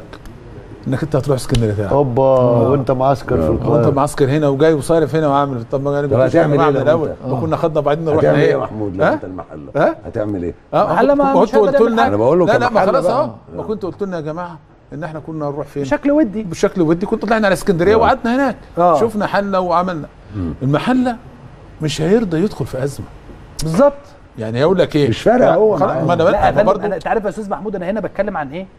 انك انت هتروح اسكندريه تلعب اوبا وانت معسكر في وانت القاهره معسكر هنا وجاي وصارف هنا وعامل طب ما انا طب كنتش هتعمل أنا ايه بعمل لو الاول انت؟ ما كنا خدنا بعدين رحنا هتعمل ايه يا ايه محمود لو ها؟ انت المحله ها؟ هتعمل ايه اه محلة ما- ما مش كنت هيقدر قلت يعمل لنا حاجة. أنا بقول له لا لا ما كمحلة خلاص بقى. اه ما كنت قلت لنا يا جماعه ان احنا كنا نروح فين بشكل ودي بشكل ودي كنت طلعنا على اسكندريه وقعدنا هناك آه. شفنا حله وعملنا المحله مش هيرضى يدخل في ازمه بالظبط يعني هيقول لك ايه مش فارق لا، هو خلاص، معاه. ما انا لا يا بقى فندم برضه انا انت عارف يا استاذ محمود انا هنا بتكلم عن ايه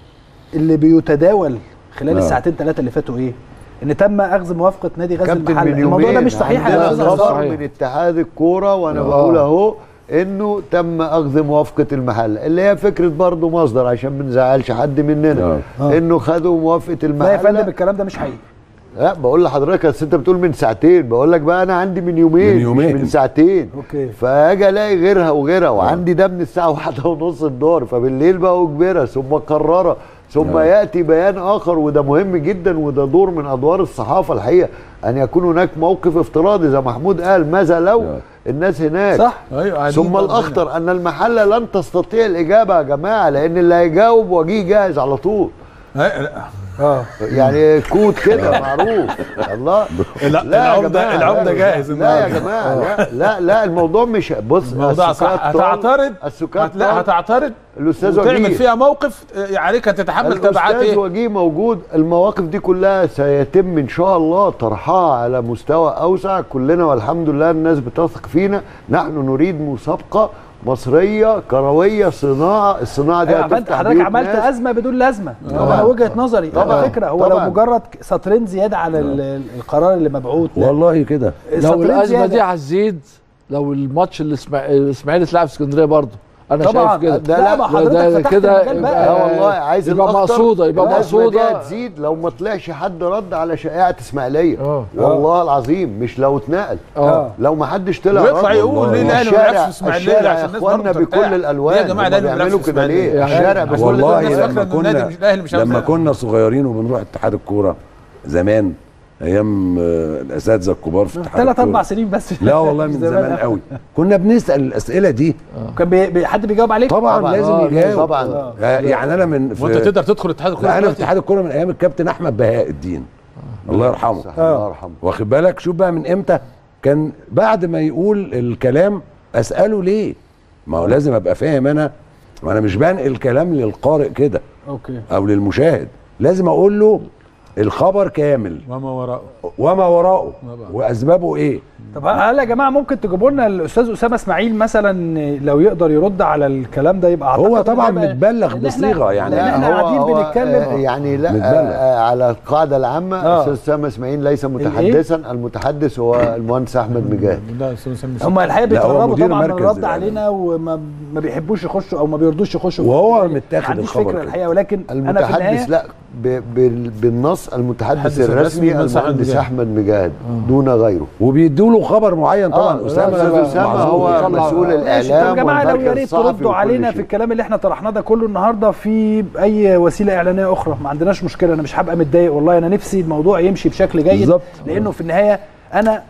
اللي بيتداول خلال آه. الساعتين ثلاثه اللي فاتوا ايه ان تم اخذ موافقه نادي غزل كابتن المحله من الموضوع ده يومين مش صحيح يا عندنا استاذ لا، خبر عصام. صحيح. من اتحاد الكوره وانا بقول اهو انه تم اخذ موافقه المحل اللي هي فكره برضه مصدر عشان ما نزعلش حد مننا آه. انه خدوا موافقه لا يا فندم المحل الكلام ده مش حقيقي لا بقول لحضرتك اصل انت بتقول من ساعتين بقول لك بقى انا عندي من يومين من يومين. مش من ساعتين اوكي فاجي الاقي غيرها وغيرها وعندي ده من الساعه واحدة ونص الظهر فبالليل بقى اجبرها ثم قررها ثم نعم. ياتي بيان اخر وده مهم جدا وده دور من ادوار الصحافه الحقيقه ان يكون هناك موقف افتراضي زي محمود قال ماذا لو نعم. الناس هناك صح ايوه قاعدين ثم برضه الاخطر ان المحله لن تستطيع الاجابه يا جماعه لان اللي هيجاوب وجيه جاهز على طول هنا. لا، اه يعني كود كده معروف الله لا، يا العمدة- جماعة، العمدة لا، جاهز لا يا النهاردة. جماعه لا لا لا الموضوع مش بص الموضوع صح السكات طال، هتعترض السكات هت- لا طال. هتعترض الاستاذ وتعمل وجيه فيها موقف آه، عليك ان تتحمل تبعات الاستاذ ايه وجيه موجود المواقف دي كلها سيتم ان شاء الله طرحها على مستوى اوسع كلنا والحمد لله الناس بتثق فينا نحن نريد مسابقه مصريه كرويه صناعه الصناعه دي أيوة، عملت هتفتح حضرتك بيوت عملت ناس. ازمه بدون لازمه طبعاً. انا وجهه نظري طبعاً. على فكره هو طبعاً. لو مجرد سطرين زياده على ال- ال- القرار اللي مبعوث ده والله كده لو سطرين الازمه زيادة. دي هتزيد لو الماتش الإسماع- الاسماعيلي اتلعب في اسكندريه برضه انا طبعا شايف كده ده لا لا، ما ده- حضرتك ده فتحت كده المجال يبقى- بقى لا والله عايز يبقى الأخطر مقصودة، يبقى الأزمة دي مقصودة. هتزيد لو ما طلعش حد رد على شائعة اسماعيليه آه. والله العظيم مش لو اتنقل اه لو ما حدش طلع ويطلع رد يقول والله. ليه الاهلي ما الشارع- بيلعبش في اسماعيليه الشارع عشان يا الناس اخوانا برضه بكل ترتاح. الالوان ليه يا جماعه هما الاهلي ما بيلعبش بيعملوا في كده ليه يعني- الشارع بكل والله الناس الالوان فاكرة لما إن النادي كنا مش- الأهلي مش عاوز لما يلعب. كنا صغيرين وبنروح اتحاد الكوره زمان ايام آه، الاساتذه الكبار في اتحاد ثلاث الكورة. اربع سنين بس لا والله من مش زمان قوي كنا بنسال الاسئله دي كان بي... بي... حد بيجاوب عليك طبعا, طبعاً. لازم آه، يجاوب طبعاً. آه، يعني انا من في وانت تقدر تدخل اتحاد الكوره لا انا في دلوقتي؟ اتحاد الكوره من ايام الكابتن احمد بهاء الدين الله يرحمه صح الله يرحمه واخد بالك شوف بقى من امتى كان بعد ما يقول الكلام اساله ليه ما هو لازم ابقى فاهم انا ما انا مش بنقل كلام للقارئ كده اوكي او للمشاهد لازم اقول له الخبر كامل وما وراءه وما وراءه طبعا. واسبابه ايه طب هل يا جماعه ممكن تجيبوا لنا الاستاذ اسامه اسماعيل مثلا لو يقدر يرد على الكلام ده يبقى هو أعتقد طبعا إن ده يبقى- متبلغ إن إحنا- بصيغه يعني لأن احنا قاعدين هو- بنتكلم آه، يعني لا متبلغ. آه آه، على القاعده العامه آه. استاذ سامي اسماعيل ليس متحدثا المتحدث هو المهندس احمد مجاهد لا استاذ سامي هم الحقيقه لا، هو بيتهربوا مدير طبعا من مركز الرد الإعلام. علينا وما ما بيحبوش يخشوا او ما بيرضوش يخشوا وهو يعني متاخد ما عنديش الخبر فكره كده. الحقيقه ولكن انا في النهايه المتحدث لا ب- بال- بالنص المتحدث المتحدث الرسمي الرسمي المهندس أحمد المهندس مجاهد. احمد مجاهد دون غيره وبيدوا له خبر معين طبعا آه، اسامه أستاذ لازم أسامة معذور. هو يطلع- مسؤول ماشي الاعلام طب يا جماعه لو والمركز يا ريت الصحفي تردوا وكل علينا شيء. في الكلام اللي احنا طرحناه ده كله النهارده في اي وسيله اعلانيه اخرى ما عندناش مشكله انا مش هبقى متضايق والله انا نفسي الموضوع يمشي بشكل جيد بالظبط. لانه في النهايه انا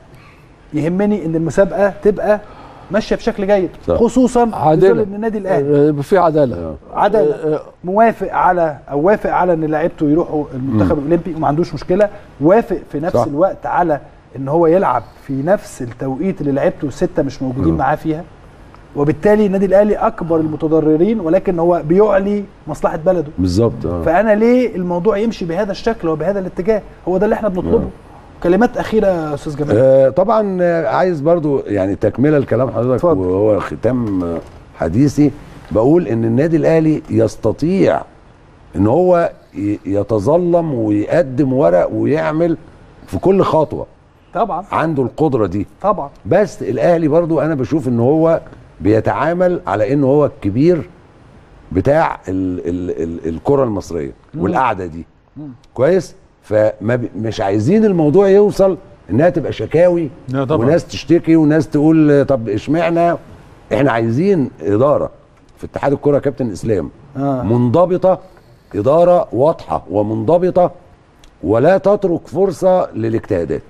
يهمني ان المسابقه تبقى ماشيه بشكل جيد صح. خصوصا في ظل عادله ان النادي الاهلي يبقى في عداله عدل موافق على او وافق على ان لعيبته يروحوا المنتخب الاولمبي وما عندوش مشكله وافق في نفس صح. الوقت على ان هو يلعب في نفس التوقيت اللي لعيبته السته مش موجودين معاه فيها وبالتالي النادي الاهلي اكبر المتضررين ولكن هو بيعلي مصلحه بلده بالظبط اه فانا ليه الموضوع يمشي بهذا الشكل وبهذا الاتجاه هو ده اللي احنا بنطلبه كلمات اخيره يا استاذ جمال آه، طبعا آه، عايز برضو يعني تكمله لكلام حضرتك اتفضل. وهو ختام آه، حديثي بقول ان النادي الاهلي يستطيع ان هو ي- يتظلم ويقدم ورق ويعمل في كل خطوه طبعا عنده القدره دي طبعا بس الاهلي برضو انا بشوف ان هو بيتعامل على انه هو الكبير بتاع ال ال ال الكره المصريه والقعده دي كويس فما ب- مش عايزين الموضوع يوصل انها تبقى شكاوي لا طبعا. وناس تشتكي وناس تقول طب اشمعنى احنا عايزين اداره في اتحاد الكره يا كابتن اسلام آه. منضبطه اداره واضحه ومنضبطه ولا تترك فرصه للاجتهادات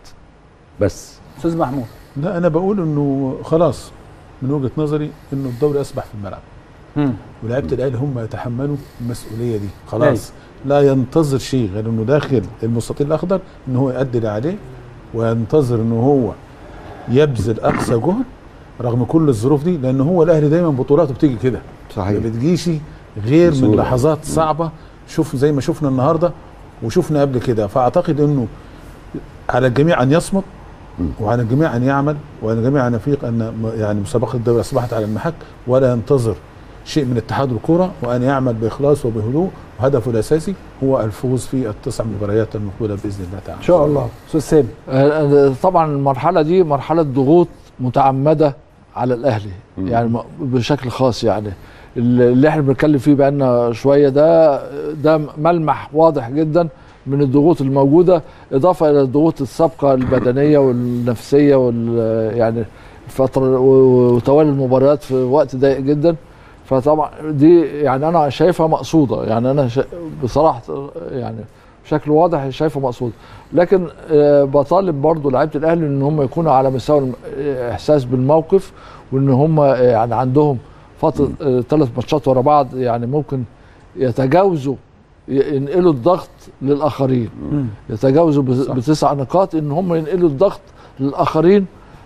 بس استاذ محمود لا انا بقول انه خلاص من وجهه نظري انه الدوري اصبح في الملعب ولاعيبه الاهلي هم يتحملوا المسؤوليه دي خلاص لا ينتظر شيء غير انه داخل المستطيل الاخضر ان هو يؤدي اللي عليه وينتظر انه هو يبذل اقصى جهد رغم كل الظروف دي لان هو الاهلي دايما بطولاته بتيجي كده صحيح. ما بتجيش غير من بسهولة. لحظات صعبه شوف زي ما شفنا النهارده وشفنا قبل كده فاعتقد انه على الجميع ان يصمت وعلى الجميع ان يعمل وعلى الجميع ان يفيق ان م- يعني مسابقه الدوري اصبحت على المحك ولا ينتظر شيء من اتحاد الكره وان يعمل باخلاص وبهدوء وهدفه الاساسي هو الفوز في التسع مباريات المقبله باذن الله تعالى ان شاء الله استاذ سامي آه، طبعا المرحله دي مرحله ضغوط متعمده على الاهلي يعني م- بشكل خاص يعني اللي احنا بنتكلم فيه بقالنا شويه ده ده ملمح واضح جدا من الضغوط الموجوده اضافه الى الضغوط السابقه البدنيه والنفسيه وال يعني فتره و- وتوالي المباريات في وقت ضيق جدا فطبعا دي يعني انا شايفها مقصوده يعني انا شا بصراحه يعني بشكل واضح شايفه مقصود لكن آه، بطالب برضو لعيبه الاهلي ان هم يكونوا على مستوى الم- آه، احساس بالموقف وان هم آه، يعني عندهم فتره ثلاث ماتشات ورا بعض يعني ممكن يتجاوزوا ي- ينقلوا الضغط للاخرين يتجاوزوا بس- بتسع نقاط ان هم ينقلوا الضغط للاخرين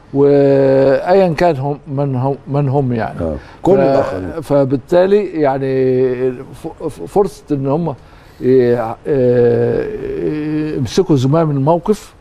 وايا كان هم من هم من هم يعني آه. كل ف- الاخرين فبالتالي يعني ف- ف- فرصه ان هم ي- آه، يمسكوا زمام الموقف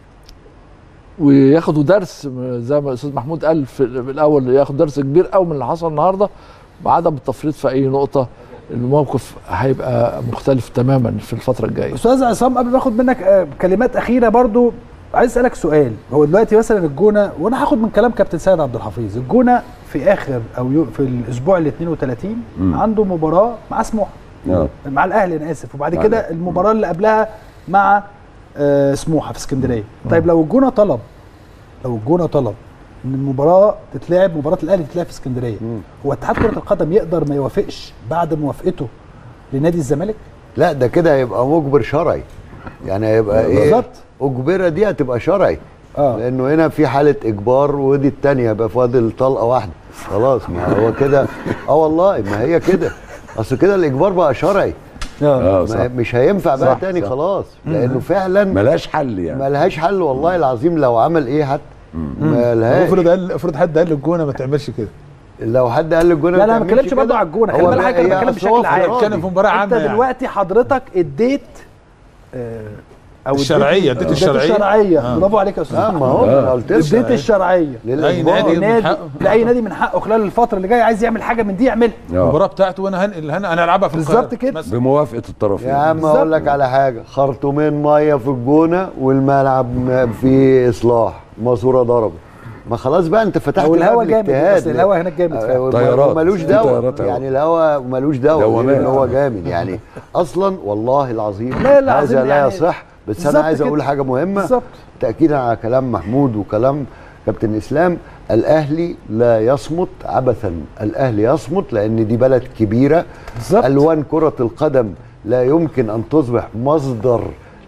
وياخدوا درس زي ما الاستاذ محمود قال في الاول ياخد درس كبير قوي من اللي حصل النهارده بعدم التفريط في اي نقطه الموقف هيبقى مختلف تماما في الفتره الجايه استاذ عصام قبل ما اخد منك آه، كلمات اخيره برضو عايز اسالك سؤال هو دلوقتي مثلا الجونه وانا هاخد من كلام كابتن سيد عبد الحفيظ الجونه في اخر او يو- في الاسبوع ال 32 عنده مباراه مع سموحه آه. مع الاهلي انا اسف وبعد مع كده الأهلي. المباراه اللي قبلها مع آه، سموحه في اسكندريه طيب لو الجونه طلب لو الجونه طلب ان المباراه تتلعب مباراه الاهلي تتلعب في اسكندريه هو اتحاد كره القدم يقدر ما يوافقش بعد موافقته لنادي الزمالك لا ده كده هيبقى مجبر شرعي يعني هيبقى ايه بالظبط. اجبره دي هتبقى شرعي اه لانه هنا في حاله اجبار ودي الثانيه يبقى فاضل طلقه واحده خلاص ما هو كده اه والله ما هي كده اصل كده الاجبار بقى شرعي اه صح ما مش هينفع بقى صح، تاني صح. خلاص لانه فعلا ملاش حل يعني ما لهاش حل والله العظيم لو عمل ايه حتى ما لهاش افرض قال افرض حد قال للجونه ما تعملش كده لو حد قال للجونه لا لا ما تعملش بتكلمش برضه كده، على الجونه خلي هو بالك بقى حضرتك انا هي بتكلم أصل هو بشكل عام بتكلم في مباراه انت عامه يعني. دلوقتي حضرتك اديت آه، او اديت- الشرعية، اديت الشرعية. الشرعيه آه. برافو عليك يا استاذ اه ما محمود. هو انا قلت لك اديت الشرعيه أي للإجبار. نادي من نادي حقه. لاي نادي من حقه خلال الفتره اللي جايه عايز يعمل حاجه من دي يعملها آه. المباراه بتاعته وانا هنقل هنا انا العبها في بالظبط القاهرة كده. مثلا. بموافقه الطرفين يا عم بالظبط. اقول لك على حاجه خرطومين ميه في الجونه والملعب م- فيه اصلاح ماسوره ضربت ما خلاص بقى انت فتحت هو الهوا باب جامد الاجتهاد. بس الهوا هناك جامد فعلا. آه، طيارات. ملوش في دواء طيارات هوا. يعني الهوا ملوش دواء دوامات. غير ان هو جامد يعني اصلا والله العظيم لا، العظيم هذا لا يعني يصح بس بالظبط انا عايز كده. اقول حاجه مهمه بالظبط. تاكيدا على كلام محمود وكلام كابتن اسلام الاهلي لا يصمت عبثا الاهلي يصمت لان دي بلد كبيره بالظبط. الوان كره القدم لا يمكن ان تصبح مصدر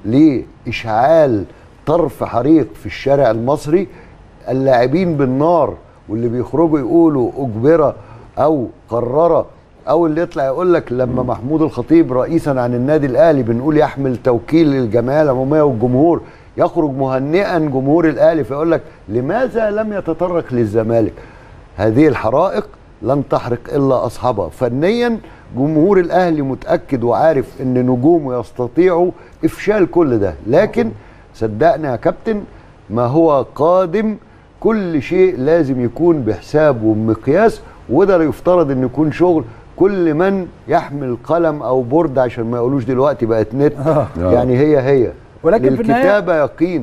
لاشعال طرف حريق في الشارع المصري اللاعبين بالنار واللي بيخرجوا يقولوا اجبره او قرره او اللي يطلع يقول لك لما محمود الخطيب رئيسا عن النادي الاهلي بنقول يحمل توكيل للجمعيه العموميه والجمهور يخرج مهنئا جمهور الاهلي فيقول لك لماذا لم يتطرق للزمالك هذه الحرائق لن تحرق الا اصحابها فنيا جمهور الاهلي متاكد وعارف ان نجومه يستطيعوا افشال كل ده لكن صدقني يا كابتن ما هو قادم كل شيء لازم يكون بحساب ومقياس وده يفترض ان يكون شغل كل من يحمل قلم او بورد عشان ما يقولوش دلوقتي بقت نت آه. يعني هي هي ولكن في النهاية- للكتابه يقين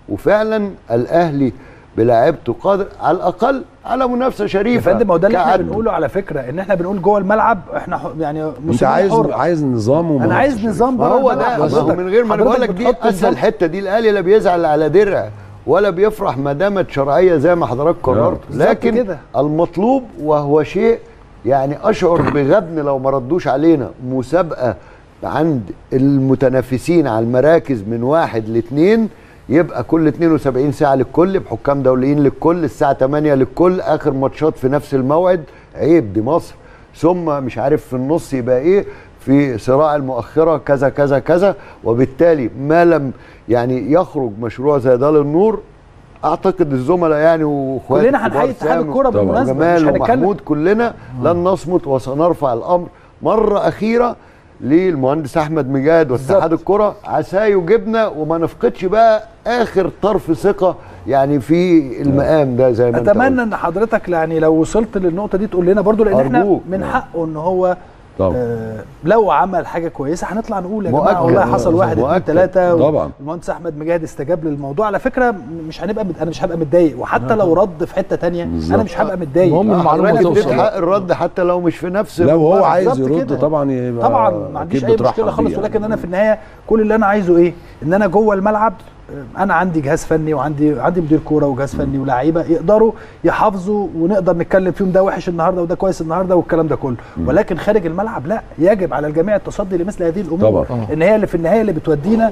وفعلا الاهلي بلاعيبته قادر على الاقل على منافسه يا شريفه فندم ما هو ده اللي احنا كعدل. بنقوله على فكره ان احنا بنقول جوه الملعب احنا ح- يعني انت موسيقى عايز حرة. عايز نظام انا ومنافسة عايز شريفة. نظام ما بره هو الملعب. ده ما هو حضرتك- من غير ما انا حضرتك بقول لك دي بتحط نظام. اسهل حته دي الاهلي لا بيزعل على درع ولا بيفرح ما دامت شرعيه زي ما حضرتك قررت بالظبط لكن كده. المطلوب وهو شيء يعني اشعر بغبن لو ما ردوش علينا مسابقه عند المتنافسين على المراكز من واحد لاثنين يبقى كل 72 ساعه للكل بحكام دوليين للكل الساعه 8 للكل اخر ماتشات في نفس الموعد عيب دي مصر ثم مش عارف في النص يبقى ايه في صراع المؤخره كذا كذا كذا وبالتالي ما لم يعني يخرج مشروع زي ده للنور اعتقد الزملاء يعني واخواتي كلنا هنحيي الكبار اتحاد سامي الكوره بالمناسبه مش وجمال هنتكلم ومحمود كلنا لن نصمت وسنرفع الامر مره اخيره للمهندس احمد مجاد واتحاد الكره عساه يجيبنا وما نفقدش بقى اخر طرف ثقه يعني في المقام ده زي ما انت اتمنى قلت. ان حضرتك يعني لو وصلت للنقطه دي تقول لنا برضو لان احنا أرجوك. من حقه ان هو طبعا آه لو عمل حاجه كويسه هنطلع نقول يا جماعه مؤكد. والله حصل واحد اتنين مؤكد. تلاته طبعا. المهندس احمد مجاهد استجاب للموضوع على فكره مش هنبقى مت... انا مش هبقى متضايق وحتى لو رد في حته تانية انا بالظبط. مش هبقى متضايق المهم آه، المعلومة حضرتك توصل. اديت حق الرد حتى لو مش في نفس لو هو المباراة. عايز بالظبط يرد كده. طبعا يبقى طبعا ما عنديش أكيد اي بترحب مشكله خالص بيه ولكن يعني. انا في النهايه كل اللي انا عايزه ايه ان انا جوه الملعب آه، انا عندي جهاز فني وعندي عندي مدير كوره وجهاز فني ولاعيبه يقدروا يحافظوا ونقدر نتكلم فيهم ده وحش النهارده وده كويس النهارده والكلام ده كله ولكن خارج الملعب لا يجب على الجميع التصدي لمثل هذه الامور طبعا. ان هي اللي في النهايه اللي بتودينا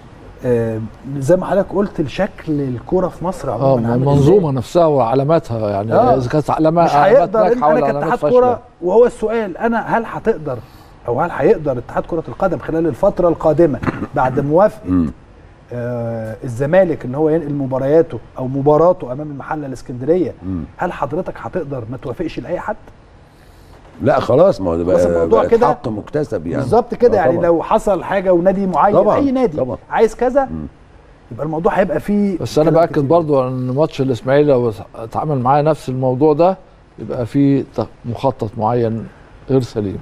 آه، زي ما حضرتك قلت لشكل الكوره في مصر اه عموما عامل المنظومه نفسها وعلاماتها يعني آه. اذا كانت علامات مش علامات هيقدر ناجحه انا ولا علامات كاتحاد فاشله كوره وهو السؤال انا هل هتقدر او هل هيقدر اتحاد كره القدم خلال الفتره القادمه بعد موافقه آه الزمالك ان هو ينقل مبارياته او مباراته امام المحله الاسكندريه هل حضرتك هتقدر ما توافقش لاي حد لا خلاص ما هو ده بس بقى, الموضوع بقى كده حق مكتسب يعني بالظبط كده آه يعني طبعاً. لو حصل حاجه ونادي معين طبعاً، اي نادي طبعاً. عايز كذا يبقى الموضوع هيبقى فيه بس انا كلام باكد كتير. برضو ان ماتش الاسماعيلي لو اتعامل معاه نفس الموضوع ده يبقى في ت- مخطط معين غير سليم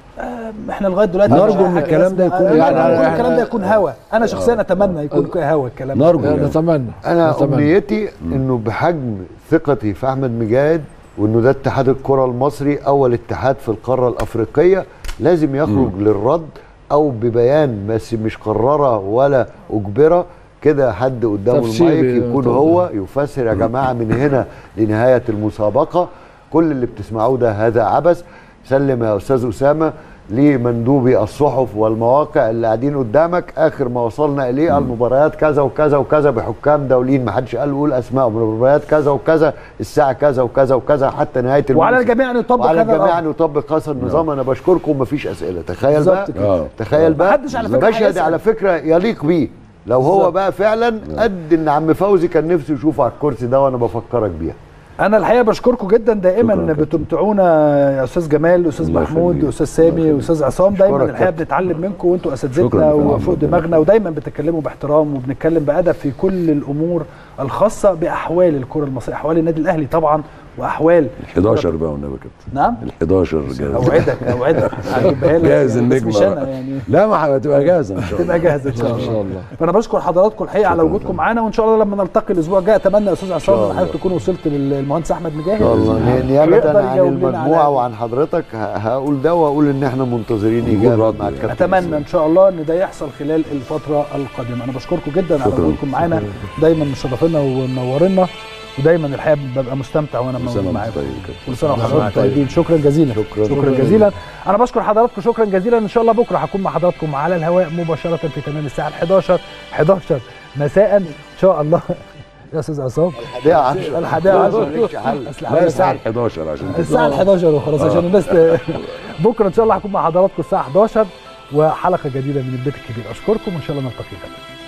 احنا لغايه دلوقتي نرجو مش إن حاجة الكلام ده اسمها- يكون- يعني يعني نرجو إحنا- الكلام ده يكون هوا انا شخصيا اتمنى يكون هوا الكلام ده. نرجو يعني. نتمنى انا نتمنى. امنيتي انه بحجم ثقتي في احمد مجاهد وانه ده اتحاد الكره المصري اول اتحاد في القاره الافريقيه لازم يخرج للرد او ببيان بس مش قرره ولا اجبره كده حد قدامه تفسير المايك يكون طبعاً. هو يفسر يا جماعه من هنا لنهايه المسابقه كل اللي بتسمعوه ده هذا عبث سلم يا استاذ اسامه لمندوبي الصحف والمواقع اللي قاعدين قدامك اخر ما وصلنا اليه المباريات كذا وكذا وكذا بحكام دوليين ما حدش قال قول اسماء المباريات كذا وكذا الساعه كذا وكذا وكذا حتى نهايه وعلى الموسم. الجميع ان يطبق وعلى هذا الجميع الأمر. ان يطبق هذا النظام انا بشكركم ومفيش اسئله تخيل بالظبط بقى كده. آه. تخيل بقى محدش على فكرة مشهد هيسأل. على فكره يليق بيه لو هو بقى فعلا قد ان عم فوزي كان نفسه يشوفه على الكرسي ده وانا بفكرك بيها انا الحقيقه بشكركم جدا دائما شكراً يا كابتن. بتمتعونا يا استاذ جمال استاذ الله محمود يخليك. استاذ سامي الله استاذ عصام دايما أشكرك الحقيقه كابتن. بنتعلم منكم وانتوا شكراً اساتذتنا يا فندم. وفوق دماغنا ودايما بتتكلموا باحترام وبنتكلم بادب في كل الامور الخاصه باحوال الكره المصريه احوال النادي الاهلي طبعا واحوال 11 بقى والنبي يا كابتن نعم ال 11 جاهز اوعدك اوعدك هجيبها لك جاهز بس النجمة مش انا بقى. يعني لا ما هتبقى جاهزه ان شاء الله تبقى جاهزه ان شاء ان الله شاء الله فانا بشكر حضراتكم الحقيقه على شكراً وجودكم فندم. معانا وان شاء الله لما نلتقي الاسبوع الجاي اتمنى يا استاذ عصام شاء ان حضرتك الله. تكون وصلت للمهندس احمد مجاهد ان شاء الله ويقدر نيابه عن يجاوب لنا المجموعه على- وعن حضرتك ه- هقول ده واقول ان احنا منتظرين نقول اجابه رد مع يعني. الكابتن اتمنى ان شاء الله ان ده يحصل خلال الفتره القادمه انا بشكركم جدا على شكراً. وجودكم معانا دايما مشرفينا ومنورينا ودايما الحقيقه ببقى مستمتع وانا كل موجود سنه معاكم وانتم طيب كده كل سنه سنة وحضراتكم وأنتم طيب. طيبين شكرا جزيلا شكراً. شكرا جزيلا انا بشكر حضراتكم شكرا جزيلا ان شاء الله بكره هكون مع حضراتكم على الهواء مباشره في تمام الساعه 11 11 مساء ان شاء الله يا استاذ عصام الحادية عشر الحادية عشر. مالكش حل. أصل لا حضرتك الساعه 11 عشان كده. الساعة 11 وخلاص عشان الناس ت... بكرة إن شاء الله هكون مع حضراتكم الساعة 11 وحلقة جديدة من البيت الكبير أشكركم وإن شاء الله نلتقي غدا